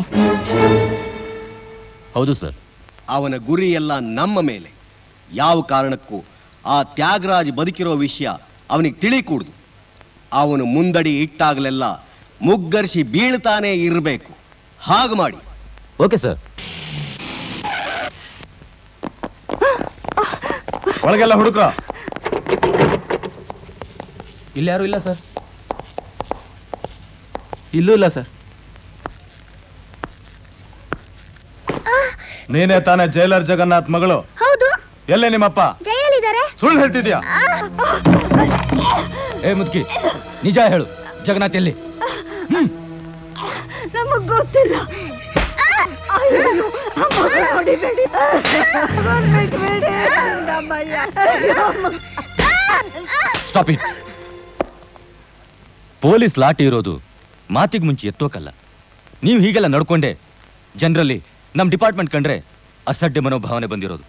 ಹೌದು ಸರ್ ಅವನ ಗುರಿ ಎಲ್ಲ ನಮ್ಮ ಮೇಲೆ ಯಾವ ಕಾರಣಕ್ಕೂ ಆ ತ್ಯಾಗರಾಜ್ ಬದುಕಿರೋ ವಿಷಯ ಅವನಿಗೆ ತಿಳಿಕೂಡ್ದು ಅವನು ಮುಂದಡಿ ಇಟ್ಟಾಗಲೆಲ್ಲ ಮುಗ್ಗರಿಸಿ ಬೀಳ್ತಾನೆ ಇರಬೇಕು ಹಾಗೆ ಮಾಡಿ ಓಕೆ ಸರ್ ಒಳಗೆಲ್ಲ ಹುಡುಕ್ರ ಇಲ್ಲಿ ಯಾರು ಇಲ್ಲ ಸರ್ ಇಲ್ಲೂ ಇಲ್ಲ ಸರ್ ನೀನೇ ತಾನೇ ಜೈಲರ್ ಜಗನ್ನಾಥ್ ಮಗಳು ಹೌದು ಎಲ್ಲೇ ನಿಮ್ಮಪ್ಪ ಜೈಲಿದ್ದಾರೆ ಸುಳ್ಳು ಹೇಳ್ತಿದ್ಯಾ ಏ ಮುದ್ಕಿ ನಿಜ ಹೇಳು ಜಗನ್ನಾಥ್ ಎಲ್ಲಿ ನಮಗ್ ಗೊತ್ತಿಲ್ಲ ಅಯ್ಯೋ, ಮಗನ್ ಹೊಡಿಬೇಡಿ. ಬಂದ್ಬಿಟ್ಬೇಡಿ. ನಮ್ಮಯ್ಯ. ಸ್ಟಾಪ್ ಇಟ್ ಪೊಲೀಸ್ ಲಾಠಿ ಇರೋದು ಮಾತಿಗೆ ಮುಂಚೆ ಎತ್ತೋಕಲ್ಲ ನೀವು ಹೀಗೆಲ್ಲ ನಡ್ಕೊಂಡೆ ಜನರಲ್ಲಿ ನಮ್ಮ ಡಿಪಾರ್ಟ್ಮೆಂಟ್ ಕಂಡ್ರೆ ಅಸಡ್ಡೆ ಮನೋಭಾವನೆ ಬಂದಿರೋದು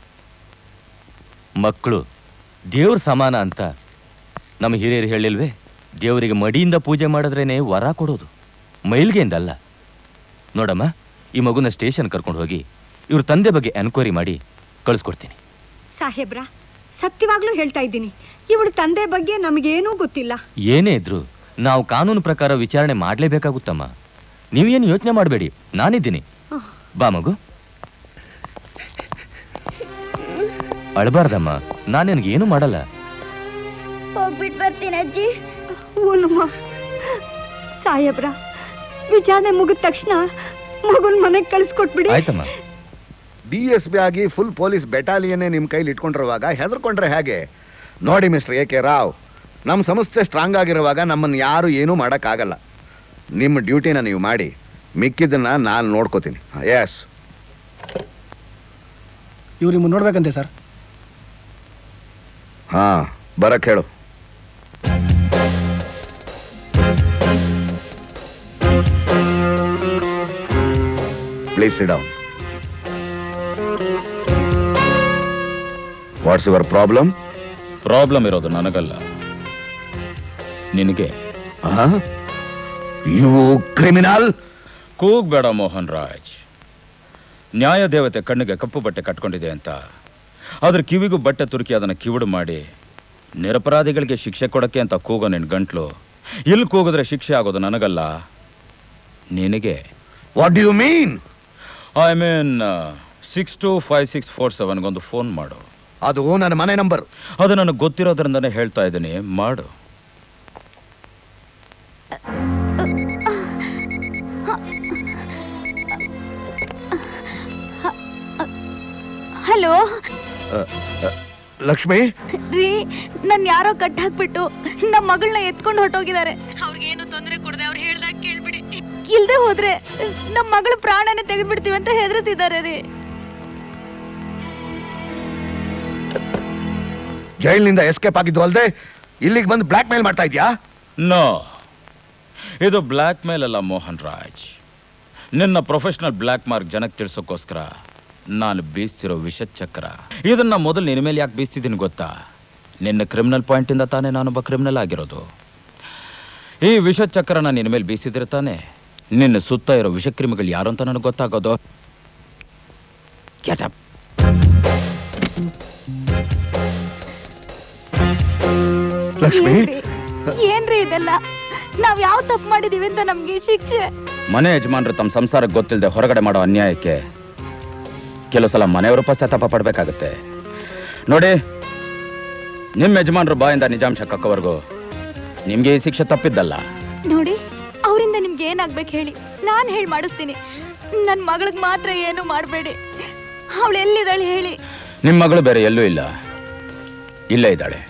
ಮಕ್ಕಳು ದೇವ್ರ ಸಮಾನ ಅಂತ ನಮ್ಮ ಹಿರಿಯರು ಹೇಳಿಲ್ವೇ ದೇವರಿಗೆ ಮಡಿಯಿಂದ ಪೂಜೆ ಮಾಡಿದ್ರೇನೆ ವರ ಕೊಡೋದು ಮೈಲ್ಗೆಯಿಂದಲ್ಲ ನೋಡಮ್ಮ ಈ ಮಗುನ ಸ್ಟೇಷನ್ ಕರ್ಕೊಂಡು ಹೋಗಿ ಇವ್ರ ತಂದೆ ಬಗ್ಗೆ ಎನ್ಕ್ವೈರಿ ಮಾಡಿ ಕಳಿಸ್ಕೊಡ್ತೀನಿ ಸಾಹೇಬ್ರ ಸತ್ಯವಾಗ್ಲೂ ಹೇಳ್ತಾ ಇದ್ದೀನಿ ಇವಳ ತಂದೆ ಬಗ್ಗೆ ನಮಗೇನೂ ಗೊತ್ತಿಲ್ಲ ಏನೇ ಇದ್ರು ನಾವು ಕಾನೂನು ಪ್ರಕಾರ ವಿಚಾರಣೆ ಮಾಡಲೇಬೇಕಾಗುತ್ತಮ್ಮ ನೀವೇನು ಯೋಚನೆ ಮಾಡಬೇಡಿ ನಾನಿದ್ದೀನಿ ಬಾ ಮಗು ಅಳಬಾರ್ದಮ್ಮ ನಾನು ನಿನಗೇನು ಮಾಡಲ್ಲ ಹೋಗ್ಬಿಟ್ ಬರ್ತೀನಿ ಅಜ್ಜಿ ಊನಮ್ಮ ಸಾಹೇಬ್ರ ವಿಚಾರಣೆ ಮುಗಿದ ತಕ್ಷಣ ಮಗುನ್ ಮನೆಗ್ ಕಳಿಸ್ಕೊಟ್ಬಿಡಿ ಆಯ್ತಮ್ಮ ಡಿ ಎಸ್ ಬಿ ಆಗಿ ಫುಲ್ ಪೊಲೀಸ್ ಬೆಟಾಲಿಯನ್ನೇ ನಿಮ್ಮ ಕೈಲಿ ಇಟ್ಕೊಂಡಿರುವಾಗ ಹೆದರ್ಕೊಂಡ್ರೆ ಹೇಗೆ ನೋಡಿ ಮಿಸ್ಟರ್ ಎ ಕೆ ರಾವ್ ನಮ್ಮ ಸಂಸ್ಥೆ ಸ್ಟ್ರಾಂಗ್ ಆಗಿರುವಾಗ ನಮ್ಮನ್ನು ಯಾರು ಏನೂ ಮಾಡೋಕ್ಕಾಗಲ್ಲ ನಿಮ್ಮ ಡ್ಯೂಟಿನ ನೀವು ಮಾಡಿ ಮಿಕ್ಕಿದ್ದನ್ನ ನಾನು ನೋಡ್ಕೋತೀನಿ ಎಸ್ ಇವ್ರು ನಿಮ್ಮನ್ನು ನೋಡ್ಬೇಕಂತೆ ಸರ್ ಹಾಂ ಬರಕ್ಕೆ ಹೇಳು please sit down what's your problem problem ಇರೋದು ನನಗಲ್ಲ ನಿನಗೆ ಯು ಕ್ರಿಮಿನಲ್ ಕೂಗ್ಬೇಡ ಮೋಹನ್ ರಾಜ್ ನ್ಯಾಯ ದೇವತೆ ಕಣ್ಣಿಗೆ ಕಪ್ಪು ಬಟ್ಟೆ ಕಟ್ಕೊಂಡಿದೆ ಅಂತ ಅದ್ರ ಕಿವಿಗೂ ಬಟ್ಟೆ ತುರುಕಿ ಅದನ್ನ ಕಿವುಡು ಮಾಡಿ ನಿರಪರಾಧಿಗಳಿಗೆ ಶಿಕ್ಷೆ ಕೊಡಕ್ಕೆ ಅಂತ ಕೂಗೋ ನಿನ್ ಗಂಟ್ಲು ಇಲ್ಲಿ ಕೂಗಿದ್ರೆ ಶಿಕ್ಷೆ ಆಗೋದು ನನಗಲ್ಲ ನಿನಗೆ what do you mean I mean six two five six four ಸೆವೆನ್ಗೊಂದು ಫೋನ್ ಮಾಡು ಅದು ನನ್ನ ಮನೆ ನಂಬರ್ ಅದು ನನಗೆ ಗೊತ್ತಿರೋದ್ರಿಂದನೇ ಹೇಳ್ತಾ ಇದ್ದೀನಿ ಮಾಡು ಹಲೋ ಲಕ್ಷ್ಮಿ ರೀ ನನ್ ಯಾರೋ ಕಟ್ ಹಾಕ್ಬಿಟ್ಟು ನಮ್ಮ ಮಗಳನ್ನ ಎತ್ಕೊಂಡು ಹೊರಟೋಗಿದ್ದಾರೆ ಅವ್ರಿಗೇನು ತೊಂದರೆ ಕೊಡದೆ ಅವ್ರು ಹೇಳ್ದಾಗ ಕೇಳ್ಬಿಡಿ ಇಲ್ದೆ ಹೋದ್ರೆ ನಮ್ಮ ಮಗಳ ಪ್ರಾಣನೇ ತೆಗೆದ್ಬಿಡ್ತೀವಿ ಅಂತ ಹೆದರಿಸಿದ್ದಾರೆ ರೀ ಜೈಲಿನಿಂದ ಎಸ್ಕೇಪ್ ಆಗಿದ್ದು ಅಲ್ಲದೆ ಇಲ್ಲಿಗೆ ಬಂದು ಬ್ಲಾಕ್ ಮೇಲ್ ಮಾಡ್ತಾ ಇದ್ಯಾ ನೋ ಇದು ಬ್ಲ್ಯಾಕ್ ಮೇಲ್ ಅಲ್ಲ ಮೋಹನ್ ರಾಜ್ ನಿನ್ನ ಪ್ರೊಫೆಷನಲ್ ಬ್ಲ್ಯಾಕ್ ಮಾರ್ಕ್ ಜನಕ್ಕೆ ತಿಳಿಸೋಕ್ಕೋಸ್ಕರ ನಾನು ಬೀಸ್ತಿರೋ ವಿಷ ಚಕ್ರ ಇದನ್ನ ಮೊದಲು ನಿನ್ನ ಮೇಲೆ ಯಾಕೆ ಬೀಸ್ತಿದ್ದೀನಿ ಗೊತ್ತಾ ನಿನ್ನ ಕ್ರಿಮಿನಲ್ ಪಾಯಿಂಟಿಂದ ತಾನೇ ನಾನೊಬ್ಬ ಕ್ರಿಮಿನಲ್ ಆಗಿರೋದು ಈ ವಿಷ ಚಕ್ರನ ನಿನ್ನ ಮೇಲೆ ಬೀಸಿದ್ರೆ ತಾನೇ ನಿನ್ನ ಸುತ್ತ ಇರೋ ವಿಷಕ್ರಿಮಿಗಳು ಯಾರು ಅಂತ ನನಗೆ ಗೊತ್ತಾಗೋದು Get up. ಲಕ್ಷ್ಮಿ ಏನ್ರಿ? ಏನ್ರಿ ಇದೆಲ್ಲ ನಾವ್ ಯಾವ ತಪ್ಪು ಮಾಡಿದೀವಿ ಅಂತ ನಮ್ಗೆ ಶಿಕ್ಷೆ ಮನೆ ಯಜಮಾನರು ತಮ್ಮ ಸಂಸಾರಕ್ಕೆ ಗೊತ್ತಿಲ್ಲದೆ ಹೊರಗಡೆ ಮಾಡೋ ಅನ್ಯಾಯಕ್ಕೆ ಕೆಲವು ಸಲ ಮನೆಯವರು ಪಶ್ಚಾತ್ತಾಪ ಪಡಬೇಕಾಗುತ್ತೆ ನೋಡಿ ನಿಮ್ಮ ಯಜಮಾನರು ಬಾಯಿಂದ ನಿಜಾಂಶ ಕಕ್ಕವರೆಗೂ ನಿಮಗೆ ಈ ಶಿಕ್ಷೆ ತಪ್ಪಿದ್ದಲ್ಲ ನೋಡಿ ಅವರಿಂದ ನಿಮ್ಗೆ ಏನಾಗ್ಬೇಕು ಹೇಳಿ ನಾನ್ ಹೇಳಿ ಮಾಡಿಸ್ತೀನಿ ನನ್ ಮಗಳಿಗೆ ಮಾತ್ರ ಏನು ಮಾಡಬೇಡಿ ಅವಳು ಎಲ್ಲಿದ್ದಾಳೆ ಹೇಳಿ ನಿಮ್ಮ ಮಗಳು ಬೇರೆ ಎಲ್ಲೂ ಇಲ್ಲ ಇಲ್ಲೇ ಇದ್ದಾಳೆ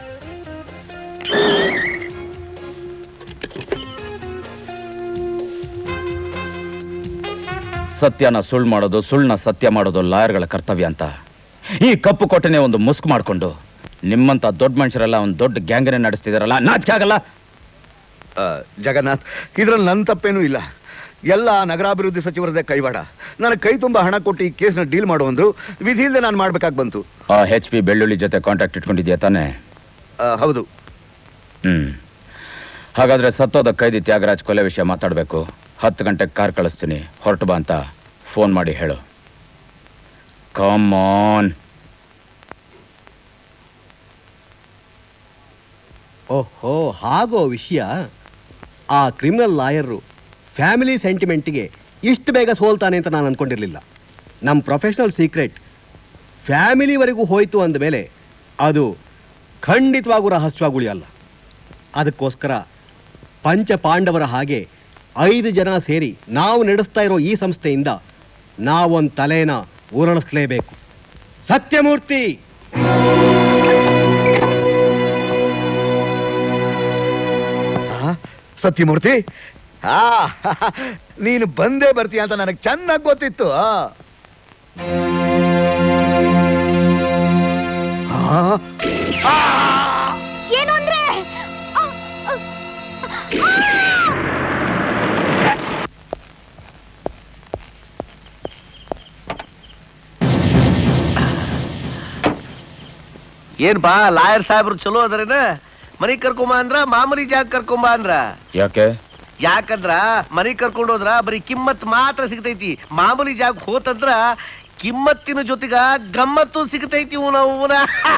ಸತ್ಯನ ಸುಳ್ಳು ಮಾಡೋದು ಸುಳ್ಳನ್ನ ಸತ್ಯ ಮಾಡೋದು ಲಾಯರ್ಗಳ ಕರ್ತವ್ಯ ಅಂತ ಈ ಕಪ್ಪು ಕೊಟ್ಟನೆ ಒಂದು ಮುಸ್ಕ್ ಮಾಡಿಕೊಂಡು ನಿಮ್ಮಂತ ದೊಡ್ಡ ಮನುಷ್ಯರೆಲ್ಲ ಒಂದು ದೊಡ್ಡ ಗ್ಯಾಂಗನೆ ನಡೆಸ್ತಿದಾರಲ್ಲ ನಾಚಿಕೆ ಆಗಲ್ಲ ಆ, ಜಗನ್ನಾಥ್ ಇದ್ರಲ್ಲಿ ನನ್ನ ತಪ್ಪೇನೂ ಇಲ್ಲ ಎಲ್ಲ ನಗರಾಭಿವೃದ್ಧಿ ಸಚಿವರದೇ ಕೈವಾಡ ನನಗೆ ಕೈ ತುಂಬ ಹಣ ಕೊಟ್ಟು ಈ ಕೇಸ್ನ ಡೀಲ್ ಮಾಡು ಅಂದ್ರು ವಿಧಿ ಇಲ್ಲದೆ ನಾನು ಮಾಡ್ಬೇಕಾಗಿ ಬಂತು ಆ ಹೆಚ್ ಪಿ ಬೆಳ್ಳುಳ್ಳಿ ಜೊತೆ ಕಾಂಟ್ಯಾಕ್ಟ್ ಇಟ್ಕೊಂಡಿದ್ಯಾ ತಾನೇ ಆ, ಹೌದು ಹ್ಮ್ ಹಾಗಾದ್ರೆ ಸತ್ತೋದ ಕೈದಿ ತ್ಯಾಗರಾಜ್ ಕೊಲೆ ವಿಷಯ ಮಾತಾಡಬೇಕು ಹತ್ತು ಗಂಟೆಗೆ ಕಾರ್ ಕಳಿಸ್ತೀನಿ ಹೊರಟು ಬಾ ಅಂತ ಫೋನ್ ಮಾಡಿ ಹೇಳು ಕಮ್ ಆನ್ ಓಹೋ ಹಾಗೋ ವಿಷಯ ಆ ಕ್ರಿಮಿನಲ್ ಲಾಯರು ಫ್ಯಾಮಿಲಿ ಸೆಂಟಿಮೆಂಟ್ಗೆ ಇಷ್ಟು ಬೇಗ ಸೋಲ್ತಾನೆ ಅಂತ ನಾನು ಅಂದ್ಕೊಂಡಿರಲಿಲ್ಲ ನಮ್ಮ ಪ್ರೊಫೆಷನಲ್ ಸೀಕ್ರೆಟ್ ಫ್ಯಾಮಿಲಿವರೆಗೂ ಹೋಯ್ತು ಅಂದಮೇಲೆ ಅದು ಖಂಡಿತವಾಗೂ ರಹಸ್ಯವಾಗಿ ಉಳಿಯಲ್ಲ ಅದಕ್ಕೋಸ್ಕರ ಪಂಚ ಪಾಂಡವರ ಹಾಗೆ ಐದು ಜನ ಸೇರಿ ನಾವು ನಡೆಸ್ತಾ ಇರೋ ಈ ಸಂಸ್ಥೆಯಿಂದ ನಾವೊಂದು ತಲೆನ ಊರಣಿಸ್ಲೇಬೇಕು ಸತ್ಯಮೂರ್ತಿ ಆ, ಸತ್ಯಮೂರ್ತಿ ಆ ನೀನು ಬಂದೇ ಬರ್ತೀಯ ಅಂತ ನನಗೆ ಚೆನ್ನಾಗಿ ಗೊತ್ತಿತ್ತು ಆ. ಆ, ಏನು ಅಂದ್ರೆ ಆ, ಆ, ಏನ್ಪಾ ಲಾಯರ್ ಸಾಹೇಬ್ರು ಚಲೋ ಅದರೇನ ಮನಿ ಕರ್ಕೊಂಬ ಅಂದ್ರ ಮಾಮೂಲಿ ಜಾಗ ಕರ್ಕೊಂಬ ಅಂದ್ರ ಯಾಕೆ ಯಾಕಂದ್ರ ಮನಿ ಕರ್ಕೊಂಡು ಹೋದ್ರ ಬರೀ ಕಿಮ್ಮತ್ ಮಾತ್ರ ಸಿಗ್ತೈತಿ ಮಾಮೂಲಿ ಜಾಗ ಹೋತಂದ್ರ ಕಿಮ್ಮತ್ತಿನ ಜೊತೆಗ ಗಮ್ಮತ್ತು ಸಿಗ್ತೈತಿ ಉನ ಉನ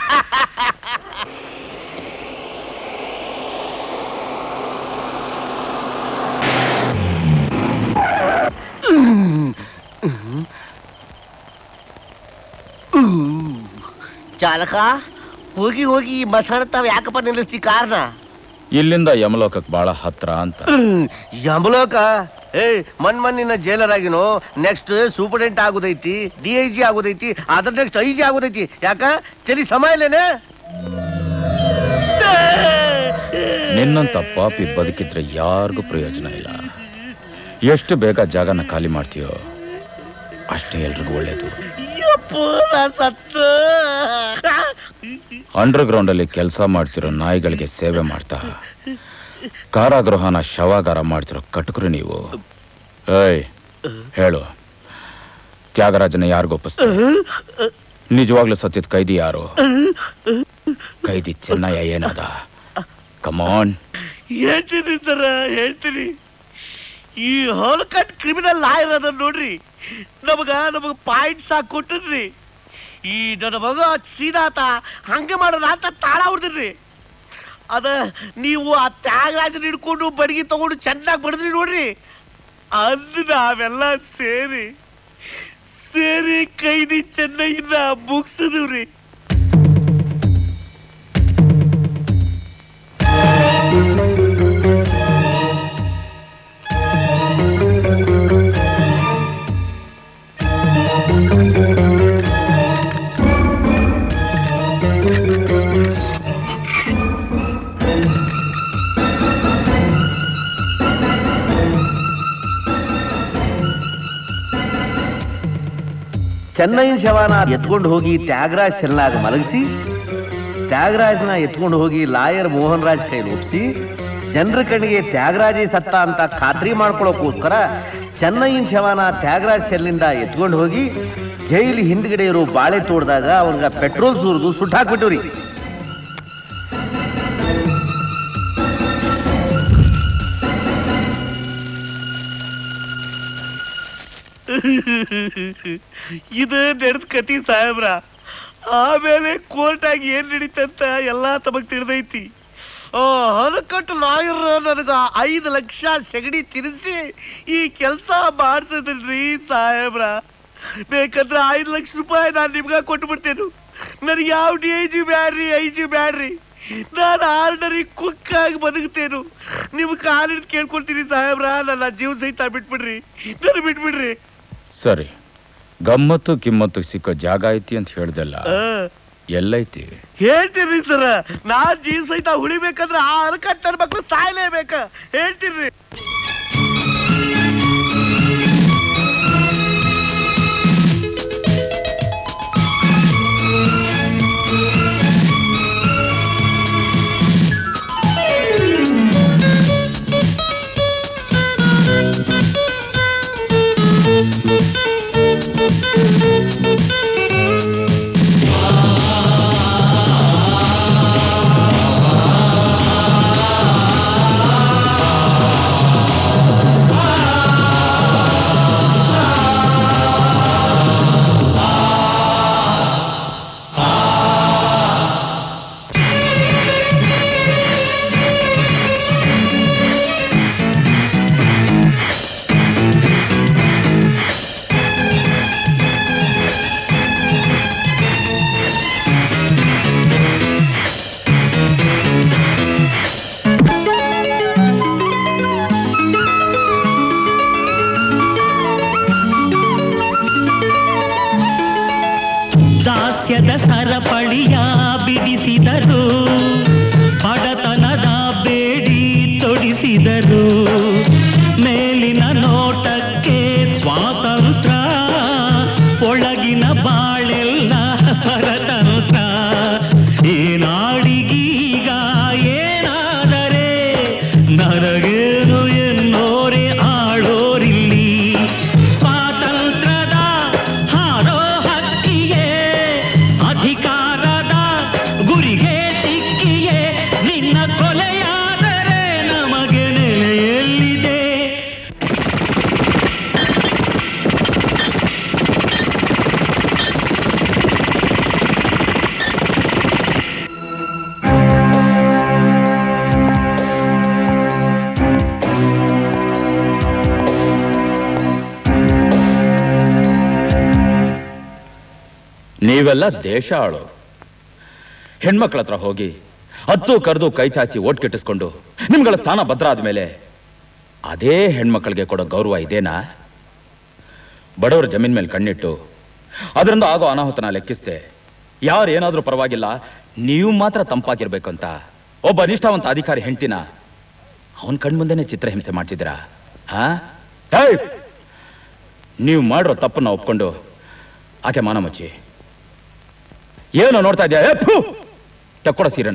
ಚಾಲಕ ಹೋಗಿ ಹೋಗಿ ಈ ಮಸಾಣ ತಾವ್ ಯಾಕಪ್ಪ ನಿಲ್ಲಿಸ್ತಿ ಕಾರ್ನ ಇಲ್ಲಿಂದ ಯಮಲೋಕಕ್ಕೆ ಬಹಳ ಹತ್ರ ಅಂತ ಯಮಲೋಕ ಏ ಮನ್ ಮಣ್ಣಿನ ಜೈಲರ್ ಆಗಿನೋ ನೆಕ್ಸ್ಟ್ ಸೂಪರ್ಡೆಂಟ್ ಆಗೋದೈತಿ ಡಿ ಐ ಜಿ ಆಗೋದೈತಿ ಅದ್ರ ನೆಕ್ಸ್ಟ್ ಐ ಜಿ ಆಗೋದೈತಿ ಯಾಕ ತಲಿ ಸಮ ಇಲ್ಲೇನೆ ನಿನ್ನಂತ ಪಾಪಿ ಬದುಕಿದ್ರೆ ಯಾರಿಗೂ ಪ್ರಯೋಜನ ಇಲ್ಲ ಎಷ್ಟು ಬೇಗ ಜಾಗನ ಖಾಲಿ ಮಾಡ್ತೀಯೋ ಅಷ್ಟೇ ಎಲ್ರಿಗೂ ಒಳ್ಳೇದು ಯಪ್ಪ, ನಾ ಸತ್ತು ಅಂಡರ್ ಗ್ರೌಂಡ್ ಅಲ್ಲಿ ಕೆಲಸ ಮಾಡ್ತಿರೋ ನಾಯಿಗಳಿಗೆ ಸೇವೆ ಮಾಡ್ತಾ ಕಾರಾಗೃಹನ ಶವಾಗಾರ ಮಾಡ್ತಿರೋ ಕಟಕರು ನೀವು ಏಯ್ ಹೇಳು ತ್ಯಾಗರಾಜನ ಯಾರಿಗೊಪ್ಪಿಸ್ತಾರೆ ನಿಜವಾಗ್ಲೂ ಸತ್ಯದ ಕೈದಿ ಯಾರು ಕೈದಿ ಚೆನ್ನಯ್ಯ ಏನದ ಕಮಾನ್ ಹೇಳ್ತೀನಿ ಸರ ಹೇಳ್ತೀನಿ ಈ ಹೊಲಕಟ್ ಕ್ರಿಮಿನಲ್ ಲಾಯರ್ ಅದ ನೋಡ್ರಿ ನಮಗ ನಮಗ ಪಾಯಿಂಟ್ಸ್ ಹಾಕಿ ಕೊಟ್ಟಿದ್ರಿ ಈ ನನ್ನ ಮಗ ಸೀದಾತ ಹಂಗೆ ಮಾಡೋಣ ಅಂತ ತಾಳ ಹೊಡ್ದಿರ್ರಿ ಅದ ನೀವು ಆ ತ್ಯಾಗರಾಜನ ಹಿಡ್ಕೊಂಡು ಬಡಗಿ ತಗೊಂಡು ಚೆನ್ನಾಗಿ ಬಡದ್ರಿ ನೋಡ್ರಿ ಅಂದ್ ನಾವೆಲ್ಲ ಸೇರಿ ಸೇರಿ ಕೈದಿ ಚೆನ್ನೈಯಿಂದ ಮುಗಿಸಿದ್ರಿ ಚೆನ್ನೈನ ಶವನ ಎತ್ಕೊಂಡು ಹೋಗಿ ತ್ಯಾಗರಾಜ್ ಸೆಲ್ನಾಗ ಮಲಗಿಸಿ ತ್ಯಾಗರಾಜ್ನ ಎತ್ಕೊಂಡು ಹೋಗಿ ಲಾಯರ್ ಮೋಹನ್ ರಾಜ್ ಕೈಲಿ ಒಪ್ಸಿ ಜನರ ಕಣ್ಣಿಗೆ ತ್ಯಾಗರಾಜೇ ಸತ್ತ ಅಂತ ಖಾತ್ರಿ ಮಾಡ್ಕೊಳ್ಳೋಕ್ಕೋಸ್ಕರ ಚೆನ್ನೈನ ಶವನ ತ್ಯಾಗರಾಜ್ ಸೆಲ್ನಿಂದ ಎತ್ಕೊಂಡು ಹೋಗಿ ಜೈಲಿ ಹಿಂದ್ಗಡೆ ಇರೋ ಬಾಳೆ ತೋಡ್ದಾಗ ಅವ್ನಿಗೆ ಪೆಟ್ರೋಲ್ ಸುರಿದು ಸುಟ್ಟಾಕ್ಬಿಟ್ಟು ರೀ ಇದು ನಡೆದ ಕತಿ ಸಾಹೇಬ್ರ ಆಮೇಲೆ ಕೋರ್ಟಾಗಿ ಏನ್ ನಡೀತಂತ ಎಲ್ಲಾ ತಮಗ್ ತಿಳಿದೈತಿ ಆ ಹಲಕಟ್ಟು ಲಾಯರ್ ನನಗ ಐದು ಲಕ್ಷ ಸೆಗಡಿ ತಿನ್ನಿಸಿ ಈ ಕೆಲಸ ಮಾಡ್ಸದ್ರಿ ಸಾಹೇಬ್ರ ಬೇಕಂದ್ರೆ ಐದು ಲಕ್ಷ ರೂಪಾಯಿ ನಾನು ನಿಮ್ಗ ಕೊಟ್ಬಿಡ್ತೇನು ನನಗೆ ಯಾವ ಡಿ ಐ ಜಿ ಬ್ಯಾಡ್ರಿ ಐ ಜಿ ಬ್ಯಾಡ್ರಿ ನಾನು ಆರ್ಡರಿ ಕುಕ್ ಆಗಿ ಬದುಕ್ತೇನು ನಿಮ್ ಕಾಲಿನ ಕೇಳ್ಕೊಳ್ತೀನಿ ಸಾಹೇಬ್ರ ನನ್ನ ಜೀವ ಸಹಿತ ಬಿಟ್ಬಿಡ್ರಿ ನನ್ನ ಬಿಟ್ಬಿಡ್ರಿ ಸರಿ ಗಮ್ಮತ್ತು ಕಿಮ್ಮತ್ತು ಸಿಕ್ಕೋ ಜಾಗ ಐತಿ ಅಂತ ಹೇಳ್ದಲ್ಲ ಆ. ಎಲ್ಲೈತಿ ಹೇಳ್ತೀರಿ ಸರ ನಾನ್ ಜೀವ ಸಹಿತ ಉಳಿಬೇಕಂದ್ರೆ ಆ ಅಲ್ಕಟ್ ನನ್ನ ಮಕ್ಳು ಸಾಯ್ಲೇಬೇಕ ಹೇಳ್ತೀರಿ ಆ ಹುಟ್ಟಿದರು ಮೇಲಿನ ನೋಟಕ್ಕೆ ಸ್ವಾತಂತ್ರ್ಯ ಒಳಗಿನ ಬಾಳೆಲ್ಲ ಪರತಂತ್ರ ಈ ನಾಡಿಗೀಗ ಏನಾದರೆ ನನಗೇನು ಎನ್ನೋರೆ ಆಳೋರಿಲ್ಲಿ ಸ್ವಾತಂತ್ರ್ಯದ ಹಾಡೋ ಹಕ್ಕಿಗೆ ಅಧಿಕಾರದ ಗುರಿಗೆ ಸಿಕ್ಕಿಯೇ ನಿನ್ನ ಕೊಲೆಯಾದರೆ ನಮಗೆ ನೆಲೆಯಲ್ಲಿದೆ ನೀವೆಲ್ಲ ದೇಶ ಆಳು ಹೆಣ್ಮಕ್ಳ ಹತ್ರ ಹೋಗಿ ಹತ್ತು ಕರೆದು ಕೈ ಚಾಚಿ ಓಟ್ ಕೆಟ್ಟಿಸ್ಕೊಂಡು ನಿಮ್ಗಳ ಸ್ಥಾನ ಭದ್ರ ಆದ್ಮೇಲೆ ಅದೇ ಹೆಣ್ಮಕ್ಳಿಗೆ ಕೊಡೋ ಗೌರವ ಇದೇನಾ ಬಡವರ ಜಮೀನ್ ಮೇಲೆ ಕಣ್ಣಿಟ್ಟು ಅದರಿಂದ ಆಗೋ ಅನಾಹುತನ ಲೆಕ್ಕಿಸ್ದೆ ಯಾರು ಏನಾದ್ರೂ ಪರವಾಗಿಲ್ಲ ನೀವು ಮಾತ್ರ ತಂಪಾಗಿರ್ಬೇಕಂತ ಒಬ್ಬ ನಿಷ್ಠಾವಂತ ಅಧಿಕಾರಿ ಹೆಂಡ್ತಿನ ಅವನ್ ಕಣ್ಮುಂದೆನೆ ಚಿತ್ರಹಿಂಸೆ ಮಾಡ್ತಿದ್ದೀರಾ ಹಾ ಏಯ್! ನೀವು ಮಾಡಿರೋ ತಪ್ಪನ್ನ ಒಪ್ಕೊಂಡು ಆಕೆ ಮಾನ ಮುಚ್ಚಿ ಏನು ನೋಡ್ತಾ ಇದೆಯಾ ಏ, ಫು! ತಕ್ಕೊಡ ಸೀರೆನ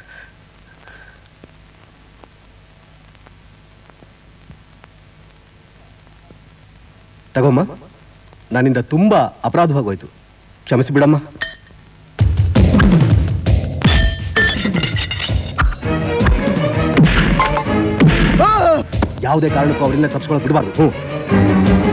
ತಗೊಮ್ಮ ನನ್ನಿಂದ ತುಂಬಾ ಅಪರಾಧವಾಗೋಯ್ತು ಕ್ಷಮಿಸಿ ಬಿಡಮ್ಮ ಯಾವುದೇ ಕಾರಣಕ್ಕೂ ಅವರಿಂದ ತಪ್ಪಿಸ್ಕೊಳಕ್ ಬಿಡಬಾರ್ದು ಹ್ಞೂ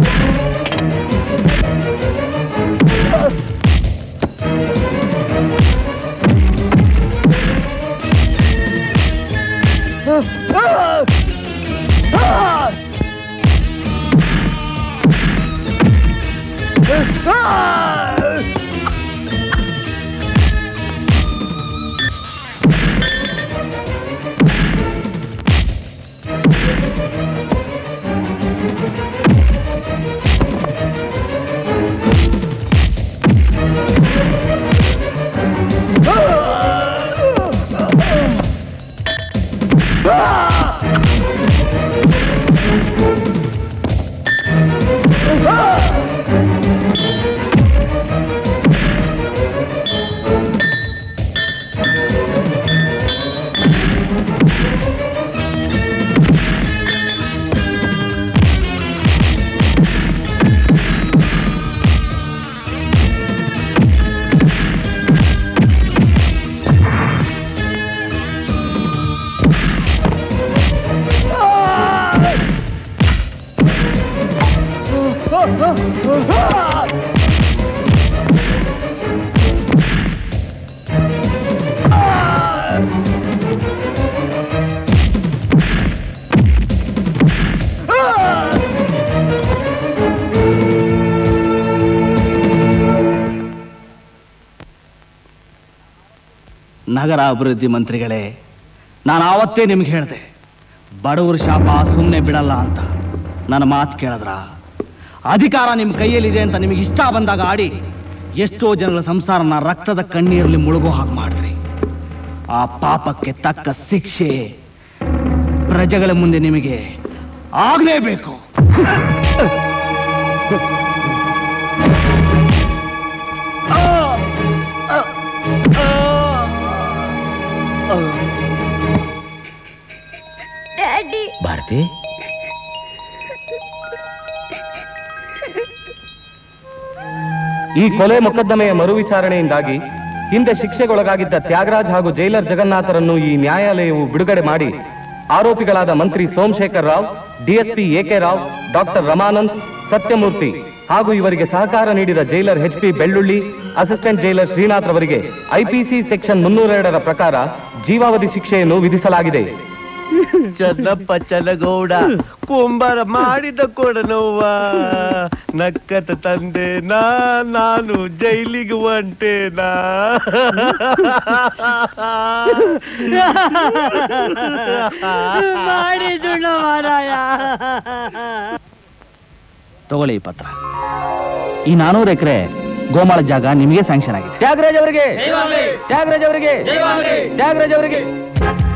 ನಗರ ಅಭಿವೃದ್ಧಿ ಮಂತ್ರಿಗಳೇ ನಾನು ಆವತ್ತೇ ನಿಮ್ಗೆ ಹೇಳಿದೆ ಬಡವರ ಶಾಪ ಸುಮ್ಮನೆ ಬಿಡಲ್ಲ ಅಂತ ನನ್ನ ಮಾತು ಕೇಳಿದ್ರ ಅಧಿಕಾರ ನಿಮ್ಮ ಕೈಯಲ್ಲಿದೆ ಅಂತ ನಿಮಗೆ ಇಷ್ಟ ಬಂದಾಗ ಆಡಿ ಎಷ್ಟೋ ಜನಗಳ ಸಂಸಾರನ ರಕ್ತದ ಕಣ್ಣೀರಲ್ಲಿ ಮುಳುಗೋ ಹಾಗೆ ಮಾಡಿದ್ರಿ ಆ ಪಾಪಕ್ಕೆ ತಕ್ಕ ಶಿಕ್ಷೆ ಪ್ರಜೆಗಳ ಮುಂದೆ ನಿಮಗೆ ಆಗಲೇಬೇಕು ಡ್ಯಾಡಿ ಭಾರತಿ ಈ ಕೊಲೆ ಮೊಕದ್ದಮೆಯ ಮರು ವಿಚಾರಣೆಯಿಂದಾಗಿ ಹಿಂದೆ ಶಿಕ್ಷೆಗೊಳಗಾಗಿದ್ದ ತ್ಯಾಗರಾಜ್ ಹಾಗೂ ಜೈಲರ್ ಜಗನ್ನಾಥರನ್ನು ಈ ನ್ಯಾಯಾಲಯವು ಬಿಡುಗಡೆ ಮಾಡಿ ಆರೋಪಿಗಳಾದ ಮಂತ್ರಿ Somashekhar Rao DSP A K Rao doctor Ramanand Satyamurthy ಹಾಗೂ ಇವರಿಗೆ ಸಹಕಾರ ನೀಡಿದ jailer H P Bellulli assistant jailer Srinath ರವರಿಗೆ ಐಪಿಸಿ ಸೆಕ್ಷನ್ ಮುನ್ನೂರೆರಡರ ಪ್ರಕಾರ ಜೀವಾವಧಿ ಶಿಕ್ಷೆಯನ್ನು ವಿಧಿಸಲಾಗಿದೆ ಚನ್ನಪ್ಪ ಚನ್ನಗೌಡ ಕುಂಬಾರ ಮಾಡಿದ ಕೊಡನವ್ವ ನಕ್ಕತ ತಂದೆ ನಾ ನಾನು ಜೈಲಿಗೆ ಹೊಂಟೇನಾ ಮಾಡಿದುಣ ಮಾರಾಯ ತಗೊಳ್ಳಿ ಈ ಪತ್ರ ಈ ನಾನೂರು ಎಕರೆ ಗೋಮಾಳ ಜಾಗ ನಿಮಗೆ ಸ್ಯಾಂಕ್ಷನ್ ಆಗಿದೆ ತ್ಯಾಗರಾಜ್ ಅವರಿಗೆ ತ್ಯಾಗರಾಜ್ ಅವರಿಗೆ ತ್ಯಾಗರಾಜ್ ಅವರಿಗೆ